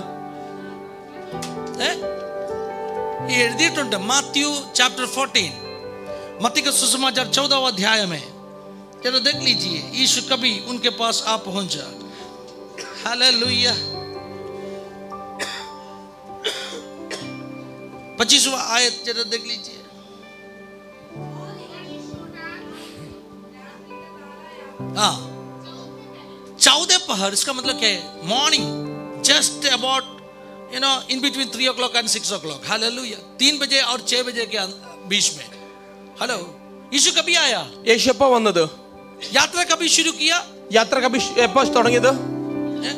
ഏ? ഈ എഴുതിയിട്ടുണ്ട് മാത്യു ചാപ്റ്റർ फोर्टीन मत्ती का सुसमाचार चौदह अध्याय में चलो देख लीजिए यीशु कभी उनके पास आ पहुंचा हालेलुया पच्चीसवा आयत जरा देख लीजिए हाँ चौदह पहर इसका मतलब क्या है morning just about you know in between three o'clock and six o'clock hallelujah तीन बजे और छह बजे के अं- बीच में हेलो यीशु कभी आया യേശു എപ്പോ വന്നത് यात्रा कभी शुरू किया യാത്ര കभी എപ്പോ തുടങ്ങിയത് हैं?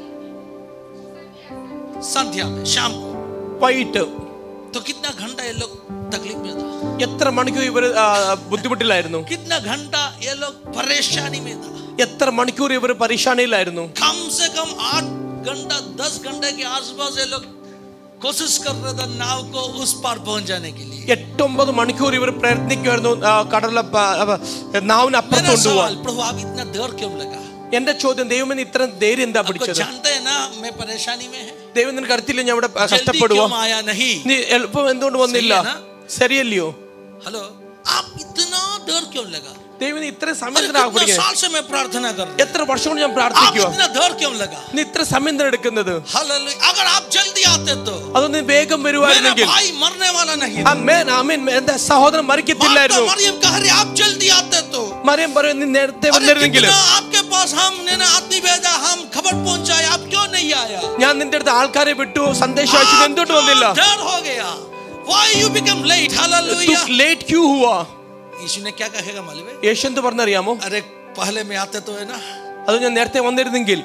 संध्या में शाम को വൈകിട്ട് तो कितना घंटा ये लोग तकलीफ में था എത്ര മണിക്കൂർ ഇവർ ബുദ്ധിമുട്ടിലായിരുന്നു कितना घंटा ये लोग परेशानी में था എത്ര മണിക്കൂർ ഇവർ പരീക്ഷാണിയിലായിരുന്നു कम से कम आठ घंटा दस घंटे के आसपास ये लोग कोशिश कर रहे थे नाव को उस पार पहुंच जाने के लिए എട്ടൊമ്പത് മണിക്കൂർ ഇവർ പ്രയത്നിക്കുമായിരുന്നു ആ, കടലിലെ പ- അവ- നാവിന് അപ്പുറത്ത് मेरा കൊണ്ടുപോകാൻ सवाल प्रभु आप इतना डर क्यों लगा എന്റെ ചോദ്യം ദൈവം ഇത്ര ധൈര്യം എന്താ आपको പിടിച്ചത് जानते हैं ना मैं परेशानी में है ദൈവം നിനക്ക് അറിയത്തില്ല ഞാൻ ഇവിടെ जल्दी കഷ്ടപ്പെടുക क्यों आया नहीं നീ എളുപ്പം എന്തുകൊണ്ട് വന്നില്ല ശരിയാണ്. ശരിയല്ലയോ हेलो आप इतना डर क्यों लगा ദൈവം നീ ഇത്ര अरे സമയം कितना പഠിക്കാൻ साल से मैं प्रार्थना कर रहा എത്ര വർഷം കൊണ്ട് ഞാൻ हूं। आप പ്രാർത്ഥിക്കുക इतना डर क्यों लगा നീ ഇത്ര സമയം എന്തിനാ എടുക്കുന്നത് हालेलुया अगर आप जल्दी आते तो അതൊന്ന് വേഗം मेरा വരുവായിരുന്നെങ്കിൽ भाई मरने वाला नहीं था। അമ്മേൻ ആമേൻ എന്റെ സഹോദരൻ माता മരിക്കത്തില്ലായിരുന്നു मरियम कह रही आप जल्दी आते तो മറിയം പറയും നീ നേരത്തെ अरे വന്നിരുന്നെങ്കിൽ कितना आपके पास हमने ना आदमी भेजा हम खबर पहुंचाए आप क्यों नहीं आया ഞാൻ നിന്റെ അടുത്ത് ആൾക്കാരെ വിട്ടു സന്ദേശം അയച്ചു എന്തുകൊണ്ട് വന്നില്ല आपको डर हो गया why you become late hallelujah late ക്യൂ ഹുവാ यीशु ने क्या कहेगा मालूम है യേശു എന്ത് പറഞ്ഞറിയാമോ अरे पहले में आते तो है ना അത് ഞാൻ നേരത്തെ വന്നിരുന്നെങ്കിൽ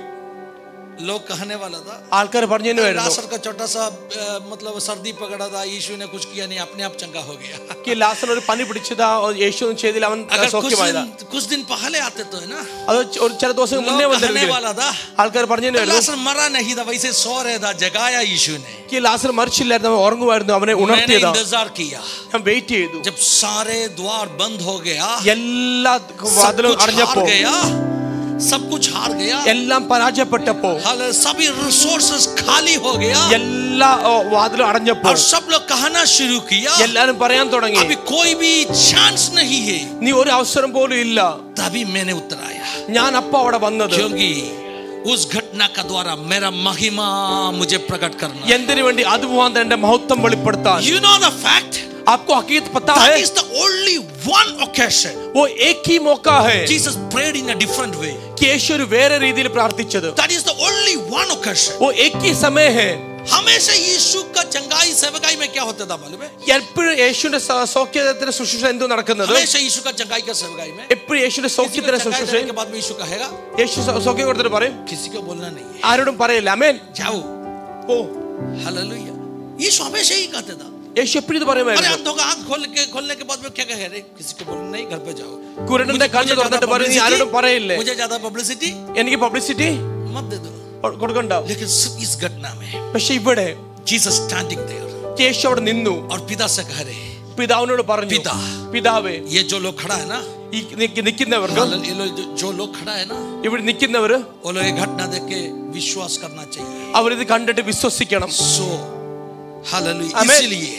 लोग कहने वाला था ആൾക്കാർ പറഞ്ഞു തരുമായിരുന്നു लासर का छोटा सा अ, मतलब सर्दी पकड़ा था यीशु ने कुछ किया नहीं अपने आप चंगा हो गया ഈ ലാസർ ഒരു പനി പിടിച്ചതാ യേശു ഒന്നും ചെയ്തില്ല അവൻ अगर कुछ സൗഖ്യമായതാ दिन कुछ दिन पहले आते तो है ना അത് ഒരു ചില ദിവസം മുന്നേ लोग कहने വന്നിരുന്നെങ്കിൽ वाला था ആൾക്കാർ പറഞ്ഞു തരുമായിരുന്നു लासर मरा नहीं था वैसे सो रहा था जगाया यीशु ने ഈ ലാസർ മരിച്ചില്ലായിരുന്നു അവൻ ഉറങ്ങുമായിരുന്നു അവനെ मैंने ഉണർത്തിയതാ इंतजार किया ഞാൻ വെയിറ്റ് ചെയ്തു जब सारे द्वार बंद हो गया എല്ലാ सब വാതിലും कुछ हार അടഞ്ഞപ്പോ गया सब कुछ हार गया എല്ലാം പരാജയപ്പെട്ടപ്പോ हाल- सभी रिसोर्सेस खाली हो गया എല്ലാ ഓ, വാതിലും അടഞ്ഞപ്പോ और सब लोग कहना शुरू किया എല്ലാരും പറയാൻ തുടങ്ങി अभी कोई भी चांस नहीं है നീ ഒരു അവസരം പോലും ഇല്ല तभी मैंने उत्तर आया ഞാൻ അപ്പൊ അവിടെ വന്നത് क्योंकि उस घटना का द्वारा मेरा महिमा मुझे प्रकट करना എന്തിനു വേണ്ടി അത് മുഖാന്തരം എന്റെ മഹത്വം വെളിപ്പെടുത്താൻ यू नो द फैक्ट आपको हकीकत पता that है is the only one occasion वो एक ही मौका है Jesus prayed in a different way कि യേശു ഒരു വേറെ രീതിയിൽ പ്രാർത്ഥിച്ചത് that is the only one occasion वो एक ही समय है हमेशा यीशु का चंगाई सेवकाई में क्या होता था मालूम है എപ്പോഴും യേശുവിന്റെ സ- സൗഖ്യത്തിന്റെ ശുശ്രൂഷ എന്തോ നടക്കുന്നത് हमेशा यीशु का चंगाई का सेवकाई में എപ്പോഴും യേശുവിന്റെ किसी को സൗഖ്യത്തിന്റെ चंगाई ശുശ്രൂഷ देने के बाद में यीशु कहेगा യേശു സ- സൗഖ്യം കൊടുത്തിട്ട് പറയും किसी को बोलना नहीं है ആരോടും പറയില്ല അമേൻ जाओ ഓ हालेलुया यीशु हमेशा ही कहते था യേശു എപ്പോഴും ഇത് अरे പറയുമായിരുന്നു अंधों का आंख खोल के खोलने के बाद में क्या कहे अरे किसी को बोलना नहीं घर पे जाओ കുരുടന്റെ കണ്ണ് തുറന്നിട്ട് പറയും നീ ആരോടും പറയില്ലേ मुझे ज्यादा पब्लिसिटी എനിക്ക് പബ്ലിസിറ്റി मत दे दो കൊടുക്കണ്ട लेकिन इस घटना में പക്ഷെ ഇവിടെ जीसस स्टैंडिंग देयर യേശു അവിടെ നിന്നു और पिता से कह रहे പിതാവിനോട് പറഞ്ഞു പിതാ. പിതാവേ ये जो लोग खड़ा है ना ഈ നിക്ക്- നിൽക്കുന്നവർക്ക് ये लोग जो- जो लोग खड़ा है ना ഇവിടെ നിൽക്കുന്നവര് वो लोग ये घटना देख के विश्वास करना चाहिए അവരിത് കണ്ടിട്ട് വിശ്വസിക്കണം सो हालेलुया Amen. इसलिए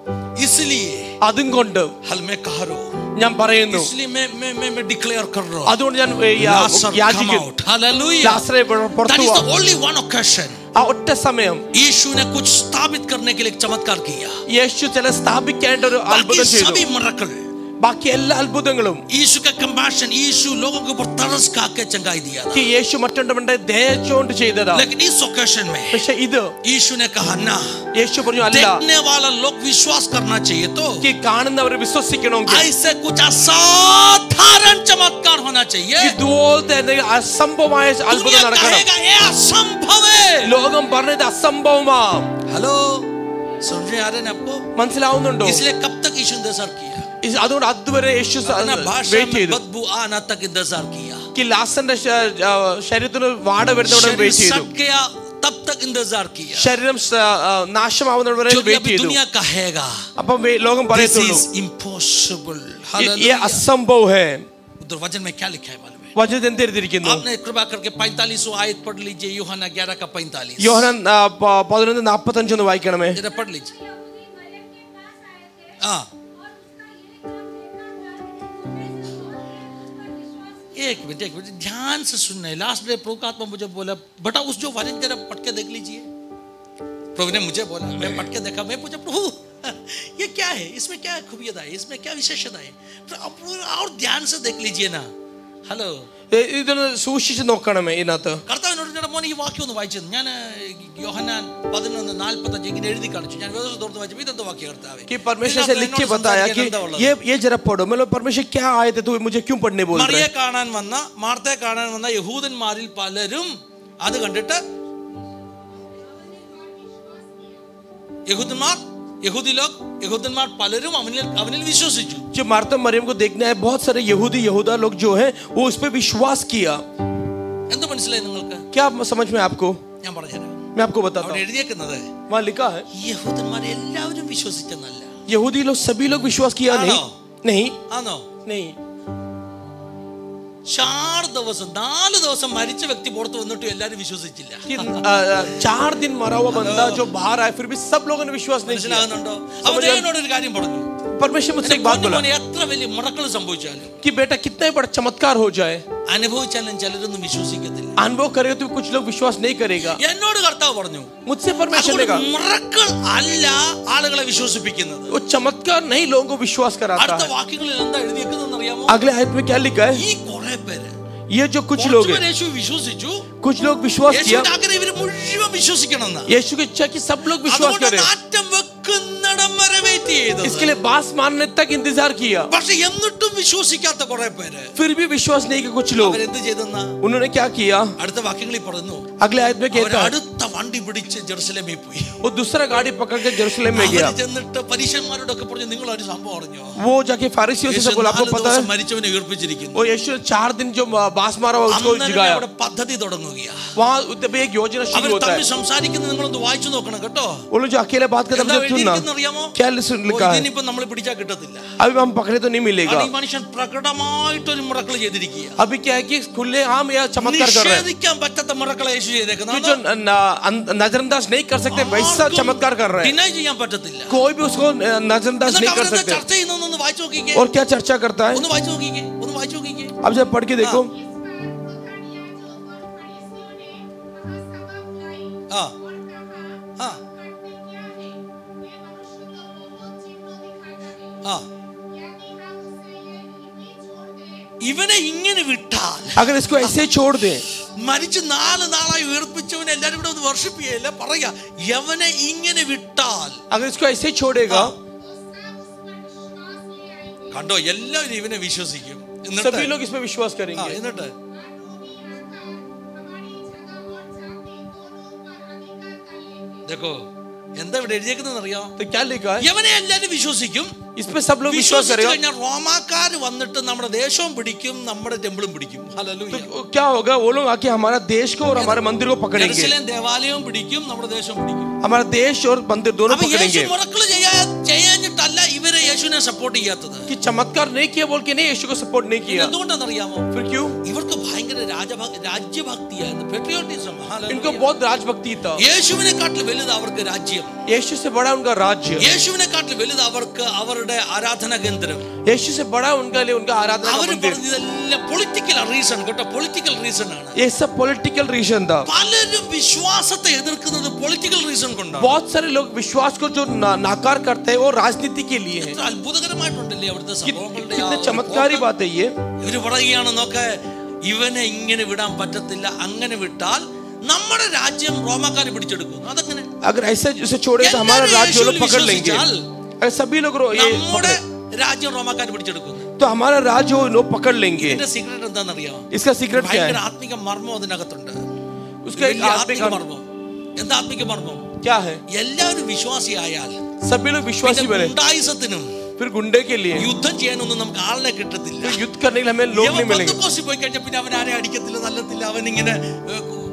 इसलिए അതും കൊണ്ട് हल में कह रहा हूं ഞാൻ പറയുന്നു इसलिए मैं मैं मैं मैं डिक्लेयर कर रहा हूं അതുകൊണ്ട് ഞാൻ ഏ, യാ- Lazarus come യാചിക്കുന്നു out hallelujah ലാസറെ പുറ- that പുറത്തു is വാ. the only one occasion ആ ഒറ്റ സമയം यीशु ने कुछ स्थापित करने के लिए एक चमत्कार किया യേശു ചില സ്ഥാപിക്കേണ്ട ഒരു बाकी അത്ഭുതം ചെയ്തു सभी मरकल ബാക്കി എല്ലാ അത്ഭുതങ്ങളും यीशु का कंपैशन यीशु लोगों के ऊपर तरस खा के चंगाई दिया था ഈ യേശു മറ്റുള്ളവന്റെ ദയച്ചുകൊണ്ട് ചെയ്തതാ लेकिन इस ओकेशन में പക്ഷെ ഇത് यीशु ने कहा ना യേശു പറഞ്ഞു അല്ല देखने वाला लोग विश्वास करना चाहिए तो ഈ കാണുന്നവർ വിശ്വസിക്കണമെങ്കിൽ ऐसे कुछ असाधारण चमत्कार होना चाहिए ഇതുപോലത്തെ എന്തെങ്കിലും അസംഭവമായ അത്ഭുതം दुनिया നടക്കണം कहेगा ये असंभव है ലോകം പറഞ്ഞത് അസംഭവമാ हेलो समझ में आ रहे हैं आपको മനസ്സിലാവുന്നുണ്ടോ इसलिए कब तक यीशु इंतजार किया ഇത് അതുകൊണ്ട് അതുവരെ യേശു अपना भाषा വെയിറ്റ് में ചെയ്തു बदबू आना तक इंतजार किया ഈ ലാസന്റെ ശ- ആ, ശരീരത്തിന് വാട വരുന്നവിടെ शरीर വെയിറ്റ് ചെയ്തു सट गया तब तक इंतजार किया ശരീരം സ- ആ, നാശമാവുന്നത് വരെ क्योंकि വെയിറ്റ് अभी ചെയ്തു दुनिया कहेगा അപ്പം വേ- ലോകം दिस പറയത്തുള്ളൂ इज इम्पॉसिबल "ये- ये असंभव है उधर वचन में क्या लिखा है मालूम है വചനത്തിൽ എന്തെഴുതിയിരിക്കുന്നു आपने कृपा करके पैंतालीसों आयत पढ़ लीजिए यूहन्ना ग्यारह का पैंतालीस യോഹനൻ ആ, പ- പതിനൊന്ന് നാപ്പത്തി അഞ്ചൊന്ന് വായിക്കണമേ जरा पढ़ लीजिए यहूदी मरियम के पास आए थे हाँ और उसका ये काम देखा कर उसका विश्वास एक मिनट एक मिनट ध्यान से सुनना है लास्ट डे प्रभु का आत्मा मुझे बोला बेटा उस जो वचन जरा पढ़ के देख लीजिए प्रभु ने मुझे बोला मैं पढ़ के देखा मैं पूछा प्रभु ये क्या है इसमें क्या खूबियत है इसमें क्या विशेषता है फिर अब और ध्यान से देख लीजिए ना ഹലോ ഏ, ഇതൊന്ന് സൂക്ഷിച്ച് നോക്കണമേ ഇതിനകത്ത് കർത്താവിനോട് ചേട്ടാ മോനെ ഈ വാക്യം ഒന്ന് വായിച്ചത് ഞാൻ യോഹനാൻ പതിനൊന്ന് നാൽപ്പത്തഞ്ച് ഇങ്ങനെ എഴുതി കാണിച്ചു ഞാൻ വേദോസ് തോർത്ത് വായിച്ചപ്പോൾ ഇതെന്ത് വാക്യം കർത്താവേ कि परमेश्वर से ഇതിനകത്ത് लिख के എന്നോട് बताया कि സംസാരിക്കാൻ എന്താ ഉള്ളത്? ये ये जरा पढ़ो मतलब परमेश्वर क्या आए थे तो मुझे क्यों पढ़ने बोल रहे മറിയെ हैं? കാണാൻ വന്ന മാർത്തയെ കാണാൻ വന്ന യഹൂദന്മാരിൽ പലരും അത് കണ്ടിട്ട് യഹൂദന്മാർ യഹൂദി ലോക് യഹൂദന്മാർ പലരും അവനിൽ അവനിൽ വിശ്വസിച്ചു जो मार्था मरियम को देखना है बहुत सारे यहूदी यहूदा लोग जो हैं वो उस पर विश्वास किया എന്ത് മനസ്സിലായി നിങ്ങൾക്ക് क्या समझ में आपको ഞാൻ പറഞ്ഞുതരാം मैं आपको बताता അവിടെ हूँ എഴുതിയേക്കുന്നത് वहाँ लिखा है യഹൂദന്മാർ എല്ലാവരും വിശ്വസിച്ചെന്നല്ല यहूदी लोग सभी लोग विश्वास किया ആണോ? नहीं नहीं ആണോ नहीं ചാറ് ദിവസം നാല് ദിവസം മരിച്ച വ്യക്തി പുറത്ത് വന്നിട്ടും എല്ലാവരും വിശ്വസിച്ചില്ല कि आ, आ, चार दिन मरा हुआ बंदा जो बाहर आए फिर भी सब लोगों ने विश्वास नहीं किया മനസ്സിലാകുന്നുണ്ടോ അപ്പൊ ദൈവനോട് ഒരു കാര്യം പറഞ്ഞു परमेश्वर मुझसे എന്റെ एक बात പൊന്നു बोला മോനെ എത്ര വലിയ മുടക്കൾ സംഭവിച്ചാലും कि बेटा कितना ही बड़ा चमत्कार हो जाए അനുഭവിച്ചാലും ചിലരൊന്നും വിശ്വസിക്കത്തില്ല अनुभव करेगा तो कुछ लोग विश्वास नहीं करेगा എന്നോട് കർത്താവ് പറഞ്ഞു मुझसे परमेश्वर ने कहा മുറക്കൾ അല്ല ആളുകളെ വിശ്വസിപ്പിക്കുന്നത് वो चमत्कार नहीं लोगों को विश्वास कराता അടുത്ത है വാക്യങ്ങളിൽ എന്താ എഴുതിയേക്കുന്നതെന്ന് അറിയാമോ अगले आयत में क्या लिखा है ഈ കുറെ പേര് ये जो कुछ लोग കുറച്ചുപേര് हैं യേശു വിശ്വസിച്ചു कुछ लोग विश्वास किया യേശുവിന്റെ ആഗ്രഹം ഇവര് മുഴുവൻ വിശ്വസിക്കണമെന്ന് यीशु की इच्छा कि सब लोग विश्वास അതുകൊണ്ട് करें നാറ്റം വെക്കുന്നിടം വരെ വെയിറ്റ് ചെയ്തത് इसके लिए बास मारने तक इंतजार किया പക്ഷെ എന്നിട്ടും വിശ്വസിക്കാത്ത കുറെ പേര് फिर भी विश्वास नहीं कि कुछ लोग അവരെന്ത് ചെയ്തെന്ന उन्होंने क्या किया അടുത്ത വാക്യങ്ങളിൽ പറഞ്ഞു अगले आयत में അവർ कहता है അടുത്ത വണ്ടി പിടിച്ച് ജെറുസലേമിൽ പോയി वो दूसरा गाड़ी पकड़ के जेरूसलम में അവര് गया ചെന്നിട്ട് പരീക്ഷന്മാരോടൊക്കെ പറഞ്ഞു നിങ്ങൾ ഒരു സംഭവം അറിഞ്ഞോ वो जाके फारिसियों से യേശു बोला आपको നാല് पता ദിവസം है മരിച്ചവനെ ഉയർപ്പിച്ചിരിക്കുന്നു वो यीशु ने चार दिन जो बास मारा हुआ उसको അന്നേരം जगाया അവിടെ പദ്ധതി തുടങ്ങുകയാ वहां तब एक योजना അവർ शुरू होता തമ്മിൽ है സംസാരിക്കുന്നത് നിങ്ങളൊന്ന് വായിച്ചു നോക്കണം കേട്ടോ वो लोग जो अकेले बात करते എന്താ हैं हमसे सुनना എഴുതിയിരിക്കുന്നത് അറിയാമോ क्या लिसन ഓ, लिखा है ഇതിനിപ്പോ നമ്മൾ പിടിച്ചാൽ കിട്ടത്തില്ല अभी हम पकड़े तो नहीं मिलेगा കാരണം ഈ മനുഷ്യൻ പ്രകടമായിട്ടൊരു മുറക്കൾ ചെയ്തിരിക്കുക अभी क्या है कि खुले आम या चमत्कार कर रहे हैं നിഷേധിക്കാൻ പറ്റാത്ത മുറക്കളെ യേശു कि ചെയ്തേക്കുന്നത് जो न- न- नजरअंदाज नहीं कर सकते वैसा चमत्कार कर रहे हैं ഡിനൈ ചെയ്യാൻ പറ്റത്തില്ല कोई भी उसको अ, नजरअंदाज എന്നിട്ട് नहीं कर അവരെന്താ सकते ചർച്ച ചെയ്യുന്നതെന്ന് വായിച്ചു നോക്കിക്കേ और क्या चर्चा करता है ഒന്ന് വായിച്ചു നോക്കിക്കേ ഒന്ന് വായിച്ചു നോക്കിക്കേ अब जब पढ़ के देखो ആ ആ ആ ഇവനെ ഇങ്ങനെ വിട്ടാൽ अगर इसको ऐसे ही छोड़ दें മരിച്ച് നാല് നാളായി ഉയർപ്പിച്ചവനെ എല്ലാരും ഇവിടെ ഒന്ന് വർഷിപ്പ് ചെയ്യല്ല പറയാ യവനെ ഇങ്ങനെ വിട്ടാൽ अगर इसको ऐसे ही छोड़ेगा കണ്ടോ എല്ലാവരും ഇവനെ വിശ്വസിക്കും सभी എന്നിട്ട് लोग इसमें विश्वास ആ, करेंगे എന്നിട്ട് देखो എന്താ ഇവിടെ എഴുതിയേക്കുന്നത് അറിയാം तो क्या लिखा है യവനെ എല്ലാരും വിശ്വസിക്കും इस पे सब लोग विश्वास വിശ്വസിച്ചു करेगा കഴിഞ്ഞാൽ റോമാക്കാർ വന്നിട്ട് നമ്മുടെ ദേശവും പിടിക്കും നമ്മുടെ ടെമ്പിളും പിടിക്കും ഹല്ലേലൂയ तो क्या होगा वो लोग आके हमारा देश को और हमारे मंदिर को पकड़ेंगे ജെറുസലേം ദേവാലയവും പിടിക്കും നമ്മുടെ ദേശവും പിടിക്കും हमारा देश और मंदिर दोनों അപ്പൊ യേശു पकड़ेंगे മുറക്കള് ചെയ്യാ ചെയ്യാഞ്ഞിട്ടല്ല ഇവരെ യേശുവിനെ സപ്പോർട്ട് ചെയ്യാത്തത് कि चमत्कार नहीं किया बोल के नहीं यीशु को सपोर्ट नहीं किया എന്തുകൊണ്ടാണെന്നറിയാമോ फिर क्यों ഇവർക്ക് ഭയങ്കര രാജഭ രാജ്യഭക്തിയായിരുന്നു പെട്രിയോട്ടിസം इनको बहुत राजभक्ति था യേശുവിനെ കാട്ടിൽ വലുത് അവർക്ക് രാജ്യം यीशु से बड़ा उनका राज्य യേശുവിനെ കാട്ടിൽ വലുത് അവർക്ക് അവരുടെ ആരാധന കേന്ദ്രം यीशु से बड़ा उनका लिए उनका आराधना का അവർ मंदिर പറഞ്ഞതെല്ലാം പൊളിറ്റിക്കൽ റീസൺ കേട്ടോ പൊളിറ്റിക്കൽ റീസൺ ആണ് ये सब पॉलिटिकल रीजन था പലരും വിശ്വാസത്തെ എതിർക്കുന്നത് പൊളിറ്റിക്കൽ റീസൺ കൊണ്ടാണ് बहुत सारे लोग विश्वास को जो ना, नाकार करते हैं वो राजनीति के लिए है എത്ര അത്ഭുതകരമായിട്ടുണ്ടല്ലേ അവിടുത്തെ कि- സംഭവങ്ങളുടെ ആ कितने ഒരു चमत्कारी പോക്ക്. बात है ये ഇവര് പറയുകയാണ് നോക്കെ ഇവനെ ഇങ്ങനെ വിടാൻ പറ്റത്തില്ല അങ്ങനെ വിട്ടാൽ നമ്മുടെ രാജ്യം റോമാക്കാർ പിടിച്ചെടുക്കും അതെങ്ങനെ अगर ऐसा उसे छोड़े तो എല്ലാ हमारा राज्य वो लोग യേശുവിൽ पकड़ लेंगे വിശ്വസിച്ചാൽ अगर सभी लोग रो- ये നമ്മുടെ पकड़े, രാജ്യം റോമാക്കാർ പിടിച്ചെടുക്കും तो हमारा राज्य वो लोग पकड़ लेंगे ഇതിന്റെ സീക്രട്ട് എന്താണെന്നറിയാമോ इसका सीक्रेट क्या ഭയങ്കര है ആത്മിക മർമ്മം അതിനകത്തുണ്ട് उसका एक വലിയ आत्मिक ആത്മിക മർമ്മം എന്താ ആത്മിക മർമ്മം क्या है എല്ലാവരും വിശ്വാസിയായാൽ सभी लोग विश्वासी പിന്നെ बने ഗുണ്ടായുസത്തിനും फिर गुंडे के लिए യുദ്ധം ചെയ്യാനൊന്നും നമുക്ക് ആളിനെ കിട്ടത്തില്ല फिर युद्ध करने के लिए हमें लोग ഇവൻ नहीं मिलेंगे പെന്തക്കോസ്തിൽ പോയി കഴിഞ്ഞാൽ പിന്നെ അവൻ ആരെ അടിക്കത്തില്ല നല്ലത്തില്ല അവൻ ഇങ്ങനെ ഏ, കു-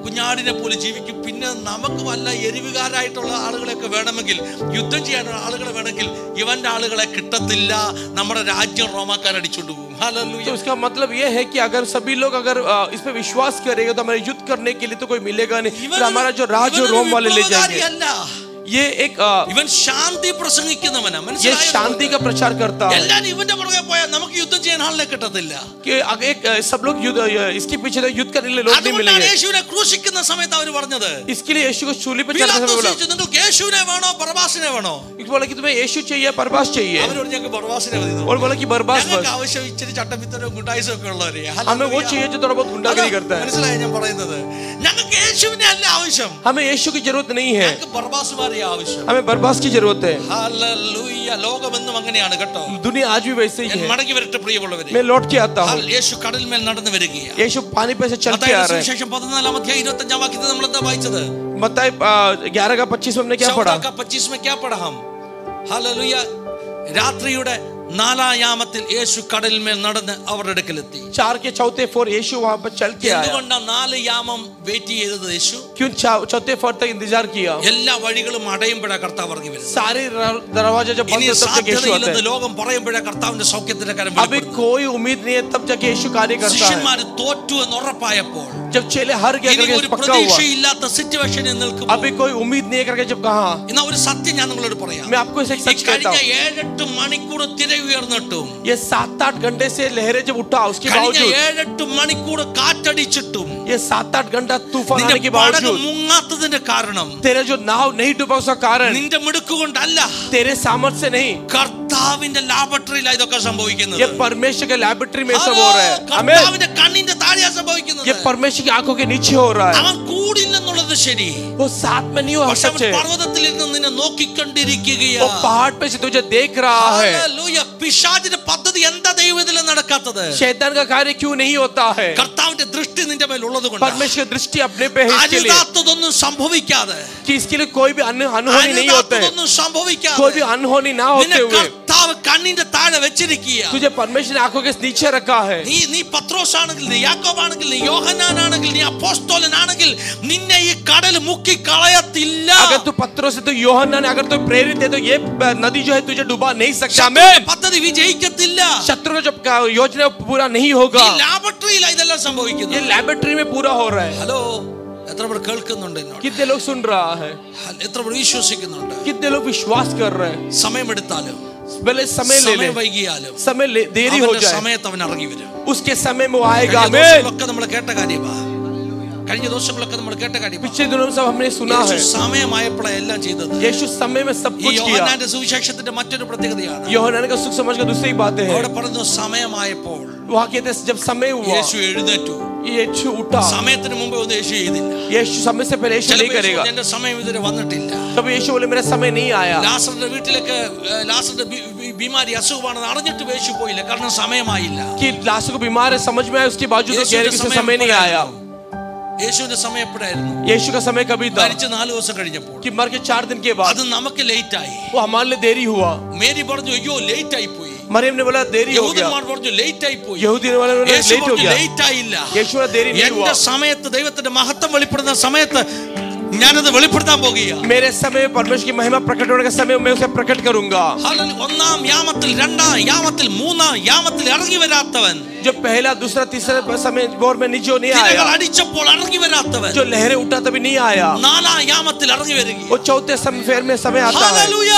കുഞ്ഞാടിനെ പോലെ ജീവിക്കും പിന്നെ നമുക്ക് വല്ല എരിവുകാരായിട്ടുള്ള ആളുകളെയൊക്കെ വേണമെങ്കിൽ യുദ്ധം ചെയ്യാനുള്ള ആളുകളെ വേണമെങ്കിൽ ഇവന്റെ ആളുകളെ കിട്ടത്തില്ല നമ്മുടെ രാജ്യം റോമാക്കാരടിച്ചോണ്ട് പോകും तो ഹല്ലേലൂയ. इसका मतलब ये है कि अगर सभी लोग अगर अ, इस पे विश्वास करेंगे तो हमारे युद्ध करने के लिए तो कोई मिलेगा नहीं फिर ഇവനൊരു- हमारा जो राज जो ഇവനൊരു रोम वाले ले जाएंगे വിപ്ലവകാരിയല്ല. ये एक अ, ഇവൻ ശാന്തി പ്രസംഗിക്കുന്നവനാ ये മനസ്സിലായോ शांति का प्रचार करता है എല്ലാരും ഇവന്റെ പുറകെ പോയാൽ നമുക്ക് യുദ്ധം ചെയ്യാൻ ആളിനെ കിട്ടത്തില്ല कि अगर एक अ, सब लोग युद्ध अ, इसके पीछे तो युद्ध करने के लिए लोग नहीं അതുകൊണ്ടാണ് मिलेंगे യേശുവിനെ ക്രൂശിക്കുന്ന സമയത്ത് അവർ പറഞ്ഞത് इसके लिए यीशु को चूली पे चढ़ने പീലാത്തോസ് समय बोला ചോദിച്ചു, നിങ്ങൾക്ക് യേശുവിനെ വേണോ ബർബാസിനെ വേണോ एक बोला कि तुम्हें यीशु चाहिए बर्बास चाहिए അവരോട് ഞങ്ങൾക്ക് ബർബാസിനെ മതി എന്ന് और बोला कि बर्बास ഞങ്ങൾക്ക് बस ആവശ്യം ഇച്ചിരി ചട്ടമ്പിത്തരവും ഗുണ്ടായിസും ഒക്കെ ഉള്ളവരെ हमें वो चाहिए जो थोड़ा बहुत गुंडागिरी करता है മനസ്സിലായി ഞാൻ പറയുന്നത് ഞങ്ങൾക്ക് യേശുവിനെ അല്ല ആവശ്യം हमें यीशु की जरूरत नहीं है ഞങ്ങൾക്ക് ബർബാസുമാരെ ആവശ്യം हमें बर्बास की जरूरत है ഹല്ലേലൂയ. ലോകമെന്നും അങ്ങനെയാണ് കേട്ടോ दुनिया आज भी वैसे ही ഞാൻ है മടങ്ങി വരട്ടെ പ്രിയമുള്ളവരെ मैं लौट के आता हूँ ഹൽ- യേശു കടലിന്മേൽ നടന്നു വരികയാണ് यीशु पानी पे से चल के आ മത്തായിയുടെ रहे हैं സുവിശേഷം പതിനാലാം അധ്യായം ഇരുപത്തി അഞ്ചാം വാക്യത്തിൽ നമ്മൾ എന്താ വായിച്ചത് मത്താई ग्यारह का पच्चीस में हमने क्या पढ़ा चौदह का पच्चीस में क्या पढ़ा हम हालेलुया രാത്രിയുടെ നാലാം യാമത്തിൽ യേശു കടലിന്മേൽ നടന്ന് അവരുടെ അടുക്കലെത്തി चार के चौथे फोर यीशु वहां पर चल के आया എന്തുകൊണ്ടാണ് നാല് യാമം വെയിറ്റ് ചെയ്തത് യേശു क्यों चा- चौथे फोर तक इंतजार किया എല്ലാ വഴികളും അടയുമ്പോഴാണ് കർത്താവ് ഇറങ്ങി വരുന്നത് सारे र- दरवाजे जब ഇനി बंद है, तब तक यीशु आता സാധ്യതയില്ലെന്ന് है ലോകം പറയുമ്പോഴേ കർത്താവിന്റെ സൗഖ്യത്തിന്റെ കാര്യം अभी വെളിപ്പെടുന്നത്. कोई उम्मीद नहीं है तब जाके यीशु कार्य करता है ശിഷ്യന്മാര് തോറ്റു എന്ന് ഉറപ്പായപ്പോൾ जब चेले हर गया ഇനി करके ഒരു पक्का हुआ പ്രതീക്ഷയില്ലാത്ത സിറ്റുവേഷനിൽ നിൽക്കുമ്പോൾ अभी कोई उम्मीद नहीं है करके जब कहा എന്നാ ഒരു സത്യം ഞാൻ നിങ്ങളോട് പറയാം मैं आपको इसे एक ഈ सच कहता കഴിഞ്ഞ हूँ ഏഴെട്ട് മണിക്കൂർ തിര ഉയർന്നിട്ടും ये सात आठ घंटे से लहरें जब उठा उसके കഴിഞ്ഞ बावजूद ഏഴെട്ട് മണിക്കൂർ കാറ്റടിച്ചിട്ടും ये सात आठ घंटा तूफान आने നിന്റെ के പടക് बावजूद മുങ്ങാത്തതിന്റെ കാരണം तेरे जो नाव नहीं डूबा उसका कारण നിന്റെ മിടുക്ക് കൊണ്ടല്ല तेरे सामर्थ्य से नहीं കർത്താവിന്റെ ലാബറട്ടറിയിലാണ് ഇതൊക്കെ സംഭവിക്കുന്നത് ये परमेश्वर के लेबोरेटरी में सब ഹലോ, हो रहा है हमें കർത്താവിന്റെ കണ്ണിന്റെ താഴെയാ സംഭവിക്കുന്നത് ये परमेश्वर की आंखों के नीचे हो रहा है അവൻ കൂടില്ലെന്നുള്ളത് ശരി वो साथ में नहीं हो പക്ഷെ അവൻ सकते പർവ്വതത്തിൽ ഇരുന്ന് നിന്നെ നോക്കിക്കൊണ്ടിരിക്കുകയാ वो पहाड़ पे से तुझे देख रहा है ഹല്ലേലൂയ. പിശാചിന്റെ പദ്ധതി എന്താ ദൈവത്തിൽ നടക്കാത്തത് शैतान का कार्य क्यों नहीं होता है കർത്താവിന്റെ ദൃഷ്ടി നിന്റെ മേൽ ഉള്ളത് കൊണ്ട് परमेश्वर की दृष्टि अपने पे है इसके लिए അരുതാത്തതൊന്നും സംഭവിക്കാതെ कि इसके लिए कोई भी अन- अनहोनी नहीं होते അരുതാത്തതൊന്നും कोई भी സംഭവിക്കാതെ अनहोनी ना നിന്നെ होते हुए കർത്താവ് കണ്ണിന്റെ താഴെ വെച്ചിരിക്കുക तुझे परमेश्वर ने आंखों के नीचे रखा है നീ നീ പത്രോസ് ആണെങ്കിൽ നീ യാക്കോബ് ആണെങ്കിൽ നീ യോഹനാനാണെങ്കിൽ നീ അപ്പോസ്തോലനാണെങ്കിൽ നിന്നെ ഈ കടൽ മുക്കി കളയത്തില്ല अगर तू पत्रों से तो योहन्ना ने अगर तू प्रेरित है तो ये नदी जो है तुझे डुबा नहीं सकता ശത്രുവിന്റെ हमें പദ്ധതി വിജയിക്കത്തില്ല शत्रु का जब का योजना है, वो पूरा नहीं ഈ होगा ലാബറട്ടറിയിലാണ് ഇതെല്ലാം ये സംഭവിക്കുന്നത് लेबोरेटरी में पूरा हो रहा है ഹലോ എത്ര പേർ കേൾക്കുന്നുണ്ട് എന്നോട് कितने लोग सुन रहा है ഹൽ- എത്ര പേർ വിശ്വസിക്കുന്നുണ്ട് कितने लोग विश्वास कर रहे हैं സമയമെടുത്താലും भले समय ले ले സമയം വൈകിയാലും समय ले देरी हो അവന്റെ जाए സമയത്ത് അവൻ ഇറങ്ങി വരും उसके समय में वो आएगा കഴിഞ്ഞ आमीन ദിവസങ്ങളൊക്കെ നമ്മൾ കേട്ട കാര്യമാ കഴിഞ്ഞ ദിവസങ്ങളൊക്കെ നമ്മൾ കേട്ട കാര്യമാ पिछले दिनों में सब हमने सुना യേശു है സമയമായപ്പോഴാണ് എല്ലാം ചെയ്തത് यीशु समय में सब ഈ कुछ किया യോഹന്നാന്റെ സുവിശേഷത്തിന്റെ മറ്റൊരു പ്രത്യേകതയാണ് योहन्ना का सुख समझ का दूसरी बातें हैं അവിടെ പറഞ്ഞു സമയമായപ്പോൾ वहाँ कहते हैं जब समय हुआ യേശു എഴുന്നേറ്റു यीशु उठा സമയത്തിന് മുമ്പേ ഒന്നും യേശു ചെയ്തില്ല यीशु समय से पहले यीशु नहीं ചിലപ്പോൾ യേശു करेगा പറഞ്ഞു, എന്റെ സമയം ഇതുവരെ വന്നിട്ടില്ല कभी यीशु बोले मेरा समय नहीं आया ലാസറിന്റെ വീട്ടിലേക്ക് ഏഹ്, ലാസറിന്റെ ബി- ബി- ബിമാരി അസുഖമാണെന്ന് അറിഞ്ഞിട്ട് യേശു പോയില്ല കാരണം സമയമായില്ല कि लाशों को बीमार है समझ में आया उसके बावजूद वो कह रहे कि इसका समय नहीं आया യേശുവിന്റെ സമയം എപ്പോഴായിരുന്നു यीशु का समय कभी था മരിച്ച് നാല് ദിവസം കഴിഞ്ഞപ്പോൾ कि मर के चार दिन के बाद അത് നമുക്ക് ലേറ്റ് ആയി वो हमारे लिए देरी हुआ മേരി പറഞ്ഞു അയ്യോ ലേറ്റ് ആയി പോയി मरियम ने बोला देरी हो गया യഹൂദന്മാർ പറഞ്ഞു ലേറ്റ് ആയി പോയി यहूदी ने बोला യേശു लेट हो പറഞ്ഞു गया ലേറ്റ് ആയില്ല यीशु ने देरी नहीं हुआ എന്റെ സമയത്ത് ദൈവത്തിന്റെ മഹത്വം വെളിപ്പെടുന്ന സമയത്ത് ഞാനത് വെളിപ്പെടുത്താൻ പോകുകയാണ് मेरे समय में परमेश्वर की महिमा प्रकट होने का समय मैं उसे प्रकट करूंगा ഹല്ലേലൂയ. ഒന്നാം യാമത്തിൽ രണ്ടാം യാമത്തിൽ മൂന്നാം യാമത്തിൽ ഇറങ്ങി വരാത്തവൻ जो पहला दूसरा तीसरा समय बोर में नीचे नहीं തിരകൾ आया അടിച്ചപ്പോൾ ഇറങ്ങി വരാത്തവൻ जो लहरें उठा तभी नहीं आया നാലാം യാമത്തിൽ ഇറങ്ങി വരിക वो चौथे समय फेर में समय आता है ഹല്ലേലൂയ.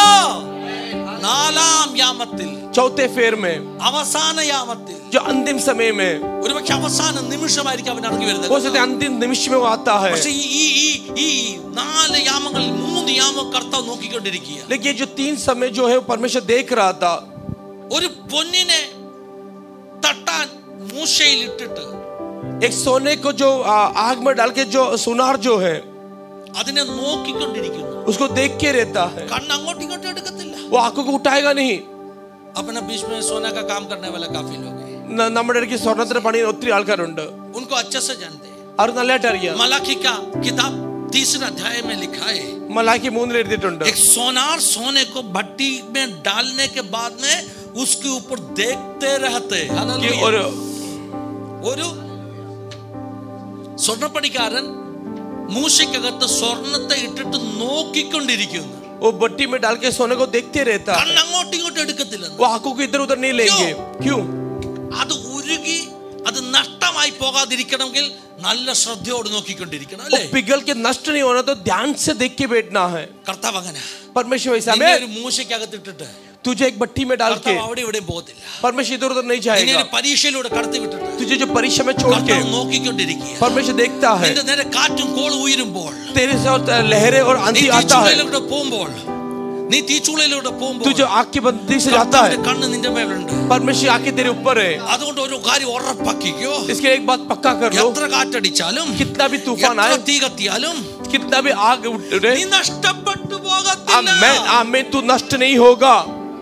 നാലാം യാമത്തിൽ चौथे फेर में അവസാന യാമത്തിൽ जो अंतिम समय में ഒരുപക്ഷെ അവസാന നിമിഷമായിരിക്കും അവൻ ഇറങ്ങി हो വരുന്നത് सकता है अंतिम निमिष में वो आता है പക്ഷെ ഈ ഈ ഈ ഈ നാല് യാമങ്ങളിൽ മൂന്ന് യാമം കർത്താവ് നോക്കിക്കൊണ്ടിരിക്കുക लेकिन ये जो तीन समय जो है वो परमेश्वर देख रहा था ഒരു പൊന്നിനെ തട്ടാൻ മൂശയിൽ ഇട്ടിട്ട് एक सोने को जो आ, आग में डाल के जो सुनार जो है അതിനെ നോക്കിക്കൊണ്ടിരിക്കുന്നു उसको देख के रहता है കണ്ണ് അങ്ങോട്ടും ഇങ്ങോട്ടും എടുക്കത്തില്ല वो आंखों को उठाएगा नहीं अपने बीच में सोने का काम करने वाले काफी लोग हैं ന- നമ്മുടെ ഇടയ്ക്ക് സ്വർണ്ണത്തിന് പണിയുന്ന ഒത്തിരി ആൾക്കാരുണ്ട് उनको अच्छे से जानते हैं അവർ നല്ലതായിട്ട് അറിയാം मलाखी का किताब तीसरा अध्याय में लिखा है മലാക്കി മൂന്നിൽ എഴുതിയിട്ടുണ്ട് एक सोनार सोने को भट्टी में डालने के बाद में उसके ऊपर देखते रहते कि हालेलुया। ഒരു ഒരു സ്വർണ്ണപ്പണിക്കാരൻ മൂശയ്ക്കകത്ത് സ്വർണത്തെ ഇട്ടിട്ട് നോക്കിക്കൊണ്ടിരിക്കുന്നു वो बट्टी में डाल के सोने को देखते रहता है കണ്ണ് അങ്ങോട്ടും ഇങ്ങോട്ടും എടുക്കത്തില്ലെന്ന് वो आंखों को इधर उधर नहीं लेंगे क्यों അത് ഉരുകി അത് നഷ്ടമായി പോകാതിരിക്കണമെങ്കിൽ നല്ല ശ്രദ്ധയോട് നോക്കിക്കൊണ്ടിരിക്കണം वो അല്ലേ पिघल के नष्ट नहीं होना तो ध्यान से देख के बैठना है കർത്താവ് അങ്ങനെ परमेश्वर ऐसा നിന്നെ में ഒരു മൂശയ്ക്കകത്ത് ഇട്ടിട്ട് तुझे एक भट्टी में डाल के കർത്താവ് അവിടെ ഇവിടെയും പോകത്തില്ല परमेश्वर इधर उधर नहीं നിന്നെ जाएगा ഒരു പരീക്ഷയിലൂടെ കടത്തി വിട്ടിട്ട് तुझे जो परीक्षा में छोड़ के കർത്താവ് നോക്കിക്കൊണ്ടിരിക്കുക परमेश्वर देखता है നിന്റെ നേരെ കാറ്റും കോളും ഉയരുമ്പോൾ तेरे से और लहरें और നീ आंधी आता है തീച്ചുളയിലൂടെ പോകുമ്പോൾ നീ തീച്ചുളയിലൂടെ പോകുമ്പോൾ तू जो आग की बंदी से जाता കർത്താവിന്റെ है കണ്ണ് നിന്റെ മേലുണ്ട് परमेश्वर आके तेरे ऊपर है അതുകൊണ്ട് ഒരു കാര്യം ഉറപ്പാക്കിക്കോ इसके लिए एक बात पक्का कर लो എത്ര കാറ്റടിച്ചാലും कितना भी तूफान എത്ര आए തീ കത്തിയാലും कितना भी आग उठे നീ നഷ്ടപ്പെട്ടു आमेन പോകത്തില്ല आमेन तू नष्ट नहीं होगा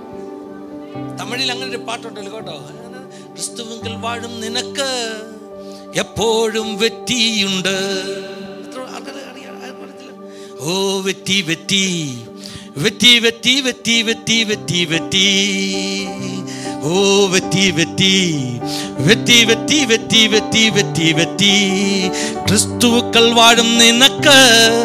തമിഴിൽ അങ്ങനെ ഒരു പാട്ടുണ്ടല്ലോ കേട്ടോ ക്രിസ്തുവിൽ വാഴും നിനക്ക് എപ്പോഴും വെറ്റിയുണ്ട് എത്ര ആൾക്കാര് അറിയാ- ആർക്കും അറിയത്തില്ല? ഓ വെറ്റി വെറ്റി വെറ്റി വെറ്റി വെറ്റി വെറ്റി വെറ്റി വെറ്റി ഓ വെറ്റി വെറ്റി വെറ്റി വെറ്റി വെറ്റി വെറ്റി വെറ്റി വെറ്റി ക്രിസ്തുക്കൾ വാഴും നിനക്ക്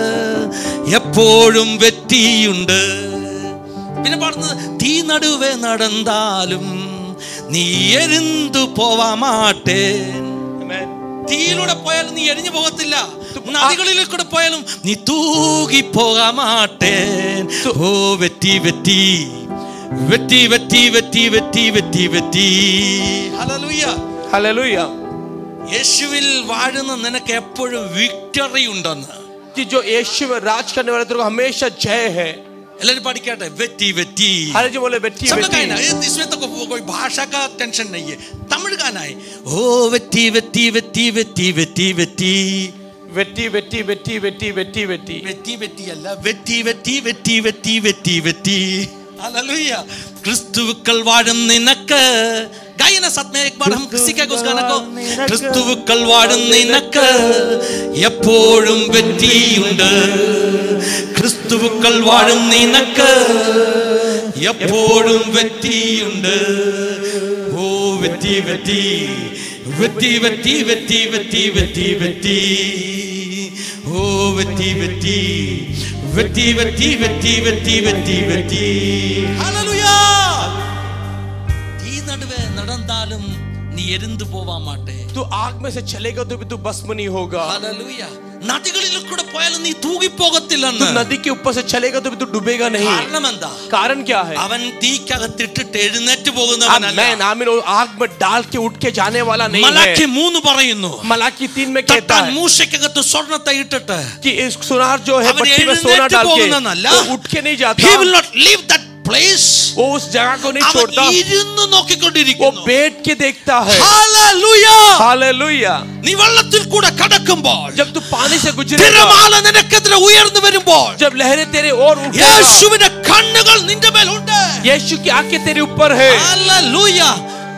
എപ്പോഴും വെറ്റിയുണ്ട് പിന്നെ പാടുന്നത് തീ നടുവേ നടന്നാലും നീ എരിന്തു പോവാ മാട്ടേൻ തീയിലൂടെ പോയാലും നീ എരിഞ്ഞു പോകത്തില്ല നദികളിൽ കൂടെ പോയാലും നീ തൂകി പോകാ മാട്ടേൻ ഓ വെറ്റി വെറ്റി വെറ്റി വെറ്റി വെറ്റി വെറ്റി വെറ്റി വെറ്റി ഹല്ലേലൂയ हालेलुया യേശുവിൽ വാഴുന്ന നിനക്ക് എപ്പോഴും വിക്ടറി ഉണ്ടെന്ന് कि जो यीशु में राज करने वाले तेरे को हमेशा जय है എല്ലാരും പഠിക്കട്ടെ വെറ്റി വെറ്റി हर जो बोले बेटी सब बेटी गाना है इसमें तो को- कोई भाषा का टेंशन नहीं है तमिल गाना है ओ वेटी वेटी वेटी वेटी वेटी वेटी बेटी बेटी बेटी बेटी बेटी बेटी വെറ്റി വെറ്റിയല്ല വെറ്റി വെറ്റി വെറ്റി വെറ്റി വെറ്റി വെറ്റി हालेलुया ക്രിസ്തുവുക്കൾ വാഴും നിനക്ക് गायना साथ में एक बार हम सीखेंगे उस गाना को ക്രിസ്തുവുക്കൾ വാഴും നിനക്ക് എപ്പോഴും വെറ്റിയുണ്ട് ക്രിസ്തുവുക്കൾ വാഴും നിനക്ക് എപ്പോഴും വെറ്റിയുണ്ട് ഓ വെറ്റി വെറ്റി വെറ്റി വെറ്റി വെറ്റി വെറ്റി വെറ്റി വെറ്റി ഓ വെറ്റി വെറ്റി വെറ്റി വെറ്റി വെറ്റി വെറ്റി വെറ്റി വെറ്റി ഹല്ലേലൂയ ഈ നടുവേ നടന്നാലും നീ എരിന്തു പോവാൻ മാട്ടേ तू आग में से चलेगा तो भी तू भस्म नहीं होगा ഹല്ലേലൂയ നദികളിൽ കൂടെ പോയാലും നീ തൂകിപ്പോകത്തില്ലെന്ന് तू नदी के ऊपर से चलेगा तो भी तू डूबेगा नहीं കാരണം എന്താ कारण क्या है അവൻ തീക്കകത്തിട്ടിട്ട് എഴുന്നേറ്റ് പോകുന്നവനല്ല मैं आमीन वो आग में डाल के उठ के जाने वाला नहीं മലാഖി है മൂന്ന് പറയുന്നു मलाकी तीन में कहता തട്ടാൻ है മൂശയ്ക്കകത്ത് സ്വർണത്തെ ഇട്ടിട്ട് कि इस सुनार जो है അവൻ पट्टी में सोना എഴുന്നേറ്റ് डाल के പോകുന്നതല്ല. वो उठ के नहीं he जाता will not leave that place वो उस जगह को नहीं അവൻ छोड़ता ഇരുന്ന് वो നോക്കിക്കൊണ്ടിരിക്കുന്നു बैठ के देखता है Hallelujah! हालेलुया നീ വെള്ളത്തിൽ കൂടെ കടക്കുമ്പോൾ जब तू पानी से गुजरेगा തിരമാല നിനക്കെതിരെ ഉയർന്നു വരുമ്പോൾ जब लहरें तेरे और उठेगा യേശുവിന്റെ കണ്ണുകൾ നിന്റെ മേലുണ്ട് यीशु की आंखें तेरे ऊपर है Hallelujah!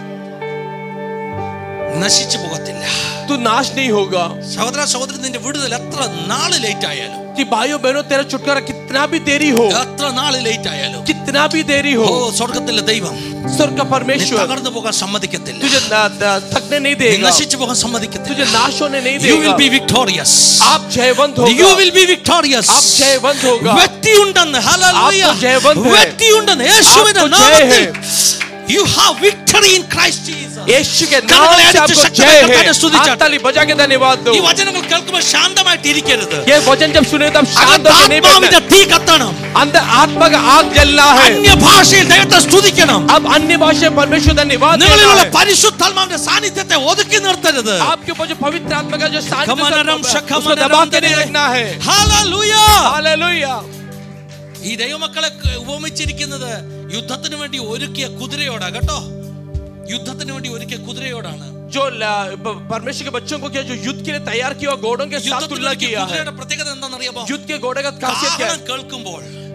നശിച്ചു പോകത്തില്ല तू नाश नहीं होगा സഹോദര സഹോദരി നിന്റെ വിടുതൽ എത്ര നാള് ലേറ്റ് ആയാലും कि भाइयों बहनों तेरा छुटकारा कितना भी देरी हो എത്ര നാള് ലേറ്റ് ആയാലും कितना भी देरी ഓ हो സ്വർഗത്തിലെ ദൈവം स्वर्ग का നീ परमेश्वर തകർന്നു പോകാൻ സമ്മതിക്കത്തില്ല तुझे न- न- थकने नहीं നീ देगा നശിച്ചു പോകാൻ സമ്മതിക്കത്തില്ല तुझे नाश होने नहीं യു വിൽ देगा ബി വിക്ടോറിയസ് आप जयवंत യു होगा വിൽ ബി വിക്ടോറിയസ് आप जयवंत होगा വ്യക്തിയുണ്ടെന്ന് ഹല്ലേലൂയ आपको जयवंत है। വ്യക്തിയുണ്ടെന്ന് യേശുവിന്റെ आपको जय നാമത്തിൽ है। You have victory in Christ Jesus यीशु के नाम കരങ്ങളെ से അടിച്ച് आपको ശക്തമായി जय കർത്താവിനെ है സ്തുതിച്ചാട്ടെ. हाथ ताली बजा के धन्यवाद दो ഈ വചനങ്ങൾ കേൾക്കുമ്പോൾ ശാന്തമായിട്ട് ഇരിക്കരുത് ये वचन जब सुने तब शांत होकर नहीं ആത്മാവിന്റെ बैठना തീ കത്തണം अंदर आत्मा का आग जलना है അന്യഭാഷയിൽ ദൈവത്തെ സ്തുതിക്കണം अब अन्य भाषा में परमेश्वर धन्यवाद देना നിങ്ങളിലുള്ള है। പരിശുദ്ധാത്മാവിന്റെ സാന്നിധ്യത്തെ ഒതുക്കി നിർത്തരുത് आपके ऊपर जो पवित्र आत्मा का जो शांति खमनरम उसको शखमनरम दबा के नहीं करे। रखना है ഹല്ലേലൂയ हालेलुया ഈ ദൈവമക്കളെ ക- ഉപമിച്ചിരിക്കുന്നത് യുദ്ധത്തിന് വേണ്ടി ഒരുക്കിയ കുതിരയോടാ കേട്ടോ യുദ്ധത്തിന് വേണ്ടി ഒരുക്കിയ കുതിരയോടാണ് जो ला- प- परमेश्वर के बच्चों को किया जो युद्ध के लिए तैयार किया घोड़ों के साथ യുദ്ധത്തിന് तुलना ഒരുക്കിയ किया है കുതിരയുടെ പ്രത്യേകത എന്താണെന്നറിയാമോ युद्ध के घोड़े का खासियत क्या കാഹളം है കേൾക്കുമ്പോൾ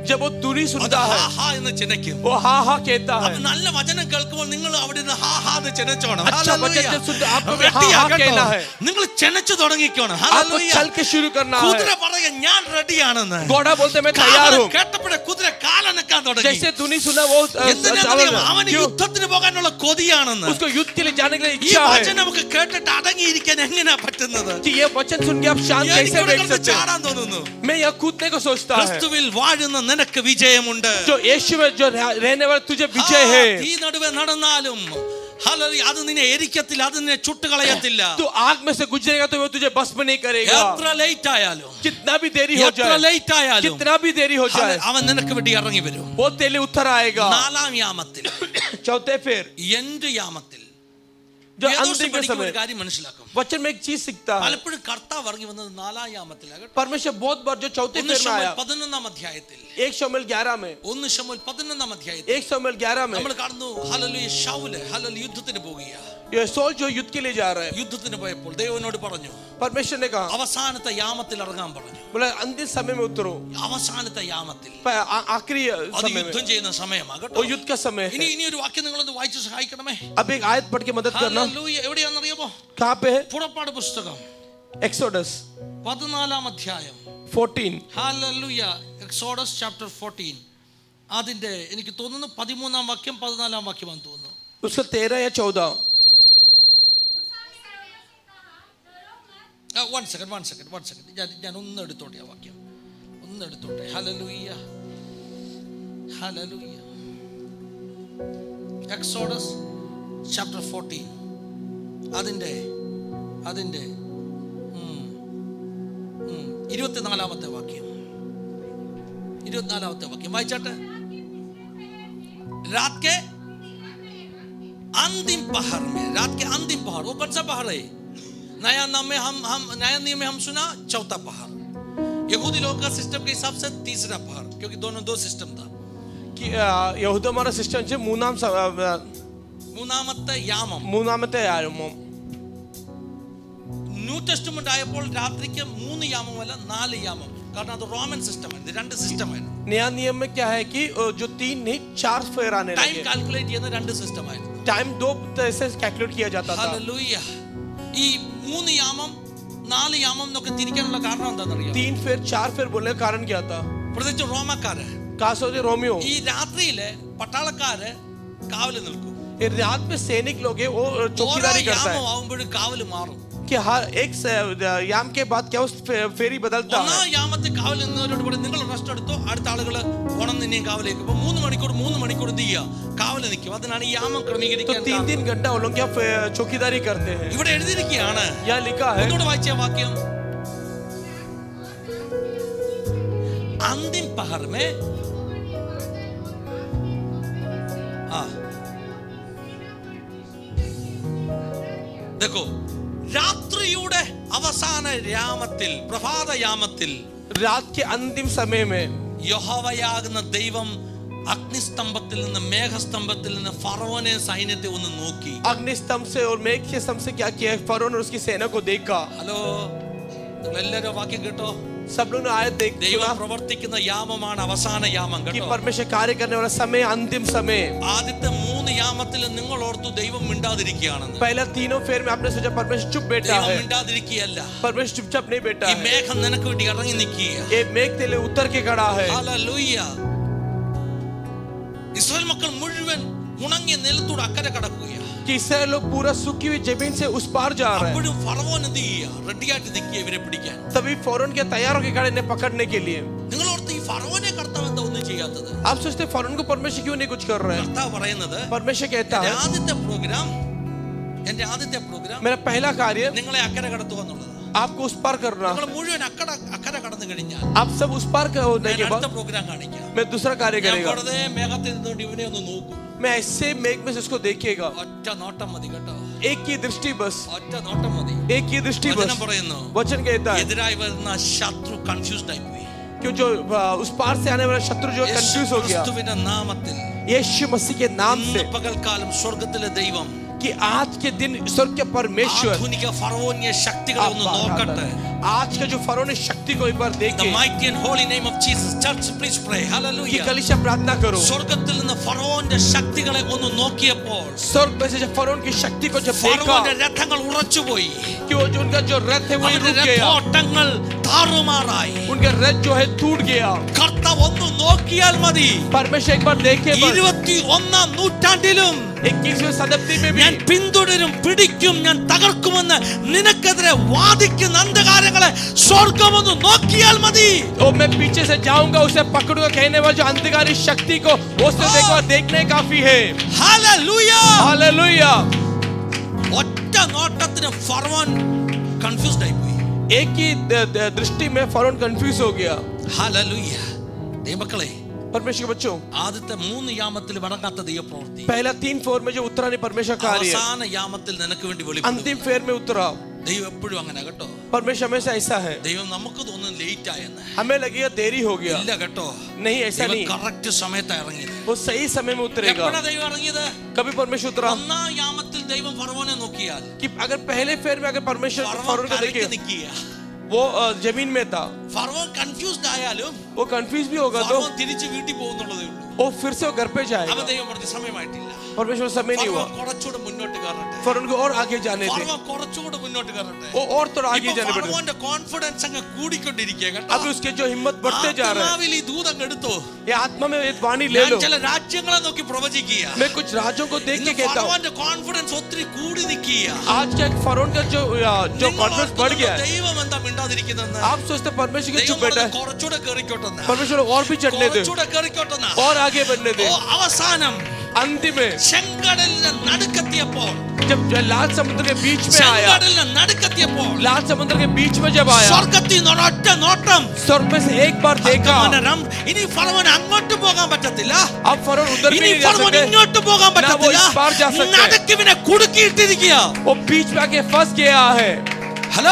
जब वो तुरी അത് सुनता ഹാ है ഹാ എന്ന് ചിനയ്ക്കും वो हा हा कहता है അപ്പൊ നല്ല വചനം കേൾക്കുമ്പോൾ നിങ്ങൾ അവിടെ നിന്ന് ഹാ ഹാ എന്ന് ചെനച്ചോണം अच्छा ഹല്ലേലൂയ. वचन जब सुनते आपको भी വെട്ടിയാ हाँ, हाँ കേട്ടോ. कहना है। നിങ്ങൾ ചെനച്ചു തുടങ്ങിക്കോണം आपको ഹല്ലേലൂയ. चल के शुरू करना കുതിര है പറയാ ഞാൻ റെഡിയാണെന്ന് घोड़ा बोलते मैं तैयार കാവലൻ हूँ കേട്ടപ്പോഴേ കുതിര കാലനക്കാൻ തുടങ്ങി जैसे तूने सुना वो अ, എന്തിനാണെന്നറിയാമോ? चावल അവന് क्यों? യുദ്ധത്തിന് പോകാനുള്ള കൊതിയാണെന്ന് उसको युद्ध के लिए जाने के लिए ഈ इच्छा വചനം है നമുക്ക് കേട്ടിട്ട് അടങ്ങിയിരിക്കാൻ എങ്ങനെയാ പറ്റുന്നത് कि ये वचन सुन के आप शांत कैसे എനിക്കിവിടെ बैठ കിടന്ന് सकते हैं ചാടാൻ തോന്നുന്നു मैं यह कूदने को सोचता है ക്രിസ്തുവിൽ വാഴുന്ന നിനക്ക് വിജയമുണ്ട് जो यीशु में जो रह- रहने वाला तुझे विजय ആ, है തീ നടുവെ നടന്നാലും ഹല്ലേലൂയ, അത് നിന്നെ എരിക്കത്തില്ല അത് നിന്നെ ചുട്ടുകളയത്തില്ല तू आग में से गुजरेगा तो वो तुझे भस्म नहीं करेगा എത്ര ലേറ്റ് ആയാലും कितना भी देरी हो എത്ര जाए ലേറ്റ് ആയാലും कितना भी देरी हो जाए ഹല്ലേലൂയ, അവൻ നിനക്ക് വേണ്ടി ഇറങ്ങി വരും वो तेरे लिए उतर आएगा നാലാം യാമത്തിൽ चौथे फिर എന്റെ യാമത്തിൽ जो വേദോസം अंतिम के പഠിക്കുമ്പോൾ समय ഒരു കാര്യം മനസ്സിലാക്കും वचन में एक चीज सीखता है പലപ്പോഴും കർത്താവ് ഇറങ്ങി വന്നത് നാലാം യാമത്തിലാണ് കേട്ടോ परमेश्वर बहुत बार जो चौथे ഒന്ന് फिर में ശമൂവേൽ आया പതിനൊന്നാം അധ്യായത്തിൽ एक शमल ग्यारह में ഒന്ന് ശമൂവേൽ പതിനൊന്നാം അധ്യായത്തിൽ एक शमल ग्यारह में നമ്മൾ കാണുന്നു ഹലലു ഷൗല് ഹലലു യുദ്ധത്തിന് പോകുക ये सोल जो युद्ध के लिए जा रहा है യുദ്ധത്തിന് പോയപ്പോൾ ദൈവനോട് പറഞ്ഞു परमेश्वर ने कहा അവസാനത്തെ യാമത്തിൽ ഇറങ്ങാൻ പറഞ്ഞു बोला अंतिम समय में उतरो അവസാനത്തെ യാമത്തിൽ प- आ- आखिरी അത് समय में യുദ്ധം ചെയ്യുന്ന സമയമാ वो കേട്ടോ युद्ध का समय ഇനി है ഇനി ഒരു വാക്യം നിങ്ങളൊന്ന് വായിച്ച് സഹായിക്കണമേ अब एक आयत पढ़ के मदद करना ഹല്ലേലൂയ. എവിടെയാണെന്നറിയാമോ कहाँ पे है പുറപ്പാട് പുസ്തകം एक्सोडस പതിനാലാം അധ്യായം 14 ഹാലൂയ എക്സോഡസ് ചാപ്റ്റർ ഫോർട്ടീൻ അതിന്റെ എനിക്ക് തോന്നുന്നു പതിമൂന്നാം വാക്യം പതിനാലാം വാക്യമാണെന്ന് തോന്നുന്നു उसका तेरह या चौदह one second one second one second ഞാൻ ഞാൻ ഒന്ന് എടുത്തോട്ടെ ആ വാക്യം ഒന്ന് എടുത്തോട്ടെ hallelujah hallelujah Exodus chapter fourteen അതിൻ്റെ അതിൻ്റെ ഉം, ഉം, ഇരുപത്തിനാലാമത്തെ വാക്യം ഇരുപത്തിനാലാമത്തെ വാക്യം വായിച്ചാട്ടെ रात के अंतिम पहर में रात के अंतिम पहर वो कौन सा पहर है नया नाम में हम हम नया नियम में हम सुना चौथा पहर यहूदी लोग का सिस्टम के हिसाब से तीसरा पहर क्योंकि दोनों दो सिस्टम था कि യഹൂദന്മാരുടെ സിസ്റ്റം വെച്ച് മൂന്നാം സ- ആ, ആ, മൂന്നാമത്തെ യാമം മൂന്നാമത്തെ ആരംഭം ന്യൂ ടെസ്റ്റ്മെന്റ് ആയപ്പോൾ രാത്രിക്ക് മൂന്ന് യാമമല്ല നാല് യാമം കാരണം അത് റോമൻ സിസ്റ്റം ആയിരുന്നു രണ്ട് സിസ്റ്റം ആയിരുന്നു नया नियम में क्या है कि अ, जो तीन नहीं चार फेर आने ടൈം लगे കാൽക്കുലേറ്റ് ചെയ്യുന്ന രണ്ട് സിസ്റ്റം ആയിരുന്നു टाइम दो तरह से कैलकुलेट किया जाता था ഹല്ലേലൂയ ഈ മൂന്ന് യാമം നാല് യാമം എന്നൊക്കെ തിരിക്കാനുള്ള കാരണം എന്താണെന്നറിയാം तीन फेर चार फेर बोलने का कारण क्या था പ്രത്യേകിച്ച് റോമക്കാര് खास तौर से रोमियो ഈ രാത്രിയില് പട്ടാളക്കാര് കാവല് നിൽക്കും ये रात में सैनिक लोग हैं वो ഓരോ चौकीदारी करता യാമം है ആവുമ്പോഴും കാവല് മാറും कि हर एक से- याम के बाद क्या उस फे- फेरी बदलता ഒന്നാം है യാമത്തിൽ കാവൽ നിന്നവരോട് പറയും നിങ്ങൾ റെസ്റ്റ് എടുത്തോ അടുത്ത ആളുകള് ഉണർന്ന് ഇനിയും കാവലേക്ക് അപ്പൊ മൂന്ന് മണിക്കൂർ മൂന്ന് മണിക്കൂർ എന്ത് ചെയ്യുക കാവല് നിൽക്കും അതിനാണ് ഈ യാമം तो ക്രമീകരിക്കാൻ तीन കാരണം. तीन घंटा वो लोग क्या फे- चौकीदारी करते हैं ഇവിടെ എഴുതിയിരിക്കുകയാണ് यहाँ लिखा है ഒന്നുകൂടെ വായിച്ച വാക്യം അന്തിം പഹർ മേ ആ देखो രാത്രിയുടെ അവസാന യാമത്തിൽ പ്രഭാത യാമത്തിൽ रात के अंतिम समय में യഹോവയാകുന്ന ദൈവം അഗ്നിസ്തംഭത്തിൽ നിന്ന് മേഘസ്തംഭത്തിൽ നിന്ന് ഫറവോനെ സൈന്യത്തെ ഒന്ന് നോക്കി अग्नि स्तंभ से और मेघ के स्तंभ से क्या किया फरोन और उसकी सेना को देखा ഹലോ നിങ്ങൾ എല്ലാവരും വാക്യം കേട്ടോ सब लोग ने आयत देख ദൈവം सुना പ്രവർത്തിക്കുന്ന യാമമാണ് അവസാന യാമം कि കേട്ടോ परमेश्वर कार्य करने वाला समय अंतिम समय ആദ്യത്തെ മൂന്ന് യാമത്തിൽ നിങ്ങൾ ഓർത്തു ദൈവം മിണ്ടാതിരിക്കുകയാണെന്ന് पहला तीनों फेर में आपने सोचा परमेश्वर चुप बैठा ദൈവം है മിണ്ടാതിരിക്കുകയല്ല परमेश्वर चुपचाप नहीं बैठा ഈ है മേഘം നിനക്ക് വേണ്ടി ഇറങ്ങി നിൽക്കുക ये मेघ तेले उतर के खड़ा है ഹല്ലേലൂയ. ഇസ്രായേൽ മക്കൾ മുഴുവൻ ഉണങ്ങിയ നിലത്തൂടെ അക്കരെ കടക്കുകയാണ് कि इसराइल लोग पूरा सूखी हुई जमीन से उस पार जा रहे हैं അപ്പോഴും ഫറവോൻ എന്ത് ചെയ്യുക റെഡിയായിട്ട് നിൽക്കുക ഇവരെ പിടിക്കാൻ तभी फौरन के तैयार होके खड़े इन्हें पकड़ने के लिए നിങ്ങൾ ഓർത്ത് ഈ ഫറവോനെ കർത്താവ് എന്താ ഒന്നും ചെയ്യാത്തത് आप सोचते हैं फौरन को परमेश्वर क्यों नहीं कुछ कर रहे हैं കർത്താവ് പറയുന്നത് परमेश्वर कहता എന്റെ है ആദ്യത്തെ പ്രോഗ്രാം എന്റെ ആദ്യത്തെ പ്രോഗ്രാം मेरा पहला कार्य നിങ്ങളെ അക്കരെ കടത്തുക എന്നുള്ളതാണ് आपको उस पार करना നിങ്ങൾ മുഴുവൻ അക്കട അക്കരെ കടന്നു കഴിഞ്ഞാൽ आप सब उस पार का होने ഞാൻ के അടുത്ത बाद പ്രോഗ്രാം കാണിക്കാം मैं दूसरा कार्य ഞാൻ करेगा വെറുതെ മേഘത്തിൽ നിന്നുകൊണ്ട് ഇവനെ ഒന്ന് നോക്കും मैं ऐसे मेघ में से उसको देखेगा ഒറ്റ നോട്ടം മതി കേട്ടോ एक की दृष्टि बस ഒറ്റ നോട്ടം മതി एक की दृष्टि വചനം बस പറയുന്നു वचन कहता है എതിരായി വരുന്ന ശത്രു കൺഫ്യൂസ്ഡ് ആയി പോയി क्यों जो आ, उस पार से आने वाला शत्रु जो कंफ्यूज हो गया ക്രിസ്തുവിന്റെ നാമത്തിൽ यीशु मसीह के नाम ഇന്ന് से പകൽക്കാലം സ്വർഗത്തിലെ ദൈവം कि आज के दिन स्वर्ग के परमेश्वर ആധുനിക ഫറവോന്യ ശക്തികളെ ഒന്ന് നോക്കട്ടെ आज का जो फरो ने शक्ति को एक बार The देखे mighty and holy name of Jesus. Church, please pray. कि Hallelujah. कलिशा प्रार्थना करो സ്വർഗത്തിൽ നിന്ന് ഫറവോന്റെ ശക്തികളെ ഒന്ന് നോക്കിയപ്പോൾ स्वर्ग में से जब फरोन की शक्ति को जब देखा ഫറവോന്റെ രഥങ്ങൾ ഉറച്ചുപോയി कि वो जो उनका जो रथ है वो അവന്റെ रुक गया രഥോട്ടങ്ങൾ താറുമാറായി उनका रथ जो है टूट गया കർത്താവ് ഒന്ന് നോക്കിയാൽ മതി परमेश्वर एक बार देखे बस ഇരുപത്തി ഒന്നാം നൂറ്റാണ്ടിലും इक्कीसवें शताब्दी में भी ഞാൻ പിന്തുടരും പിടിക്കും ഞാൻ തകർക്കുമെന്ന് നിനക്കെതിരെ വാദിക്കുന്ന അന്ധകാരങ്ങളെ സ്വർഗമൊന്ന് നോക്കിയാൽ മതി और मैं पीछे से जाऊंगा उसे पकड़ूंगा कहने वाले जो अंधकारी शक्ति को उसने हाँ। देखो देखने काफी है ഹല്ലേലൂയ हालेलुया ഒറ്റ നോട്ടത്തിന് ഫറവോൻ കൺഫ്യൂസ്ഡ് ആയി പോയി एक ही द- द- दृष्टि में फरोन कंफ्यूज हो गया ഹല്ലേലൂയ ദൈവമക്കളെ परमेश्वर के बच्चों ആദ്യത്തെ മൂന്ന് യാമത്തിൽ വണങ്ങാത്ത ദൈവപ്രവൃത്തി पहला तीन फोर में जो उतरा नहीं परमेश्वर का कार्य है അവസാന യാമത്തിൽ നിനക്ക് വേണ്ടി വെളിപ്പെടും अंतिम फेर में उतरा ദൈവം എപ്പോഴും അങ്ങനെ കേട്ടോ परमेश्वर हमेशा ऐसा है ദൈവം നമുക്ക് തോന്നുന്നു ലേറ്റ് ആയെന്ന് हमें लगेगा देरी हो गया ഇല്ല കേട്ടോ नहीं ऐसा ദൈവം नहीं കറക്റ്റ് സമയത്താണ് ഇറങ്ങിയത് वो सही समय में उतरेगा എപ്പോഴാ ദൈവം ഇറങ്ങിയത് कभी परमेश्वर उतरा ഒന്നാം യാമത്തിൽ ദൈവം ഫറവോനെ നോക്കിയാൽ कि अगर पहले फेर में अगर परमेश्वर ഫറവോൻ फरोन को കരയ്ക്ക് देखे നിൽക്കുക वो अ, जमीन में था ഫറവോൻ കൺഫ്യൂസ്ഡ് ആയാലും वो कंफ्यूज भी होगा तो ഫറവോൻ തിരിച്ച് വീട്ടിൽ പോകുന്നുള്ളതേ ഉള്ളൂ वो फिर से वो घर पे അവൻ जाएगा ദൈവം പറഞ്ഞ സമയമായിട്ടില്ല परमेश्वर समय नहीं हुआ ഫറവോൻ കുറച്ചുകൂടെ മുന്നോട്ട് കയറട്ടെ फरोन को और आगे जाने थे ഫറവോൻ കുറച്ചുകൂടെ മുന്നോട്ട് കയറട്ടെ वो और थोड़ा आगे ഇപ്പൊ जाने पड़े ഫറവോന്റെ കോൺഫിഡൻസ് അങ്ങ് കൂടിക്കൊണ്ടിരിക്കുക കേട്ടോ अब उसके जो हिम्मत बढ़ते जा रहा है ആത്മാവിൽ ഈ ദൂത് അങ്ങ് എടുത്തോ ये आत्मा में ये वाणी ले ഞാൻ लो ചില രാജ്യങ്ങളെ നോക്കി പ്രവചിക്കുക मैं कुछ राज्यों को देख ഇന്ന് के कहता हूँ ഫറവോന്റെ കോൺഫിഡൻസ് ഒത്തിരി കൂടി നിൽക്കുക आज का एक फरोन का जो अ, जो നിങ്ങൾ कॉन्फिडेंस बढ़ गया है ദൈവം എന്താ മിണ്ടാതിരിക്കുന്നെന്ന് आप सोचते हैं परमेश्वर के ദൈവം चुप बैठा പറഞ്ഞത് है കുറച്ചുകൂടെ കയറിക്കോട്ടെന്ന് परमेश्वर और भी चढ़ने दे കുറച്ചുകൂടെ കയറിക്കോട്ടെന്ന് और आगे बढ़ने दे ഓ അവസാനം अंतिम में ചെങ്കടലിന്റെ നടുക്കെത്തിയപ്പോൾ जब जो लाल समुद्र के बीच में आया ചെങ്കടലിന്റെ നടുക്കെത്തിയപ്പോൾ लाल समुद्र के बीच में जब आया സ്വർഗത്തിൽ നിന്ന് ഒരൊറ്റ നോട്ടം स्वर्ग में से एक बार देखा അഗമനം. ഇനി ഫറവന് അങ്ങോട്ട് പോകാൻ പറ്റത്തില്ല अब फरोन उधर भी ഇനി नहीं जा ഫറവൻ सकते ഇങ്ങോട്ട് പോകാൻ ना वो പറ്റത്തില്ല इस बार जा सकते हैं। നടുക്കിവിനെ കുടുക്കിയിട്ടിരിക്കുക वो बीच में आके फंस गया है ഹലോ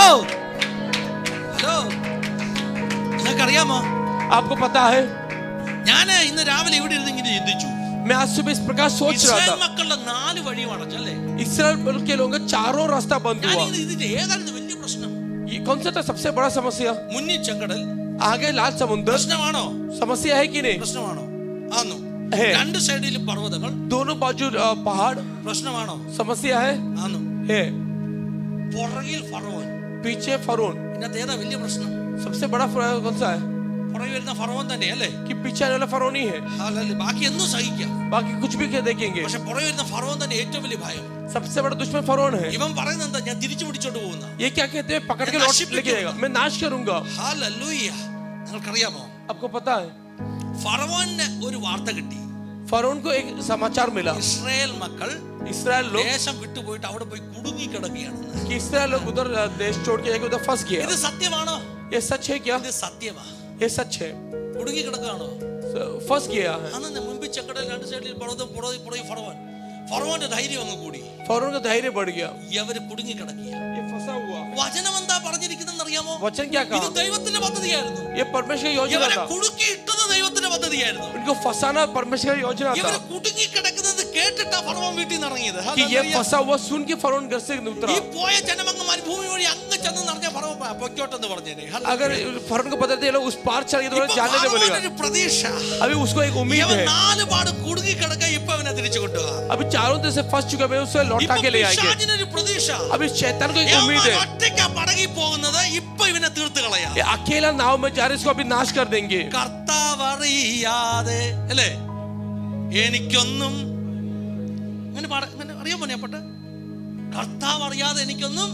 ഹലോ നിങ്ങൾക്കറിയാമോ आपको पता है ഞാൻ ഇന്ന് രാവിലെ ഇവിടെ ഇരുന്ന് ഇങ്ങനെ ചിന്തിച്ചു मैं आज सुबह इस प्रकार सोच रहा ഇസ്രായേൽ था മക്കളുടെ നാല് വഴിയും അടച്ചല്ലേ इसराइल मुल्क के लोगों का चारों रास्ता बंद ഞാൻ हुआ ഇത് ഇതിന്റെ ഏതായിരുന്നു വലിയ പ്രശ്നം ये कौन सा था सबसे बड़ा समस्या മുന്നിൽ ചെങ്കടൽ आगे लाल समुद्र പ്രശ്നമാണോ समस्या है कि नहीं പ്രശ്നമാണോ ആന്നു ഹേ. രണ്ട് സൈഡിലും പർവ്വതങ്ങൾ दोनों बाजू अ, पहाड़ പ്രശ്നമാണോ समस्या है ആന്നു है പുറകിൽ ഫറവോൻ पीछे फरोन ഇതിനകത്ത് ഏതാ വലിയ പ്രശ്നം सबसे बड़ा फरोन कौन सा है പുറകിൽ വരുന്ന ഫറവോൻ തന്നെ അല്ലേ कि पीछे आने वाला फरोन ही है അല്ലല്ലേ ബാക്കി എന്തും സഹിക്കാം बाकी कुछ भी क्या देखेंगे പക്ഷെ പുറകെ വരുന്ന ഫറവോൻ തന്നെ ഏറ്റവും വലിയ ഭയം सबसे बड़ा दुश्मन फरोन है ഇവൻ പറയുന്നത് എന്താ ഞാൻ തിരിച്ചു പിടിച്ചോണ്ട് പോകുന്ന ये क्या कहते हैं पकड़ के मैं लौट नाशिक लेके जाएगा मैं नाश करूंगा ഹാലൂയ നിങ്ങൾക്കറിയാമോ आपको पता है ഫറവോന് ഒരു വാർത്ത കിട്ടി फरोन को एक समाचार मिला ഇസ്രായേൽ മക്കൾ इसराइल लोग ദേശം വിട്ടുപോയിട്ട് അവിടെ പോയി കുടുങ്ങി കിടക്കുകയാണെന്ന് कि इसराइल लोग उधर अ, देश छोड़ के जाके उधर फंस गया ഇത് സത്യമാണോ ये सच है क्या ഇത് സത്യമാ ये सच है കുടുങ്ങി കിടക്കുകയാണോ स- फंस गया है അന്ന് മുമ്പിൽ ചെക്കടൽ രണ്ട് സൈഡിൽ പർവ്വതം പുറകെ പുറകെ ഫറവോൻ ഫറവോന്റെ ധൈര്യം അങ്ങ് കൂടി फरोन का धैर्य बढ़ गया ഇവര് കുടുങ്ങി കിടക്കുക ये फंसा हुआ വചനം എന്താ പറഞ്ഞിരിക്കുന്നെന്ന് അറിയാമോ वचन क्या ഇത് कहा ദൈവത്തിന്റെ പദ്ധതിയായിരുന്നു ये परमेश्वर की योजना ഇവരെ था കുടുക്കി ഇട്ടത് ദൈവത്തിന്റെ പദ്ധതിയായിരുന്നു इनको फंसाना परमेश्वर की योजना था ഇവര് കുടുങ്ങി കിടക്കുന്നത് കേട്ടിട്ടാ ഫറവോൻ വീട്ടിൽ നിന്ന് ഇറങ്ങിയത് कि ये ഹല്ലേലൂയ. फंसा हुआ सुन के फरोन घर से उतरा ഈ പോയ ജനമങ്ങ് മരുഭൂമി വഴി അങ്ങ് ചെന്ന് നിറഞ്ഞ ഫറവോൻ പൊയ്ക്കോട്ടെന്ന് പറഞ്ഞേനെ ഹല്ലേലൂയ. अगर फरोन को पता था ये लोग उस पार चल के तो ഇപ്പൊ जाने नहीं बोलेगा ഫറവോനൊരു പ്രതീക്ഷ अभी उसको एक उम्मीद ഇവൻ है നാല് പാട് കുടുങ്ങി കിടക്ക ഇപ്പൊ അവനെ തിരിച്ചു കൊണ്ടുപോകാം अभी चारों तरफ से फंस चुका है उसे लौटा ഇപ്പൊ के ले आएंगे പിശാചിനൊരു പ്രതീക്ഷ अभी शैतान को एक യവന്മാർ उम्मीद है ഒറ്റയ്ക്കാ പടകി പോകുന്നത് ഇപ്പൊ ഇവനെ തീർത്ത് കളയാം ये अकेला नाव में जा रहे इसको अभी नाश कर देंगे കർത്താവ് അറിയാതെ അല്ലേ എനിക്കൊന്നും അങ്ങനെ പാട അങ്ങനെ അറിയാൻ പോനെ അപ്പട്ടെ കർത്താവ് അറിയാതെ എനിക്കൊന്നും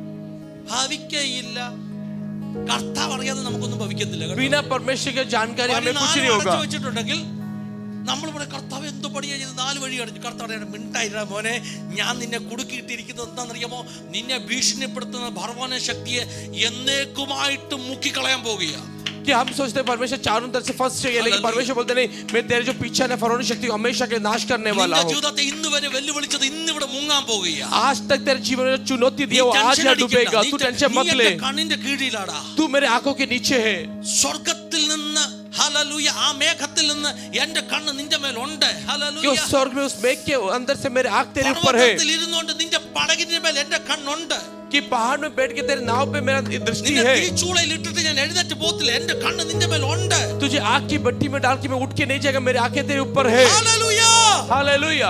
ഭവിക്കയില്ല കർത്താവ് അറിയാതെ നമുക്കൊന്നും ഭവിക്കത്തില്ല കേട്ടോ. बिना परमेश्वर की जानकारी വഴി हमें कुछ നാല് नहीं होगा അടച്ചു വെച്ചിട്ടുണ്ടെങ്കിൽ നമ്മൾ ഇവിടെ കർത്താവ് എന്തോ പണിയാ ചെയ്ത് നാല് വഴി അടച്ചു കർത്താവ് മിണ്ടായില്ല മോനെ ഞാൻ നിന്നെ കുടുക്കിയിട്ടിരിക്കുന്നത് എന്താണെന്നറിയാമോ നിന്നെ ഭീഷണിപ്പെടുത്തുന്ന ഭർവാന ശക്തിയെ എന്നേക്കുമായിട്ട് മുക്കിക്കളയാൻ പോകുക कि हम सोचते हैं परमेश्वर चारों तरफ से फंस चाहिए लेकिन हालेलुया। परमेश्वर बोलते नहीं मैं तेरे जो पीछे है फरोनी शक्ति को हमेशा के नाश करने वाला നിന്റെ हूँ ജീവിതത്തെ ഇന്ന് വരെ വെല്ലുവിളിച്ചത് ഇന്ന് ഇവിടെ മുങ്ങാൻ പോകുക आज तक तेरे जीवन में जो चुनौती दी നീ है वो आज ടെൻഷൻ यहाँ അടിക്കണ്ട. डूबेगा നീ तू ടെ- टेंशन നീ मत എന്റെ ले കണ്ണിന്റെ കീഴിലാടാ तू मेरे आंखों के नीचे है സ്വർഗത്തിൽ നിന്ന് ഹല്ലേലൂയ ആ മേഘത്തിൽ നിന്ന് എന്റെ കണ്ണ് നിന്റെ മേൽ ഉണ്ട് कि ഹല്ലേലൂയ उस स्वर्ग में उस मेघ के अंदर से मेरे आंख तेरे ऊपर है പർവ്വതത്തിൽ ഇരുന്നുകൊണ്ട് നിന്റെ പടകിന്റെ മേൽ എന്റെ കണ്ണുണ്ട് कि पहाड़ में बैठ के तेरे नाव पे मेरा दृष्टि നിന്നെ है തീച്ചൂളയിൽ ഇട്ടിട്ട് ഞാൻ എഴുന്നേറ്റ് പോകത്തില്ല എന്റെ കണ്ണ് നിന്റെ മേൽ ഉണ്ട് तुझे आग की भट्टी में डाल के मैं उठ के नहीं जाएगा मेरी आंखें तेरे ऊपर है ഹല്ലേലൂയ हालेलुया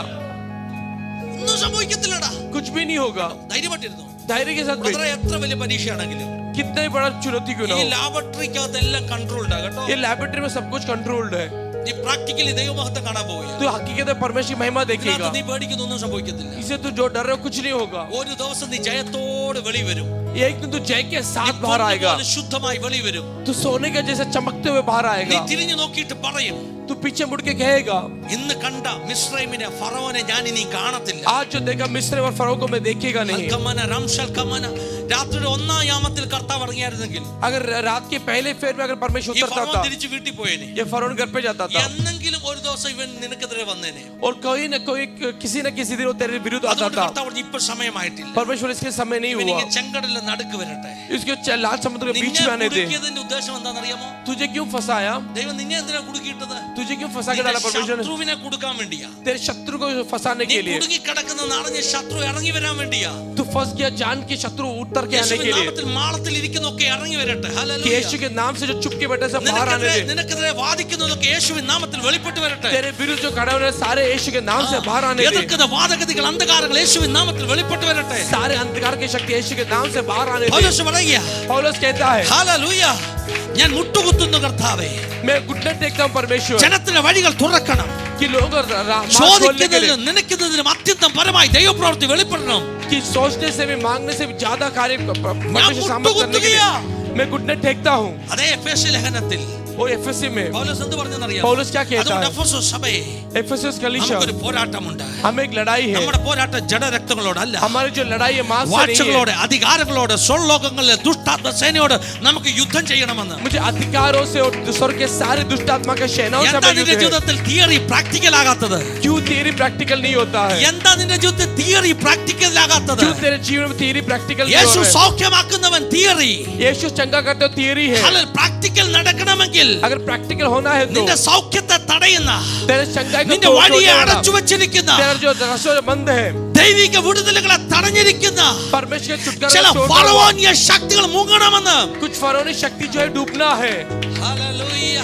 ഒന്നും സംഭവിക്കത്തില്ലടാ कुछ भी नहीं होगा ധൈര്യമായിട്ടിരുന്നു धैर्य के साथ അത്ര बैठ എത്ര വലിയ പരീക്ഷയാണെങ്കിലും कितना ही बड़ा चुनौती क्यों ना ഈ हो ലാബറട്ടറിക്കകത്ത് എല്ലാം കൺട്രോൾഡ് കേട്ടോ ये लेबोरेटरी में सब कुछ कंट्रोल्ड है നീ പ്രാക്ടിക്കലി ദൈവമഹത്വം കാണാൻ പോവുക तू हकीकत में परमेश्वर की महिमा देखेगा നീ പേടിക്കുന്നൊന്നും സംഭവിക്കത്തില്ല इसे तू जो डर रहे हो कुछ नहीं होगा ഒരു ദിവസം നീ ജയത്തോട് വെളി വരും एक दिन तू जय के साथ बाहर आएगा പൊന്നുപോലെ ശുദ്ധമായി വെളി വരും तू सोने के जैसे चमकते हुए बाहर നീ आएगा തിരിഞ്ഞു നോക്കിയിട്ട് പറയും तू पीछे मुड़ के कहेगा ഇന്ന് കണ്ട മിശ്രൈമിനെ ഫറവനെ ഞാൻ ഇനി കാണത്തില്ല आज जो देखा मिस्र और फरो को मैं देखेगा नहीं അൽക്കമന, റംഷൽ കമന. രാത്രിയുടെ ഒന്നാം യാമത്തിൽ കർത്താവ് ഇറങ്ങിയായിരുന്നെങ്കിൽ अगर रात के पहले फेर में अगर परमेश्वर ഈ उतरता ഫറവൻ था തിരിച്ചു വീട്ടിൽ പോയേനെ ये फरोन घर पे जाता था എന്നെങ്കിലും ഒരു ദിവസം ഇവൻ നിനക്കെതിരെ വന്നേനെ और कोई न कोई किसी न किसी दिन वो तेरे विरुद्ध आता അതുകൊണ്ട് था കർത്താവ് പറഞ്ഞു, ഇപ്പൊ സമയമായിട്ടില്ല परमेश्वर इसके समय नहीं हुआ ഇവനിങ്ങനെ ചെങ്കടലിലെ നടുക്ക് വരട്ടെ इसके च- लाल समुद्र के बीच നിന്നെ में आने दे കുടുക്കിയതിന്റെ ഉദ്ദേശം എന്താണെന്നറിയാമോ तुझे क्यों फंसाया ദൈവം നിന്നെ എന്തിനാ കുടുക്കിയിട്ടത് तुझे क्यों फंसा के നിന്റെ डाला परमेश्वर ने? ശത്രുവിനെ കൊടുക്കാൻ വേണ്ടിയാ तेरे शत्रु को फंसाने നീ के लिए കുടുങ്ങി കിടക്കുന്ന നാളഞ്ഞ ശത്രു ഇറങ്ങി വരാൻ വേണ്ടിയാ तू फंस गया जान के शत्रु उतर के आने യേശുവിൻ के लिए നാമത്തിൽ മാളത്തിൽ ഇരിക്കുന്നൊക്കെ ഇറങ്ങി വരട്ടെ कि ഹല്ലേലൂയ. यीशु के नाम से जो चुप के बैठे सब बाहर आने നിനക്കെതിരെ दे നിനക്കെതിരെ വാദിക്കുന്നതൊക്കെ യേശുവിൻ നാമത്തിൽ വെളിപ്പെട്ട് വരട്ടെ तेरे विरुद्ध जो खड़े हुए हैं, सारे यीशु के नाम से बाहर आने दे എതിർക്കുന്ന വാദഗതികൾ അന്ധകാരങ്ങൾ യേശുവിൻ നാമത്തിൽ വെളിപ്പെട്ട് വരട്ടെ सारे अंधकार की शक्ति यीशु के नाम से बाहर आने दे പൗലോസ് പറയുക पौलुस कहता है ഹല്ലേലൂയ ഞാൻ മുട്ടുകുത്തുന്നു കർത്താവേ मैं घुटने टेकता हूँ परमेश्वर ജനത്തിന്റെ വഴികൾ തുറക്കണം कि लोग रा- रा- मार्ग खोलने के लिए ചോദിക്കുന്നതിനും നിനക്കുന്നതിനും അത്യന്തം പരമായി ദൈവപ്രവൃത്തി വെളിപ്പെടണം कि सोचने से भी मांगने से भी ज्यादा कार्य प- प- परमेश्वर सामर्थ करने के मुट्ठुकुत्तुകയാ। लिए मैं घुटने टेकता हूँ അതേ എഫേസ്യ ലേഖനത്തിൽ वो एफएससी में പൗലോസ് എന്ത് പറഞ്ഞെന്നറിയാം പൗലോസ് क्या कहता അതുകൊണ്ട് है? എഫെസോസ് സഭയെ एफएसस कलीसिया നമുക്കൊരു പോരാട്ടമുണ്ട് हमें एक लड़ाई है നമ്മുടെ പോരാട്ടം ജഡരക്തങ്ങളോടല്ല हमारी जो लड़ाई है मांस से नहीं है വാഴ്ചകളോട് അധികാരങ്ങളോട് സ്വർലോകങ്ങളിലെ ദുഷ്ടാത്മ സേനയോട് നമുക്ക് യുദ്ധം ചെയ്യണമെന്ന് मुझे अधिकारों से और स्वर्ग के सारे दुष्ट आत्मा के सेनाओं से എന്താ हमें നിന്റെ युद्ध है ജീവിതത്തിൽ തിയറി പ്രാക്ടിക്കൽ ആകാത്തത് क्यों तेरी प्रैक्टिकल नहीं होता है എന്താ നിന്റെ ജീവിതത്തിൽ തിയറി പ്രാക്ടിക്കൽ ആകാത്തത് क्यों तेरे जीवन में तेरी प्रैक्टिकल नहीं യേശു हो रहा है സൗഖ്യമാക്കുന്നവൻ തിയറി यीशु चंगा करते हो थियरी है പ്രാക്ടിക്കൽ നടക്കണമെങ്കിൽ अगर प्रैक्टिकल होना है तो നിന്റെ സൗഖ്യത്തെ തടയുന്ന तेरे चंगाई को നിന്റെ तोड़ വഴിയെ तोड़ने वाला, അടച്ചു വെച്ചിരിക്കുന്ന तेरा जो रास्ता जो बंद है ദൈവിക വിടുതലുകളെ തടഞ്ഞിരിക്കുന്ന परमेश्वर के छुटकारा ചില को छोड़ने वाला, ഫറവോനിയ ശക്തികൾ മുങ്ങണമെന്ന് कुछ फरोनी शक्ति जो है डूबना है ഹല്ലേലൂയ.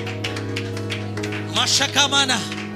മഷകമന.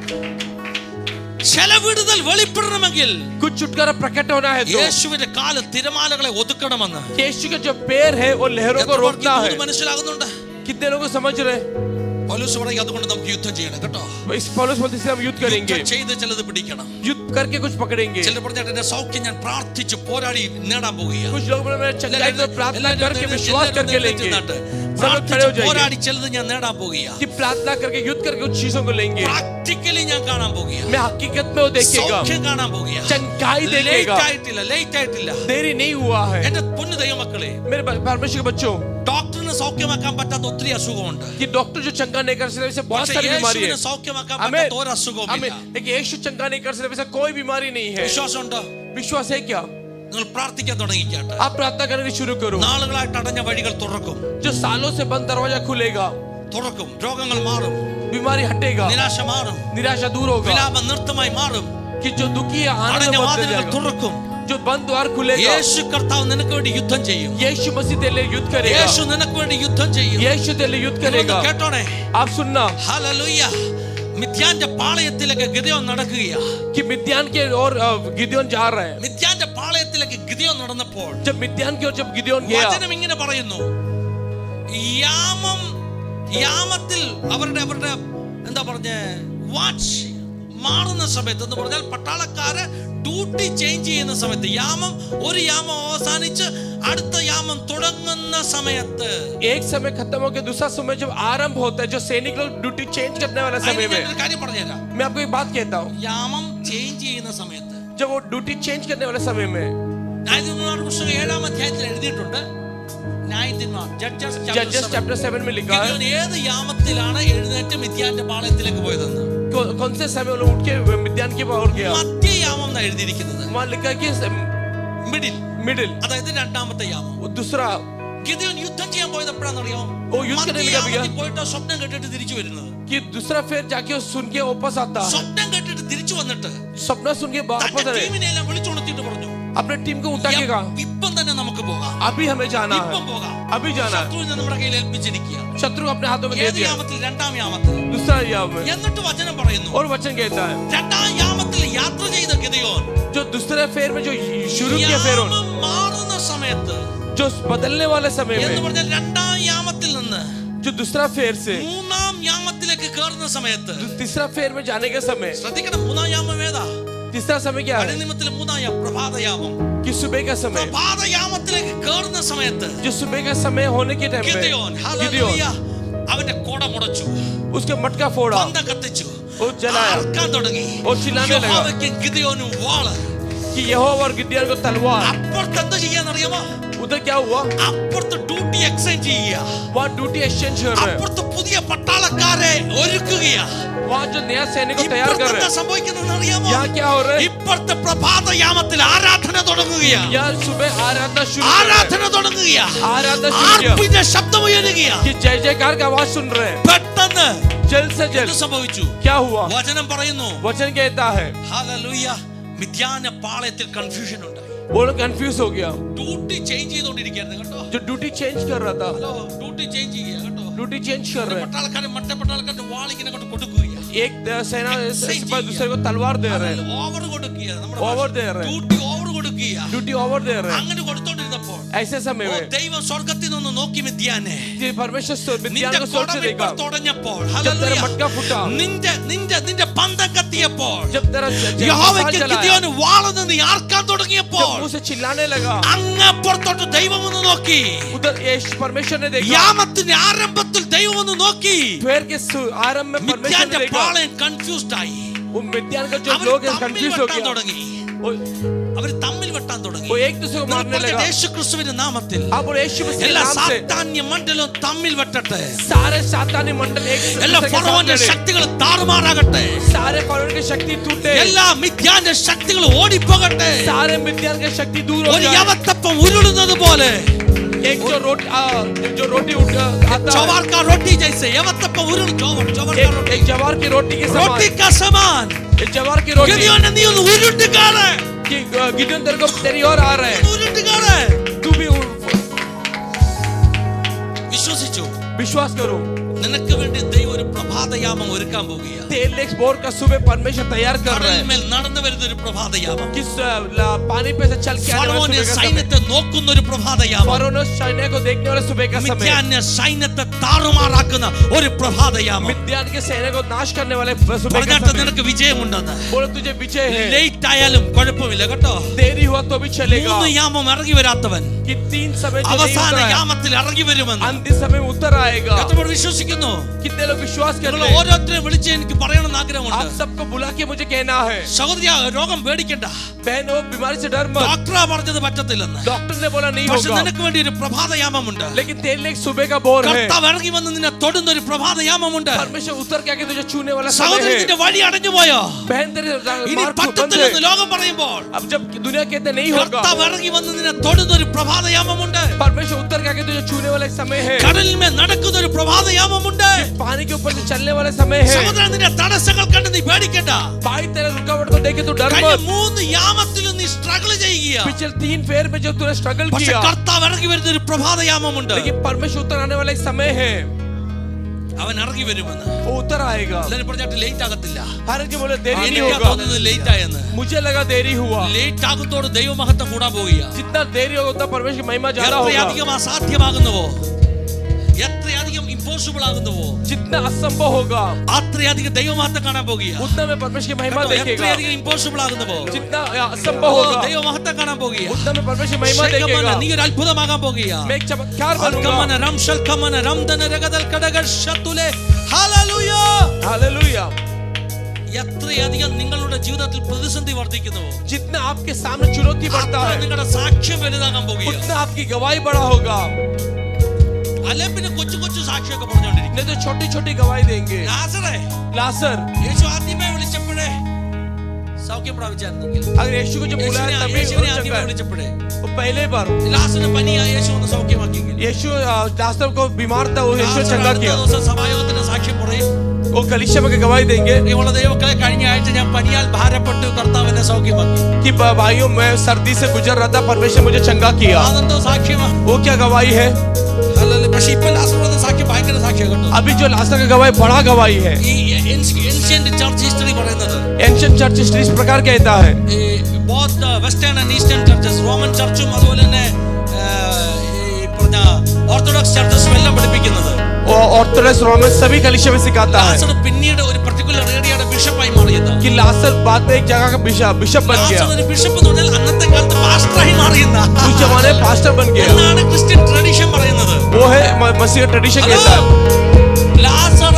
ചില വിടുതൽ വെളിപ്പെടണമെങ്കിൽ कुछ छुटकारा प्रकट होना है तो യേശുവിന്റെ കാല് തിരമാലകളെ ഒതുക്കണമെന്ന് यीशु का जो पैर है वो लहरों को എത്ര പേർക്ക് रोकना ഇത് है മനസ്സിലാകുന്നുണ്ട് कितने लोगों को समझ रहे हैं? പൗലോസ് പറയും അതുകൊണ്ട് നമുക്ക് യുദ്ധം ചെയ്യണം കേട്ടോ इस पौलुस बोलते से हम युद्ध करेंगे യുദ്ധം ചെയ്ത് ചിലത് പിടിക്കണം युद्ध करके कुछ पकड़ेंगे ചിലർ പറഞ്ഞിട്ട് എന്റെ സൗഖ്യം ഞാൻ പ്രാർത്ഥിച്ച് പോരാടി നേടാൻ പോവുകയാണ് कुछ लोग बोले मेरे चंगाई को प्रार्थना करके विश्वास करके लेंगे सब लोग खड़े हो जाएंगे പോരാടി ചിലത് ഞാൻ നേടാൻ പോവുകയാണ് कि प्रार्थना करके युद्ध करके कुछ चीजों को लेंगे പ്രാക്ടിക്കലി ഞാൻ കാണാൻ പോവുകയാണ് मैं हकीकत में वो देखेगा സൗഖ്യം കാണാൻ പോവുകയാണ് चंगाई ലേറ്റ് देखेगा ആയിട്ടില്ല ലേറ്റ് ആയിട്ടില്ല देरी नहीं हुआ है എന്റെ പൊന്നു ദൈവമക്കളെ मेरे ब- परमेश्वर के बच्चों ഡോക്ടറിന് സൗഖ്യമാക്കാൻ പറ്റാത്ത ഒത്തിരി അസുഖമുണ്ട് कि डॉक्टर जो चंगा नहीं कर सकते वैसे बहुत പക്ഷേ सारी बीमारी है യേശുവിനെ സൗഖ്യമാക്കാൻ हमें പറ്റാത്ത ഒരു അസുഖവുമില്ല हमें लेकिन यीशु चंगा नहीं कर सकते वैसा कोई बीमारी नहीं है വിശ്വാസമുണ്ടോ विश्वास है क्या നിങ്ങൾ പ്രാർത്ഥിക്കാൻ തുടങ്ങിക്കാട്ടെ आप प्रार्थना करने की शुरू करो നാളുകളായിട്ട് അടഞ്ഞ വഴികൾ തുറക്കും जो सालों से बंद दरवाजा खुलेगा തുറക്കും രോഗങ്ങൾ മാറും बीमारी हटेगा നിരാശ മാറും निराशा दूर होगा വിലാപം നൃത്തമായി മാറും कि जो दुखी है आनंद അടഞ്ഞ में बदल വാതിലുകൾ जाएगा തുറക്കും जो बंद द्वार खुलेगा യേശു കർത്താവ് നിനക്ക് വേണ്ടി യുദ്ധം ചെയ്യും यीशु मसीह तेरे लिए युद्ध करेगा യേശു നിനക്ക് വേണ്ടി യുദ്ധം ചെയ്യും यीशु तेरे लिए युद्ध നിങ്ങളൊന്ന് करेगा കേട്ടോണേ आप सुनना ഹല്ലേലൂയ മിഥ്യാന്റെ പാളയത്തിലേക്ക് ഗിദയോൻ നടക്കുകയാ कि मिद्यान के और अ, गिदियोन जा रहा है മിഥ്യാന്റെ പാളയത്തിലേക്ക് ഗിദയോൻ നടന്നപ്പോൾ जब मिद्यान की ओर जब गिदियोन गया വചനം ഇങ്ങനെ പറയുന്നു യാമം യാമത്തിൽ അവരുടെ അവരുടെ എന്താ പറഞ്ഞ വാച്ച് മാറുന്ന സമയത്ത് എന്ന് പറഞ്ഞാൽ പട്ടാളക്കാര് ഡ്യൂട്ടി ചേഞ്ച് ചെയ്യുന്ന സമയത്ത് യാമം ഒരു യാമം അവസാനിച്ച് അടുത്ത യാമം തുടങ്ങുന്ന സമയത്ത് एक समय खत्म हो गया दूसरा समय जब आरंभ होता है जो सैनिक लोग ड्यूटी चेंज करने वाला समय അതിന് में ഞാനൊരു കാര്യം പറഞ്ഞുതരാം मैं आपको एक बात कहता हूँ യാമം ചേഞ്ച് ചെയ്യുന്ന സമയത്ത് जब वो ड्यूटी चेंज करने वाले समय में ന്യായാധിപന്മാരുടെ പുസ്തകം ഏഴാം അധ്യായത്തിൽ എഴുതിയിട്ടുണ്ട് ന്യായാധിപന്മാർ ജഡ്ജസ് जजेस चैप्टर सेवन में लिखा है ഏത് യാമത്തിലാണ് എഴുന്നേറ്റ് മിഥ്യാന്റെ പാളയത്തിലേക്ക് പോയതെന്ന് कौ- कौन से समय वो लोग उठ के मिद्यान की ओर गया മധ്യയാമം എന്നാണ് എഴുതിയിരിക്കുന്നത് वहां लिखा है कि മിഡിൽ मिडिल അതായത് രണ്ടാമത്തെ യാമം वो दूसरा ഗിദയോൻ യുദ്ധം ചെയ്യാൻ പോയത് എപ്പോഴാണെന്നറിയോ ഓ, യുദ്ധം മധ്യ ചെയ്യാൻ പോയി. യാമത്തിൽ പോയിട്ട് സ്വപ്നം കേട്ടിട്ട് തിരിച്ചു വരുന്നത് कि दूसरा फिर जाके वो सुन के वापस आता है സ്വപ്നം കേട്ടിട്ട് തിരിച്ചു വന്നിട്ട് सपना सुन के वापस തന്റെ आए ടീമിനെ എല്ലാം വിളിച്ചുണർത്തിയിട്ട് പറഞ്ഞു अपने टीम को उठा के कहा ഇപ്പം തന്നെ നമുക്ക് പോകാം अभी हमें जाना है ഇപ്പം പോകാം अभी जाना है ശത്രുവിനെ നമ്മുടെ കയ്യിൽ ഏൽപ്പിച്ചിരിക്കുക शत्रु अपने हाथों में दे ഏത് दिया യാമത്തിൽ രണ്ടാം യാമത്തിൽ दूसरा याम में എന്നിട്ട് വചനം പറയുന്നു और वचन कहता है രണ്ടാം യാമത്തിൽ യാത്ര ചെയ്ത ഗിദയോൻ जो दूसरे फेर में जो शुरू किया फेरोन യാമം മാറുന്ന സമയത്ത് जो बदलने वाले समय എന്ന് में പറഞ്ഞാൽ രണ്ടാം യാമത്തിൽ നിന്ന് जो दूसरा फेर से മൂന്നാം യാമത്തിലേക്ക് കയറുന്ന സമയത്ത് तीसरा फेर में जाने के समय ശ്രദ്ധിക്കണം മൂന്നാം യാമം ഏതാ तीसरा समय क्या है അടിനിമത്തിൽ മൂന്നാം യാമം പ്രഭാതയാമം कि सुबह का समय പ്രഭാതയാമത്തിലേക്ക് കയറുന്ന സമയത്ത് जो सुबह का समय होने के टाइम ഗിദയോൻ पे ഹല്ലേലൂയ गिदियोन അവന്റെ കൊട മുടച്ചു उसके मटका फोड़ा പന്തം കത്തിച്ചു और जलाया ആർക്കാൻ തുടങ്ങി और चिल्लाने लगा യഹോവയ്ക്കും ഗിദയോനും വാള് कि यहोवा और गिदियोन को तलवार അപ്പുറത്ത് എന്താ ചെയ്യാന്നറിയാമോ उधर क्या हुआ അപ്പുറത്ത് ഡ്യൂട്ടി എക്സ്ചേഞ്ച് ചെയ്യുക वहाँ ड्यूटी एक्सचेंज कर रहे हैं അപ്പുറത്ത് പുതിയ പട്ടാളക്കാരെ ഒരുക്കുകയാ वहाँ जो नया सैनिक को तैयार ഇപ്പുറത്ത് कर रहे എന്താ हैं സംഭവിക്കുന്നത് അറിയാമോ यहाँ क्या हो रहा है ഇപ്പുറത്തെ പ്രഭാതയാമത്തിൽ ആരാധന തുടങ്ങുകയാ यहाँ सुबह आराधना शुरू कर रहे ആരാധന തുടങ്ങുകയാ हैं आराधना शुरू किया ആർപ്പിന്റെ ശബ്ദം ഉയരുകയാ कि जय जयकार का आवाज सुन रहे हैं പെട്ടെന്ന് जल्द से എന്ത് जल्द സംഭവിച്ചു क्या हुआ വചനം പറയുന്നു वचन कहता है ഹല്ലേലൂയ മിഥ്യാന പാളയത്തിൽ കൺഫ്യൂഷൻ ഉണ്ടായി वो लोग कंफ्यूज हो गया ഡ്യൂട്ടി ചേഞ്ച് ചെയ്തോണ്ടിരിക്കുകയായിരുന്നു കേട്ടോ जो ड्यूटी चेंज कर रहा था ഹലോ ഡ്യൂട്ടി ചേഞ്ച് ചെയ്യുക കേട്ടോ ड्यूटी चेंज कर रहे हैं പട്ടാളക്കാരൻ മറ്റേ പട്ടാളക്കാരൻ വാളിങ്ങനെ കൊണ്ട് കൊടുക്കുകയാണ് एक अ, सेना सिपाही दूसरे को तलवार दे रहे हैं ഓവർ കൊടുക്കുക Over दे रहे हैं। ഡ്യൂട്ടി ഓവർ കൊടുക്കുക ड्यूटी ओवर दे रहे हैं അങ്ങനെ കൊടുത്തോണ്ടിരുന്നപ്പോൾ ऐसे समय ഓ, में ദൈവം സ്വർഗത്തിൽ നിന്ന് നോക്കി മിഥ്യാനെ कि परमेश्वर स्व- विद्यान നിന്റെ को सोच से देखा കുടമിപ്പോൾ തുടഞ്ഞപ്പോൾ जब तेरा ഹല്ലേലൂയ. मटका फूटा നിന്റെ നിന്റെ നിന്റെ പന്തം കത്തിയപ്പോൾ जब तेरा ज- ज- യഹോവയ്ക്ക് मिसाल जलाया, ഗിദെയോന് വാളെന്ന് നീ ആർക്കാൻ തുടങ്ങിയപ്പോൾ जब मुंह से चिल्लाने लगा അങ്ങപ്പുറത്തോട്ട് ദൈവം ഒന്ന് നോക്കി उधर यीशु परमेश्वर ने देखा യാമത്തിന്റെ ആരംഭത്തിൽ ദൈവം ഒന്ന് നോക്കി फिर के सु- आरंभ में परमेश्वर ने മിഥ്യാന്റെ देखा പാളയം കൺഫ്യൂസ്ഡ് ആയി वो मिद्यान का जो അവർ लोग हैं തമ്മിൽ कंफ्यूज हो വെട്ടാൻ गया തുടങ്ങി वो അവർ തമ്മിൽ വെട്ടാൻ തുടങ്ങി वो एक दूसरे को मारने लगा യേശു ക്രിസ്തുവിന്റെ നാമത്തിൽ अब और यीशु मसीह के എല്ലാ नाम से സാത്താന്യ മണ്ഡലവും തമ്മിൽ വെട്ടട്ടെ सारे सातानी मंडल एक എല്ലാ दूसरे के साथ ഫറവോന്റെ लड़े। ശക്തികൾ താറുമാറാകട്ടെ सारे फरोन की शक्ति टूटे എല്ലാ മിഥ്യാന്റെ ശക്തികൾ ഓടിപ്പോകട്ടെ सारे मिद्यान की शक्ति दूर हो ഒരു जाए യവത്തപ്പം ഉരുളുന്നത് പോലെ एक जो रोटी आ, जो रोटी उठ आता है चौबार का रोटी जैसे यवतप्पम उरुल चौबार चौबार का एक, रोटी एक जवार की रोटी के रोटी समान का समान एक जवार की रोटी गिदियोन ने नी ഒന്ന് ഉരുട്ടി കാണ് कि गिदन तेरे को तेरी ओर आ रहा है ഉരുട്ടി കാണ് तू भी उड़- വിശ്വസിച്ചു विश्वास करो നിനക്ക് വേണ്ടി ദൈവം ഒരു പ്രഭാതയാമം ഒരുക്കാൻ പോവുകയാണ് तेल लेक्स बोर का सुबह परमेश्वर तैयार कर रहा है കടലിന്മേൽ നടന്നു വരുന്ന ഒരു പ്രഭാതയാമം किस ला- पानी पे से चल के आने वाले ഫറവോന്റെ सुबह का समय സൈന്യത്തെ നോക്കുന്ന ഒരു പ്രഭാതയാമം फरोन सैन्य को देखने वाले सुबह का समय മിഥ്യാന്യ സൈന്യത്തെ താറുമാറാക്കുന്ന ഒരു പ്രഭാതയാമം मिद्यान के सैन्य को नाश करने वाले सुबह का പറഞ്ഞിട്ട് समय നിനക്ക് വിജയമുണ്ടെന്ന് बोलो तुझे विजय है ലേറ്റ് ആയാലും കുഴപ്പമില്ല കേട്ടോ देरी हुआ तो भी चलेगा മൂന്ന് യാമം ഇറങ്ങി വരാത്തവൻ कि तीन समय जो नहीं അവസാന उतरा है, യാമത്തിൽ ഇറങ്ങി വരുമെന്ന് अंतिम समय में उतर आएगा കർത്താവ് വിശ്വസിക്കുന്നു कितने लोग विश्वास നിങ്ങൾ करते हैं ഓരോരുത്തരെയും വിളിച്ച് എനിക്ക് പറയണമെന്ന് ആഗ്രഹമുണ്ട് आप सबको बुला के मुझे कहना है സഹോദരി രോഗം പേടിക്കണ്ട बहन वो बीमारी से डर मत ഡോക്ടറാ പറഞ്ഞത് പറ്റത്തില്ലെന്ന് डॉक्टर ने बोला नहीं പക്ഷെ होगा നിനക്ക് വേണ്ടി ഒരു പ്രഭാതയാമമുണ്ട് लेकिन तेरे लिए एक सुबह का बोर है കർത്താവ് ഇറങ്ങി വന്ന് നിന്നെ തൊടുന്ന ഒരു പ്രഭാതയാമമുണ്ട് परमेश्वर उतर के आके तुझे छूने वाला समय സഹോദരി है നിന്റെ വഴി അടഞ്ഞു പോയോ बहन तेरे ഇനി मार्ग बंद പറ്റത്തില്ലെന്ന് है ലോകം പറയുമ്പോൾ अब जब दुनिया कहते नहीं होगा കർത്താവ് ഇറങ്ങി വന്ന് നിന്നെ തൊടുന്ന ഒരു പ്രഭാതയാമമുണ്ട് परमेश्वर उतर के आके तुझे छूने वाला एक समय है കടലിന്മേൽ നടക്കുന്ന ഒരു പ്രഭാതയാമമുണ്ട് पानी के ऊपर से चलने वाला समय है സഹോദരൻ നിന്റെ തടസ്സങ്ങൾ കണ്ട് നീ പേടിക്കണ്ട भाई तेरे रुकावट को देखे तू डर കഴിഞ്ഞ मत മൂന്ന് യാമത്തിലും നീ സ്ട്രഗിൾ ചെയ്യുക पिछले तीन फेर में जो तूने स्ट्रगल പക്ഷെ किया കർത്താവ് ഇറങ്ങി വരുന്ന ഒരു പ്രഭാതയാമമുണ്ട് लेकिन परमेश्वर उतर आने वाला एक समय है അവൻ ഇറങ്ങി വരുമെന്ന് वो उतर आएगा എല്ലാരും പറഞ്ഞിട്ട് ലേറ്റ് ആകത്തില്ല हर एक बोले देरी नहीं എനിക്കാ होगा തോന്നുന്നത് ലേറ്റ് ആയെന്ന് मुझे लगा देरी हुआ ലേറ്റ് ആകുന്നതോട് ദൈവമഹത്വം കൂടാൻ പോവുക जितना देरी होगा उतना परमेश्वर की महिमा ज्यादा होगा എത്രയധികം അസാധ്യമാകുന്നുവോ എത്രയധികം ഇമ്പോസിബിൾ ആകുന്നുവോ जितना असंभव होगा അത്രയധികം ദൈവമഹത്വം കാണാൻ പോകുക उतना में परमेश्वर की महिमा देखेगा എത്രയധികം ഇമ്പോസിബിൾ ആകുന്നുവോ जितना असंभव होगा ദൈവമഹത്വം കാണാൻ പോകുക उतना में परमेश्वर की महिमा ശൈഖമന, നീ देखेगा ഒരു അത്ഭുതമാകാൻ പോകുക मैं एक चमत्कार बनूंगा അൽക്കമന, റംശൽക്കമന, റംദന, രഗദൽ, കടകൽ, ശത്തുലെ. ഹല്ലേലൂയ. हालेलुया എത്രയധികം നിങ്ങളുടെ ജീവിതത്തിൽ പ്രതിസന്ധി വർദ്ധിക്കുന്നുവോ जितना आपके सामने चुनौती बढ़ता അത്ര है നിങ്ങളുടെ സാക്ഷ്യം വലുതാകാൻ പോകുക उतना आपकी गवाही बड़ा होगा അല്ലെ പിന്നെ കൊച്ചു കൊച്ചു സാക്ഷിയൊക്കെ പറഞ്ഞുകൊണ്ടിരിക്കും नहीं तो छोटी छोटी गवाही देंगे ലാസറേ लासर യേശു ആദ്യമേ വിളിച്ചപ്പോഴേ സൗഖ്യം പ്രാപിച്ചായിരുന്നെങ്കിൽ अगर यीशु को जब बुलाया യേശുവിനെ तभी യേശുവിനെ वो ആദ്യം चंगा है। വിളിച്ചപ്പോഴേ वो पहले बार ലാസറിന് പനിയാ യേശു ഒന്ന് സൗഖ്യമാക്കിയെങ്കിൽ यीशु आ, लाजर को बीमार था वो यीशु ലാസർ चंगा അടുത്ത किया ദിവസം സഭായോഗത്തിന് സാക്ഷ്യം പറയും वो कलिशा में गवाही देंगे പ്രിയമുള്ള ദൈവക്കളെ കഴിഞ്ഞ ആഴ്ച ഞാൻ പനിയാൽ ഭാരപ്പെട്ടു കർത്താവിനെ സൗഖ്യമാക്കി कि "बा- भाइयों मैं सर्दी से गुजर रहा था परमेश्वर मुझे चंगा किया അതെന്തോ സാക്ഷ്യമാണ് वो क्या गवाही है അല്ലല്ല പക്ഷെ ഇപ്പൊ ലാസർ പറഞ്ഞ സാക്ഷ്യം ഭയങ്കര സാക്ഷ്യം കേട്ടോ अभी जो लाजर का गवाही बड़ा गवाही है ഈ ഏൻഷ്യന്റ് ചർച്ച് ഹിസ്റ്ററി പറയുന്നത് एंशियंट चर्च हिस्ट्री इस प्रकार कहता है ഈ both western and eastern churches Roman ചർച്ചും അതുപോലെ തന്നെ ആ, ഈ പറഞ്ഞ ഓർത്തഡോക്സ് ചർച്ചസും എല്ലാം പഠിപ്പിക്കുന്നത് और ऑर्थोडॉक्स रोमन सभी कलिशा में सिखाता है ലാസർ പിന്നീട് ഒരു പർട്ടിക്കുലർ ഏരിയയുടെ ബിഷപ്പായി മാറിയത് कि लाजर बाद में एक जगह का बिशप बिशप बन गया ലാസർ ഒരു ബിഷപ്പ് എന്ന് പറഞ്ഞാൽ അന്നത്തെ കാലത്ത് പാസ്റ്ററായി മാറിയെന്ന उस जमाने में पास्टर बन गया എന്നാണ് ക്രിസ്ത്യൻ ട്രഡീഷൻ പറയുന്നത് वो है म- मसीह का ट्रेडिशन ഹലോ. कहता है ലാസർ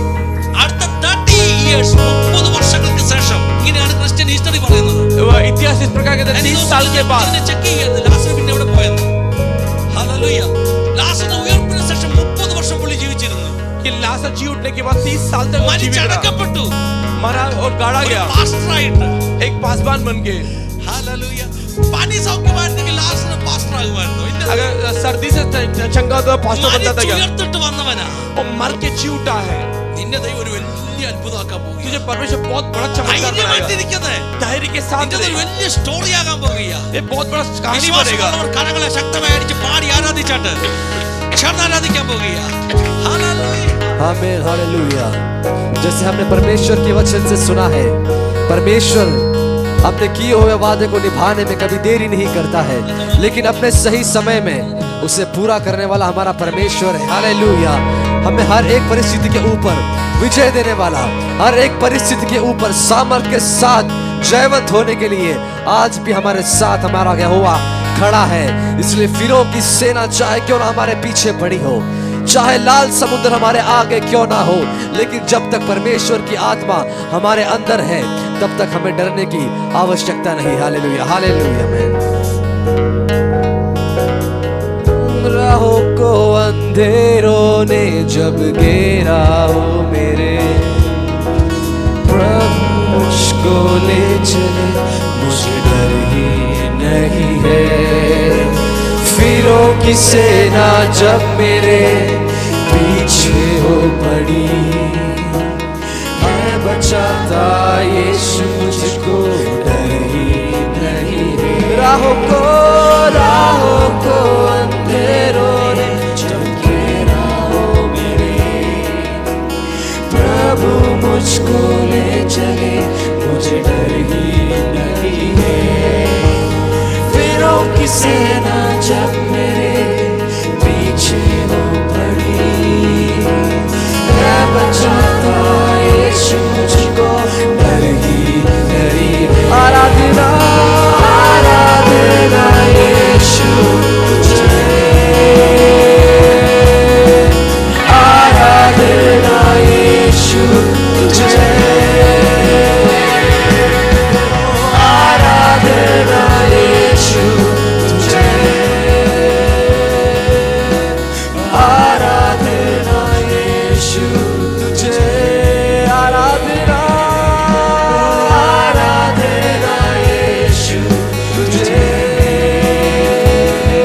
അടുത്ത തേർട്ടി ഇയേഴ്സ് മുപ്പത് വർഷങ്ങൾക്ക് ശേഷം ഇങ്ങനെയാണ് ക്രിസ്ത്യൻ ഹിസ്റ്ററി പറയുന്നത് वो इतिहास इस प्रकार कहता है तीस साल के बाद ചെക്ക് ചെയ്യുന്നത് ലാസർ പിന്നെ എവിടെ പോയെന്ന് ഹല്ലേലൂയ ലാസറിന്റെ ഉയർപ്പിന് ശേഷം മുപ്പത് വർഷം പുള്ളി ജീവിച്ചിരുന്നു कि लाजर जी उठने के बाद तीस साल तक वो जीवित रहा മരിച്ചടക്കപ്പെട്ടു मरा और गाड़ा ഒരു गया പാസ്റ്ററായിട്ട് एक पासवान बन गए ഹല്ലേലൂയ പനി സൗഖ്യമായിരുന്നെങ്കിൽ ലാസർ പാസ്റ്റർ ആകുമായിരുന്നു ഇല്ല अगर सर्दी से च- चंगा तो पास्टर बनता था क्या ഉയർത്തിട്ട് വന്നവനാ वो मर के जी उठा है നിന്റെ ദൈവം ഒരു വലിയ അത്ഭുതമാക്കാൻ പോകുക तुझे परमेश्वर बहुत बड़ा चमत्कार बनाएगा ധൈര്യമായിട്ടിരിക്കുന്നത് धैर्य के साथ നിന്റെ रहे। ഒരു വലിയ സ്റ്റോറി ആകാൻ പോകുക ये बहुत बड़ा कहानी बनेगा വിശ്വാസമുള്ളവർ കരങ്ങളെ ശക്തമായി അടിച്ച് പാടി ആരാധിച്ചാട്ട് ചേർന്ന് ആരാധിക്കാൻ പോകുക ഹല്ലേലൂയ आमीन हालेलुया जैसे हमने परमेश्वर के वचन से सुना है परमेश्वर अपने किए हुए वादे को निभाने में कभी देरी नहीं करता है लेकिन अपने सही समय में उसे पूरा करने वाला हमारा परमेश्वर है हालेलुया हमें हर एक परिस्थिति के ऊपर विजय देने वाला हर एक परिस्थिति के ऊपर सामर्थ्य के साथ जयवंत होने के लिए आज भी हमारे साथ हमारा यहोवा खड़ा है इसलिए फिरो की सेना चाहे क्यों ना हमारे पीछे बड़ी हो चाहे लाल समुद्र हमारे आगे क्यों ना हो लेकिन जब तक परमेश्वर की आत्मा हमारे अंदर है तब तक हमें डरने की आवश्यकता नहीं हालेलुया हालेलुया मैं राहों को अंधेरों ने जब घेरा हो मेरे प्रभु मुझको ले चले मुझे डर ही नहीं है फिरों की सेना जब मेरे पीछे हो पड़ी मैं बचाता यीशु मुझको डर ही नहीं है राहों को राहों को अंधेरों ने जब घेरा हो मेरे प्रभु मुझको ले चले मुझे डर ही नहीं है फिरों की सेना जब मेरे पीछे हो पड़ी मैं बचाता यीशु मुझको डर ही नहीं आराधना आराधना यीशु तुझे आराधना यीशु तुझे आराधना यीशु तुझे आराधना यीशु तुझे आराधना आराधना यीशु तुझे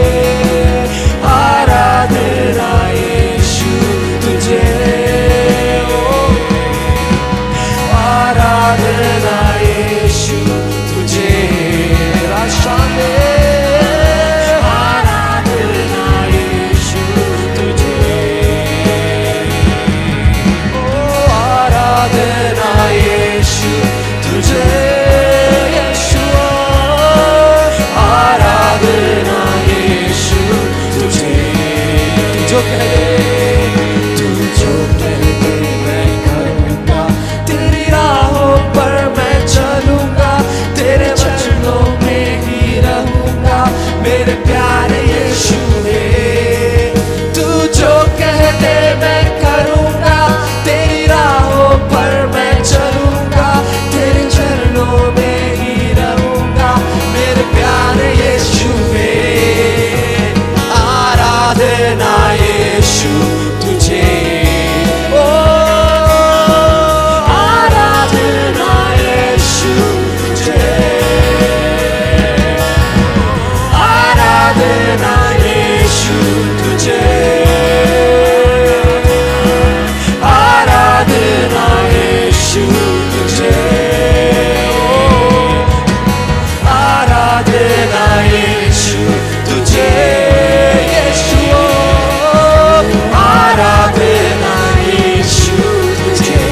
यीशु तुझे आराधना यीशु तुझे यीशु आराधना यीशु तुझे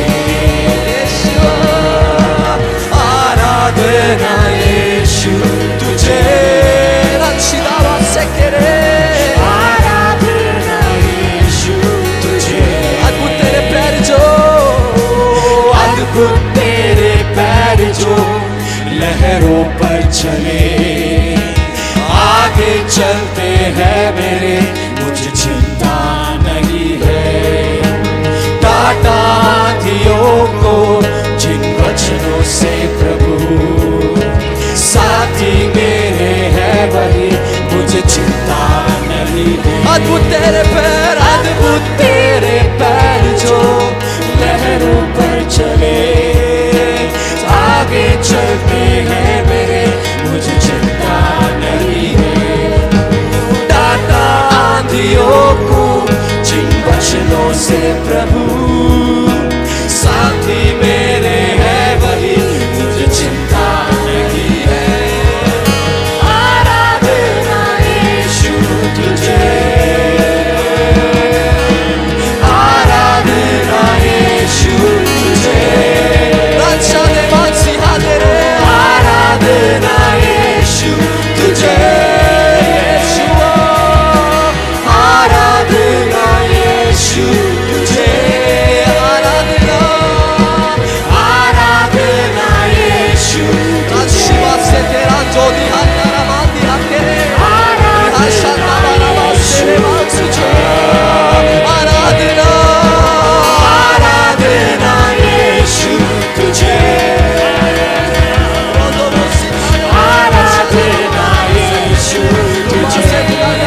आराधना यीशु तुझे रक्षितावा से करे आराधना यीशु तुझे अद्भुत तेरे पैर जो अद्भुत तेरे पैर जो लहरों पर चले आगे चलते हैं मेरे मुझे चिंता नहीं है टाटा आंधियों को जिन वचनों से प्रभु साथी मेरे है वही मुझे चिंता नहीं है अद्भुत तेरे पैर अद्भुत तेरे पैर जो लहरों पर चले आगे चलते हैं मेरे मुझे चिंता नहीं है टाटा आंधियों को जिन वचनों से प्रभु साथी मेरे है वही मुझे चिंता नहीं है आराधना यीशु तुझे आराधना यीशु तुझे रक्षा दे मानसी हादरे आराधना यीशु तुझे यीशु आराधना यीशु तुझे आराधना आराधना यीशु शिवा से तेरा ज्योति अंतरा माती हकेरे आशा तारा तेरे मांस जो आराधना आराधना यीशु तुझे आराधना यीशु तुझे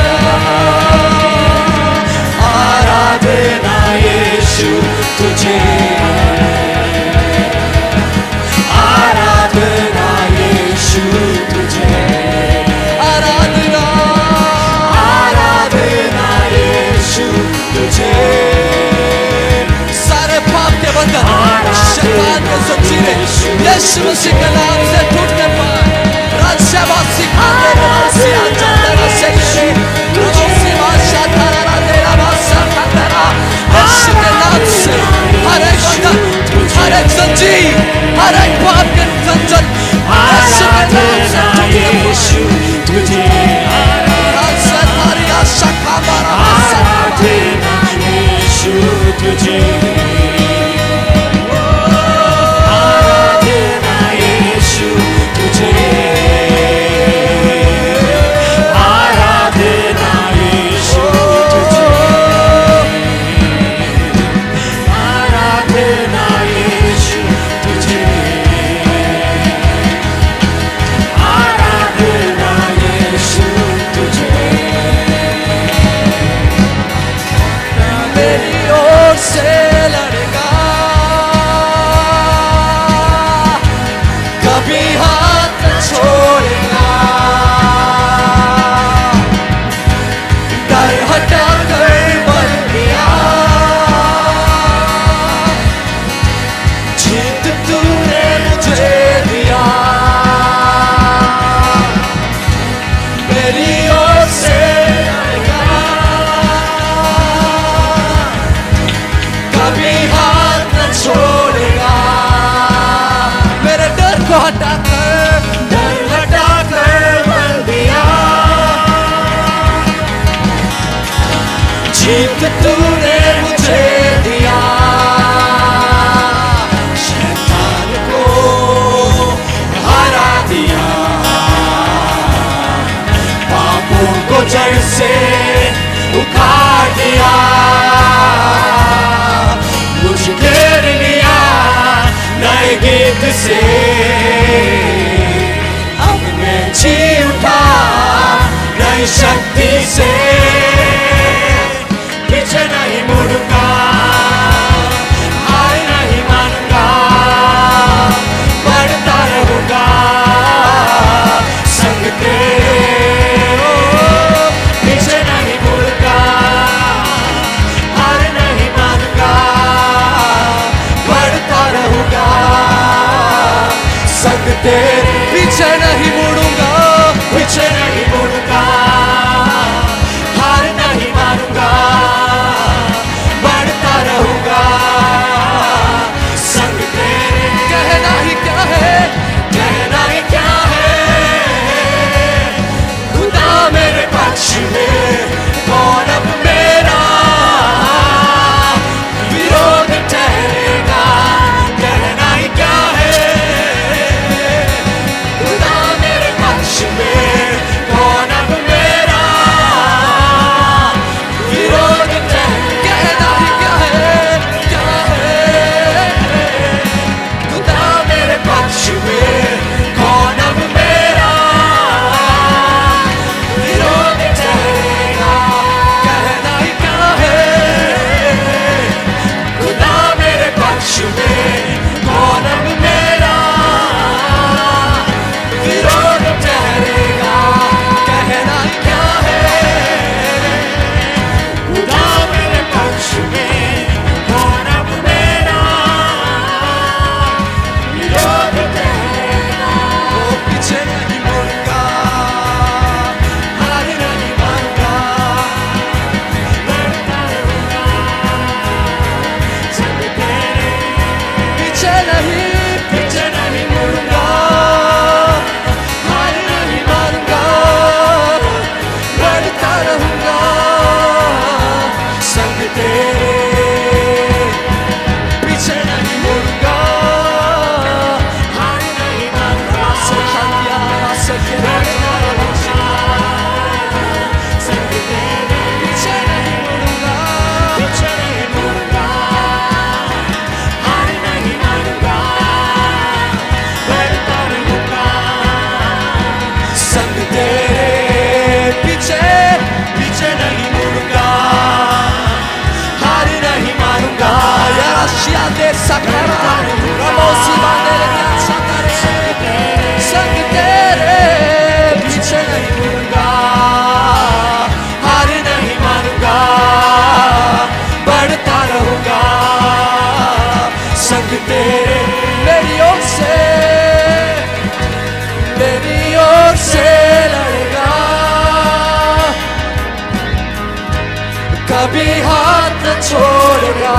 आराधना यीशु तुझे आराधना यीशु तुझे आराधना आराधना यीशु तुझे सारे पाप के बंधन शैतान के जंजीरें यीशु मसीह के नाम से टूटने पाए राजसेवासी खाते रासी अंजन से करे प्रभुसी माशा तारा तेरा माशा तारा यीशु के नाम से हर एक बंधन हर एक जंजीर हर एक पाप के बंधन यीशु के नाम से आराधना टूटने यीशु तुझे पाए तारी आशा का मारा माशा आराधना यीशु तुझे आराधना यीशु तुझे आराधना यीशु तुझे आराधना यीशु तुझे आराधना यीशु तुझे मेरी ओर से लड़ेगा कभी हाथ न छोड़ेगा डर हटा कर बन गया जीत तूने मुझे दिया मेरी ओर से लड़ेगा कभी हाथ न छोड़ेगा मेरे डर को हटा कर डर हटा कर बल दिया जीत तूने मुझे दिया शैतान को हरा दिया पापों को जड़ से उखाड़ दिया मुझे घेर लिया नए गीत से अब मैं जी उठा नई शक्ति से पीछे नहीं मुड़ूंगा हार नहीं मानूंगा बढ़ता रहूंगा संग तेरे ओ, पीछे नहीं मुड़ूंगा हार नहीं मानूंगा बढ़ता रहूंगा sakara ramosi bandele sakare संग तेरे पीछे नहीं मुड़ूंगा हार नहीं मानूंगा बढ़ता रहूंगा संग तेरे मेरी ओर से मेरी ओर से लड़ेगा कभी हाथ न छोड़ेगा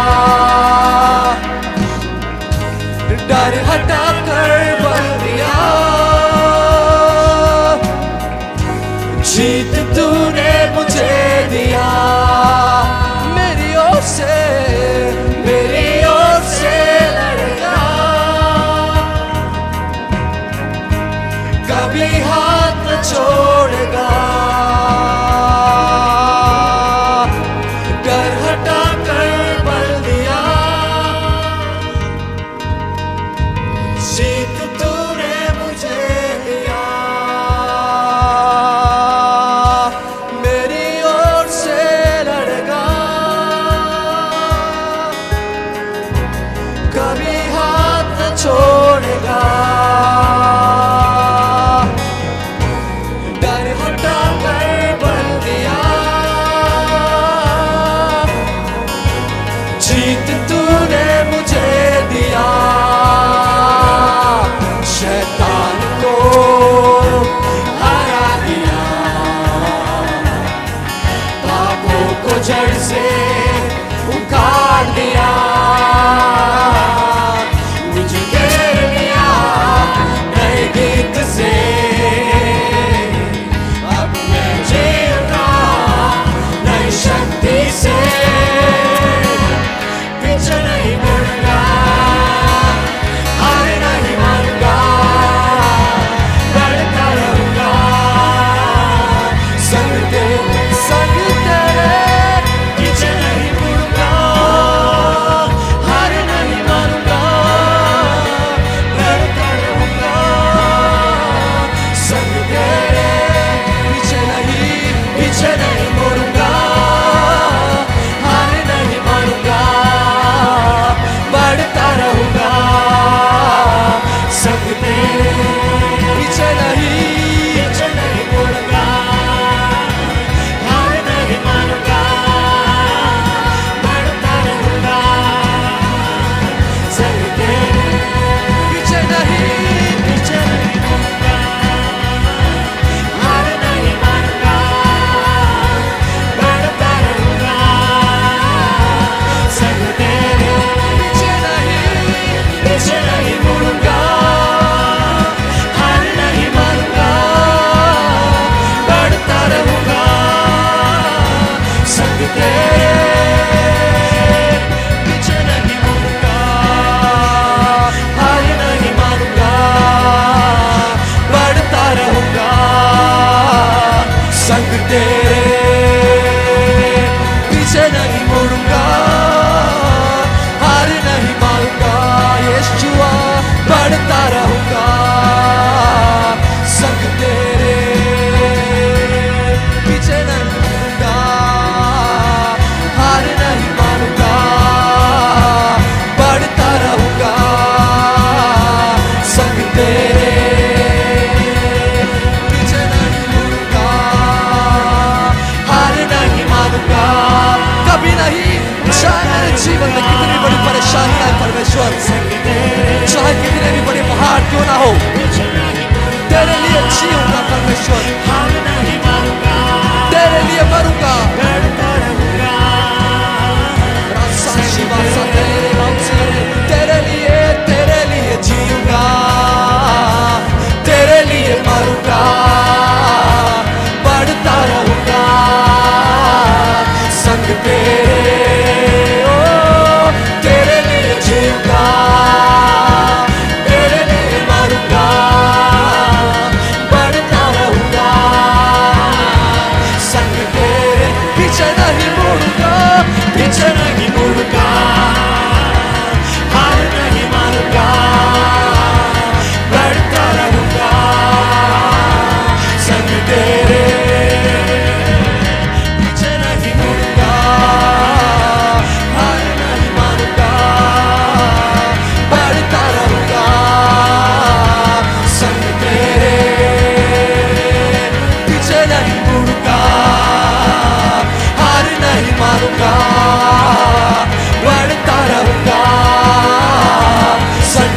डर हटा कर बल दिया जीत तूने मुझे दिया मेरी ओर से मेरी ओर से लड़ेगा कभी हाथ न छोड़ेगा डर हटा कर बल दिया जीत तूने मुझे दिया मेरी ओर से लड़ेगा कभी हाथ न छोड़ेगा डर हटा कर बल दिया जीत तूने मुझे दिया शैतान को हरा दिया पापों को जड़ से उखाड़ दिया मुझे घेर लिया नए गीत से अब मैं जीऊंगा नई शक्ति से पीछे नहीं मुड़ना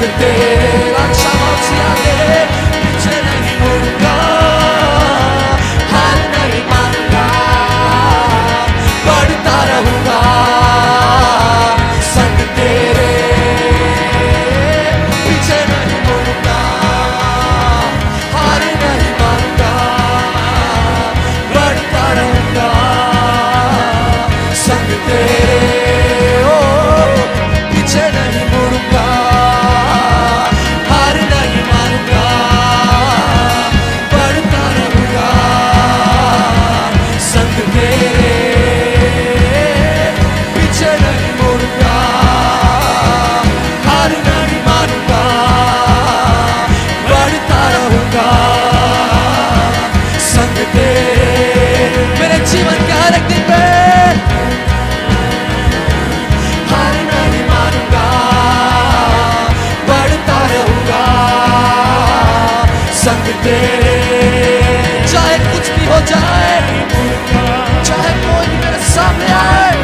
संग तेरे रक्षा बख्शिया तेरे पीछे नहीं मुड़ूंगा हार नहीं मानूंगा बढ़ता रहूंगा संग तेरे पीछे नहीं मुड़ूंगा हार नहीं मानूंगा बढ़ता रहूंगा संग तेरे ओ पीछे नहीं मुड़ूंगा हार नहीं मानूंगा बढ़ता रहूंगा संग तेरे पीछे नहीं मुड़ूंगा हार नहीं मानूंगा बढ़ता रहूंगा संग तेरे मेरे जीवन का हर एक दिन में हार नहीं मानूंगा बढ़ता रहूंगा संग तेरे चाहे कुछ भी हो जाए चाहे कोई भी मेरे सामने आए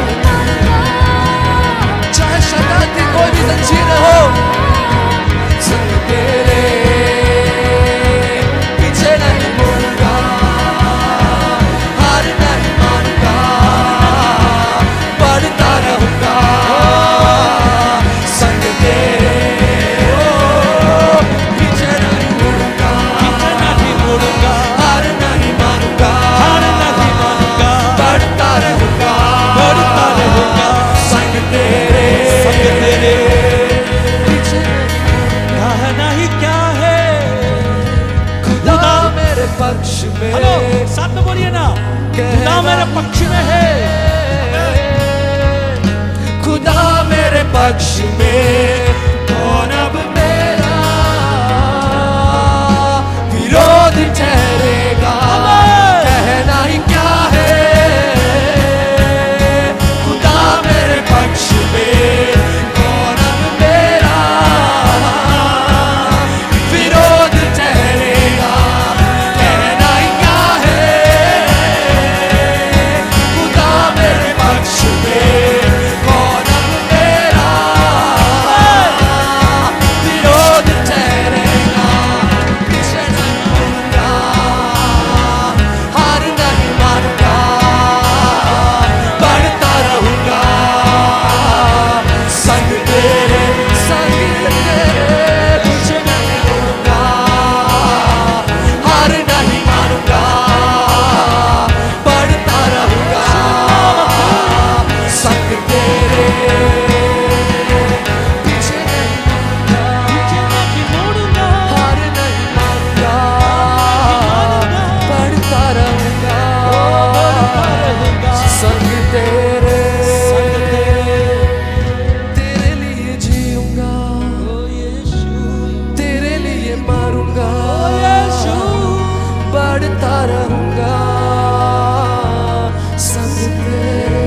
चाहे शैतान की कोई भी जंजीर हो संग तेरे पीछे नहीं मुड़ूंगा हार नहीं मानूंगा बढ़ता रहूंगा संग तेरे ओ, पीछे नहीं मुड़ूंगा नहीं मुड़ूंगा हार नहीं मानूंगा हार नहीं मानूंगा बढ़ता रहूंगा बढ़ता रहूंगा संग तेरे संग तेरे पीछे नहीं कहना ही क्या है खुदा मेरे पक्ष में हेलो साथ में बोलिए ना खुदा मेरे पक्ष में है खुदा मेरे पक्ष में कौन अब मेरा विरोध ठहरेगा कहना ही क्या है खुदा मेरे पक्ष में कौन अब मेरा विरोध ठहरेगा कहना ही क्या है खुदा मेरे पक्ष में कौन अब मेरा विरोध ठहरेगा पीछे नहीं मुड़ूंगा हार नहीं मानूंगा बढ़ता रहूंगा संग तेरे संग तेरे पीछे नहीं मुड़ूंगा हार नहीं मानूंगा बढ़ता रहूंगा संग तेरे पीछे नहीं मुड़ूंगा हार नहीं मानूंगा बढ़ता रहूंगा संग तेरे तेरे लिए जीऊंगा तेरे लिए मारूंगा बढ़ता रहूंगा संग तेरे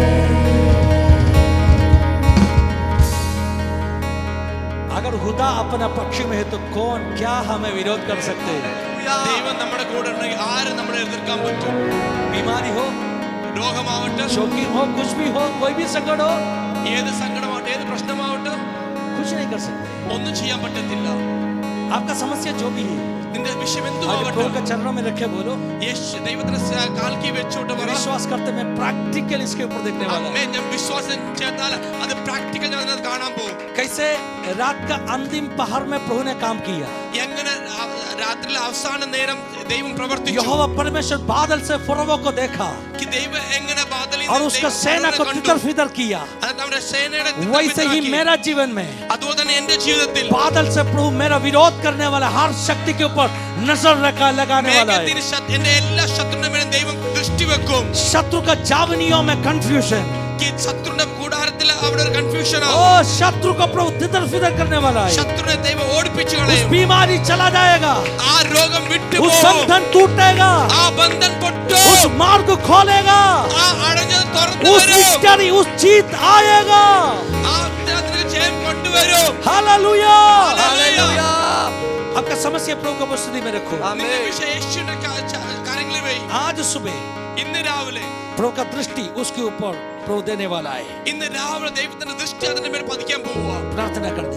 अगर खुदा अपना पक्ष में है तो कौन क्या हमें विरोध कर सकते हैं ദൈവം നമ്മുടെ കൂടെ ഉണ്ടെങ്കിൽ ആരും നമ്മളെ എതിർക്കാൻ പറ്റും बीमारी हो രോഗമാവട്ടെ शौकीन हो कुछ भी हो कोई भी संकट हो ഏത് സങ്കടമാവട്ടെ ഏത് പ്രശ്നമാവട്ടെ कुछ नहीं कर सकते ഒന്നും ചെയ്യാൻ പറ്റത്തില്ല आपका समस्या जो भी है നിന്റെ വിഷയം आज എന്തുമാവട്ടെ प्रभु के चरणों में रखे बोलो യേശു ദൈവത്തിന്റെ സ- കാൽക്കീ വെച്ചോട്ട് പറ विश्वास करते मैं प्रैक्टिकल इसके ऊपर देखने वाला हूं। അമ്മേ ഞാൻ വിശ്വാസം ചെയ്താൽ അത് പ്രാക്ടിക്കൽ ഞാൻ അത് കാണാൻ പോകും कैसे रात का अंतिम पहर में प्रभु ने काम किया എങ്ങനെ ആ- രാത്രിയിലെ അവസാന നേരം ദൈവം പ്രവർത്തിച്ചു यहोवा परमेश्वर बादल से फरोवो को देखा कि ദൈവം എങ്ങനെ ബാദലിൽ और നിന്ന് उसका ദൈവം सेना को കണ്ടു. तितर फितर किया അത് നമ്മുടെ സേനയുടെ वैसे ही തിത്തപ്പിത്തലാക്കി. मेरा जीवन में അതുപോലെ തന്നെ എന്റെ ജീവിതത്തിൽ बादल से प्रभु मेरा विरोध करने वाला हर शक्ति के ऊपर नजर रखा लगाने वाला है മേഘത്തിന് ശത്- എന്റെ എല്ലാ ശത്രുവിന്റെ മേലും ദൈവം ദൃഷ്ടി വെക്കും शत्रु का जावनियों में कंफ्यूजन ഈ ശത്രുവിന്റെ കൂടാരത്തിൽ അവിടെ ഒരു കൺഫ്യൂഷൻ ओ ആവും शत्रु को प्रभु तितर फितर करने वाला है ശത്രുവിനെ ദൈവം ഓടിപ്പിച്ചു उस കളയും बीमारी चला जाएगा ആ രോഗം വിട്ടു उस പോകും बंधन टूटेगा ആ ബന്ധൻ പൊട്ടു उस मार्ग खोलेगा ആ അടഞ്ഞത് തുറന്നു उस വരും विक्टरी उस जीत आएगा ആ അതിനകത്ത് ജയം കൊണ്ടുവരും हालेलुया ഹല്ലേലൂയ. आपका समस्या प्रभु को उपस्थिति में रखो നിന്റെ വിഷയം യേശുവിന്റെ കാ- ച- കാര്യങ്ങളിൽ പോയി आज सुबह ഇന്ന് രാവിലെ प्रभु का दृष्टि उसके ऊपर प्रभु देने वाला है ഇന്ന് രാവിലെ ദൈവത്തിന്റെ ദൃഷ്ടി അതിന്റെ മേൽ പതിക്കാൻ പോവുക प्रार्थना कर दीजिए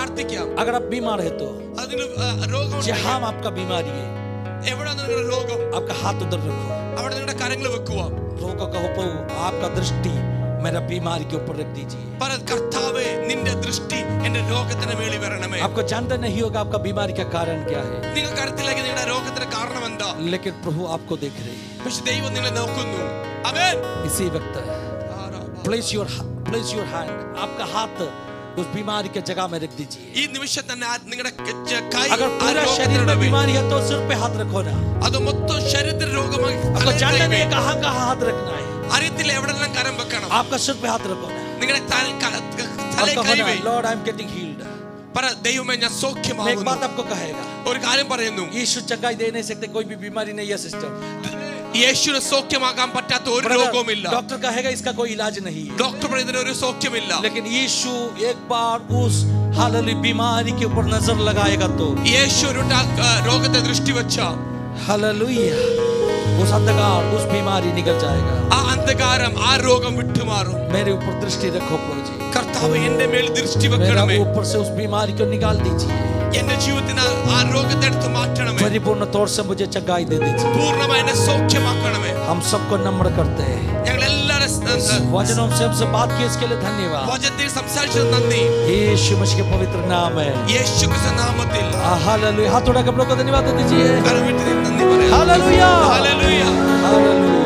പ്രാർത്ഥിക്കാം अगर आप बीमार है तो അതിന് ആ, രോഗം जहां आपका बीमारी है എവിടെയാണ് നിങ്ങളുടെ രോഗം आपका हाथ उधर रखो അവിടെ നിങ്ങളുടെ കരങ്ങൾ വെക്കുക रोगों का हो आपका दृष्टि मेरा बीमारी के ऊपर रख दीजिए പറ കർത്താവേ നിന്റെ ദൃഷ്ടി എന്റെ രോഗത്തിന് മേളി വരണമേ आपको जानते नहीं होगा आपका बीमारी का कारण क्या है നിങ്ങൾക്ക് അറിയത്തില്ലെങ്കിൽ നിങ്ങളുടെ രോഗത്തിന് കാരണം എന്താ लेकिन प्रभु आपको देख रहे हैं പക്ഷെ ദൈവം നിങ്ങളെ നോക്കുന്നു അവൻ इसी वक्त place your place your hand आपका हाथ उस बीमारी के जगह में रख दीजिए ഈ നിമിഷം തന്നെ ആ നിങ്ങളുടെ ക- കൈ अगर ആ पूरा शरीर രോഗത്തിനുടെ में മേൽ- बीमारी है तो सिर पे हाथ रखो ना അത് മൊത്തം ശരീരത്തിൽ രോഗമായി आपको തലയിൽ जानते കൈ नहीं വെയ്. कहाँ कहाँ हाथ रखना है അറിയത്തില്ല എവിടെല്ലാം കരം വെക്കണം आपका सिर पे हाथ रखो ना നിങ്ങളുടെ തല- ക- ക- और തലയിൽ कहो കൈ ना വെയ്. Lord I am getting healed പറ ദൈവമേ ഞാൻ मैं एक സൗഖ്യമാകുന്നു बात आपको कहेगा ഒരു കാര്യം പറയുന്നു यीशु चंगाई दे नहीं सकते कोई भी बीमारी नहीं है सिस्टर യേശുവിന് സൗഖ്യമാകാൻ പറ്റാത്ത ഒരു രോഗവുമില്ല डॉक्टर कहेगा इसका कोई इलाज नहीं है ഡോക്ടർ പറയുന്നതിന് ഒരു സൗഖ്യമില്ല लेकिन यीशु एक बार उस हालली बीमारी के ऊपर नजर लगाएगा तो യേശു ഒരു ടാ- ആ, രോഗത്തെ ദൃഷ്ടി വെച്ച हालेलुया उस अंधकार उस बीमारी निकल जाएगा ആ അന്ധകാരം ആ രോഗം വിട്ടുമാറും मेरे ऊपर दृष्टि रखो प्रभु जी കർത്താവ് എന്റെ മേൽ ദൃഷ്ടി मेरा വെക്കണമേ ऊपर से उस बीमारी को निकाल दीजिए എന്റെ ജീവിതത്തിന് ആ- ആ രോഗത്തെ എടുത്ത് മാറ്റണമേ परिपूर्ण तौर से मुझे चंगाई दे दीजिए പൂർണ്ണമായി എന്നെ സൗഖ്യമാക്കണമേ हम सबको नम्र करते हैं ഞങ്ങൾ എല്ലാവരും वचनों से हमसे बात की इसके लिए धन्यवाद വചനത്തിൽ സംസാരിച്ചത് നന്ദി यीशु मसीह के पवित्र नाम है യേശു ക്രിസ്തു നാമത്തിൽ हालेलुया हाथ उठा के प्रभु को धन्यवाद दे दीजिए കരം വെട്ടി നന്ദി പറയാം हालेलुया ഹല്ലേലൂയ हालेलुया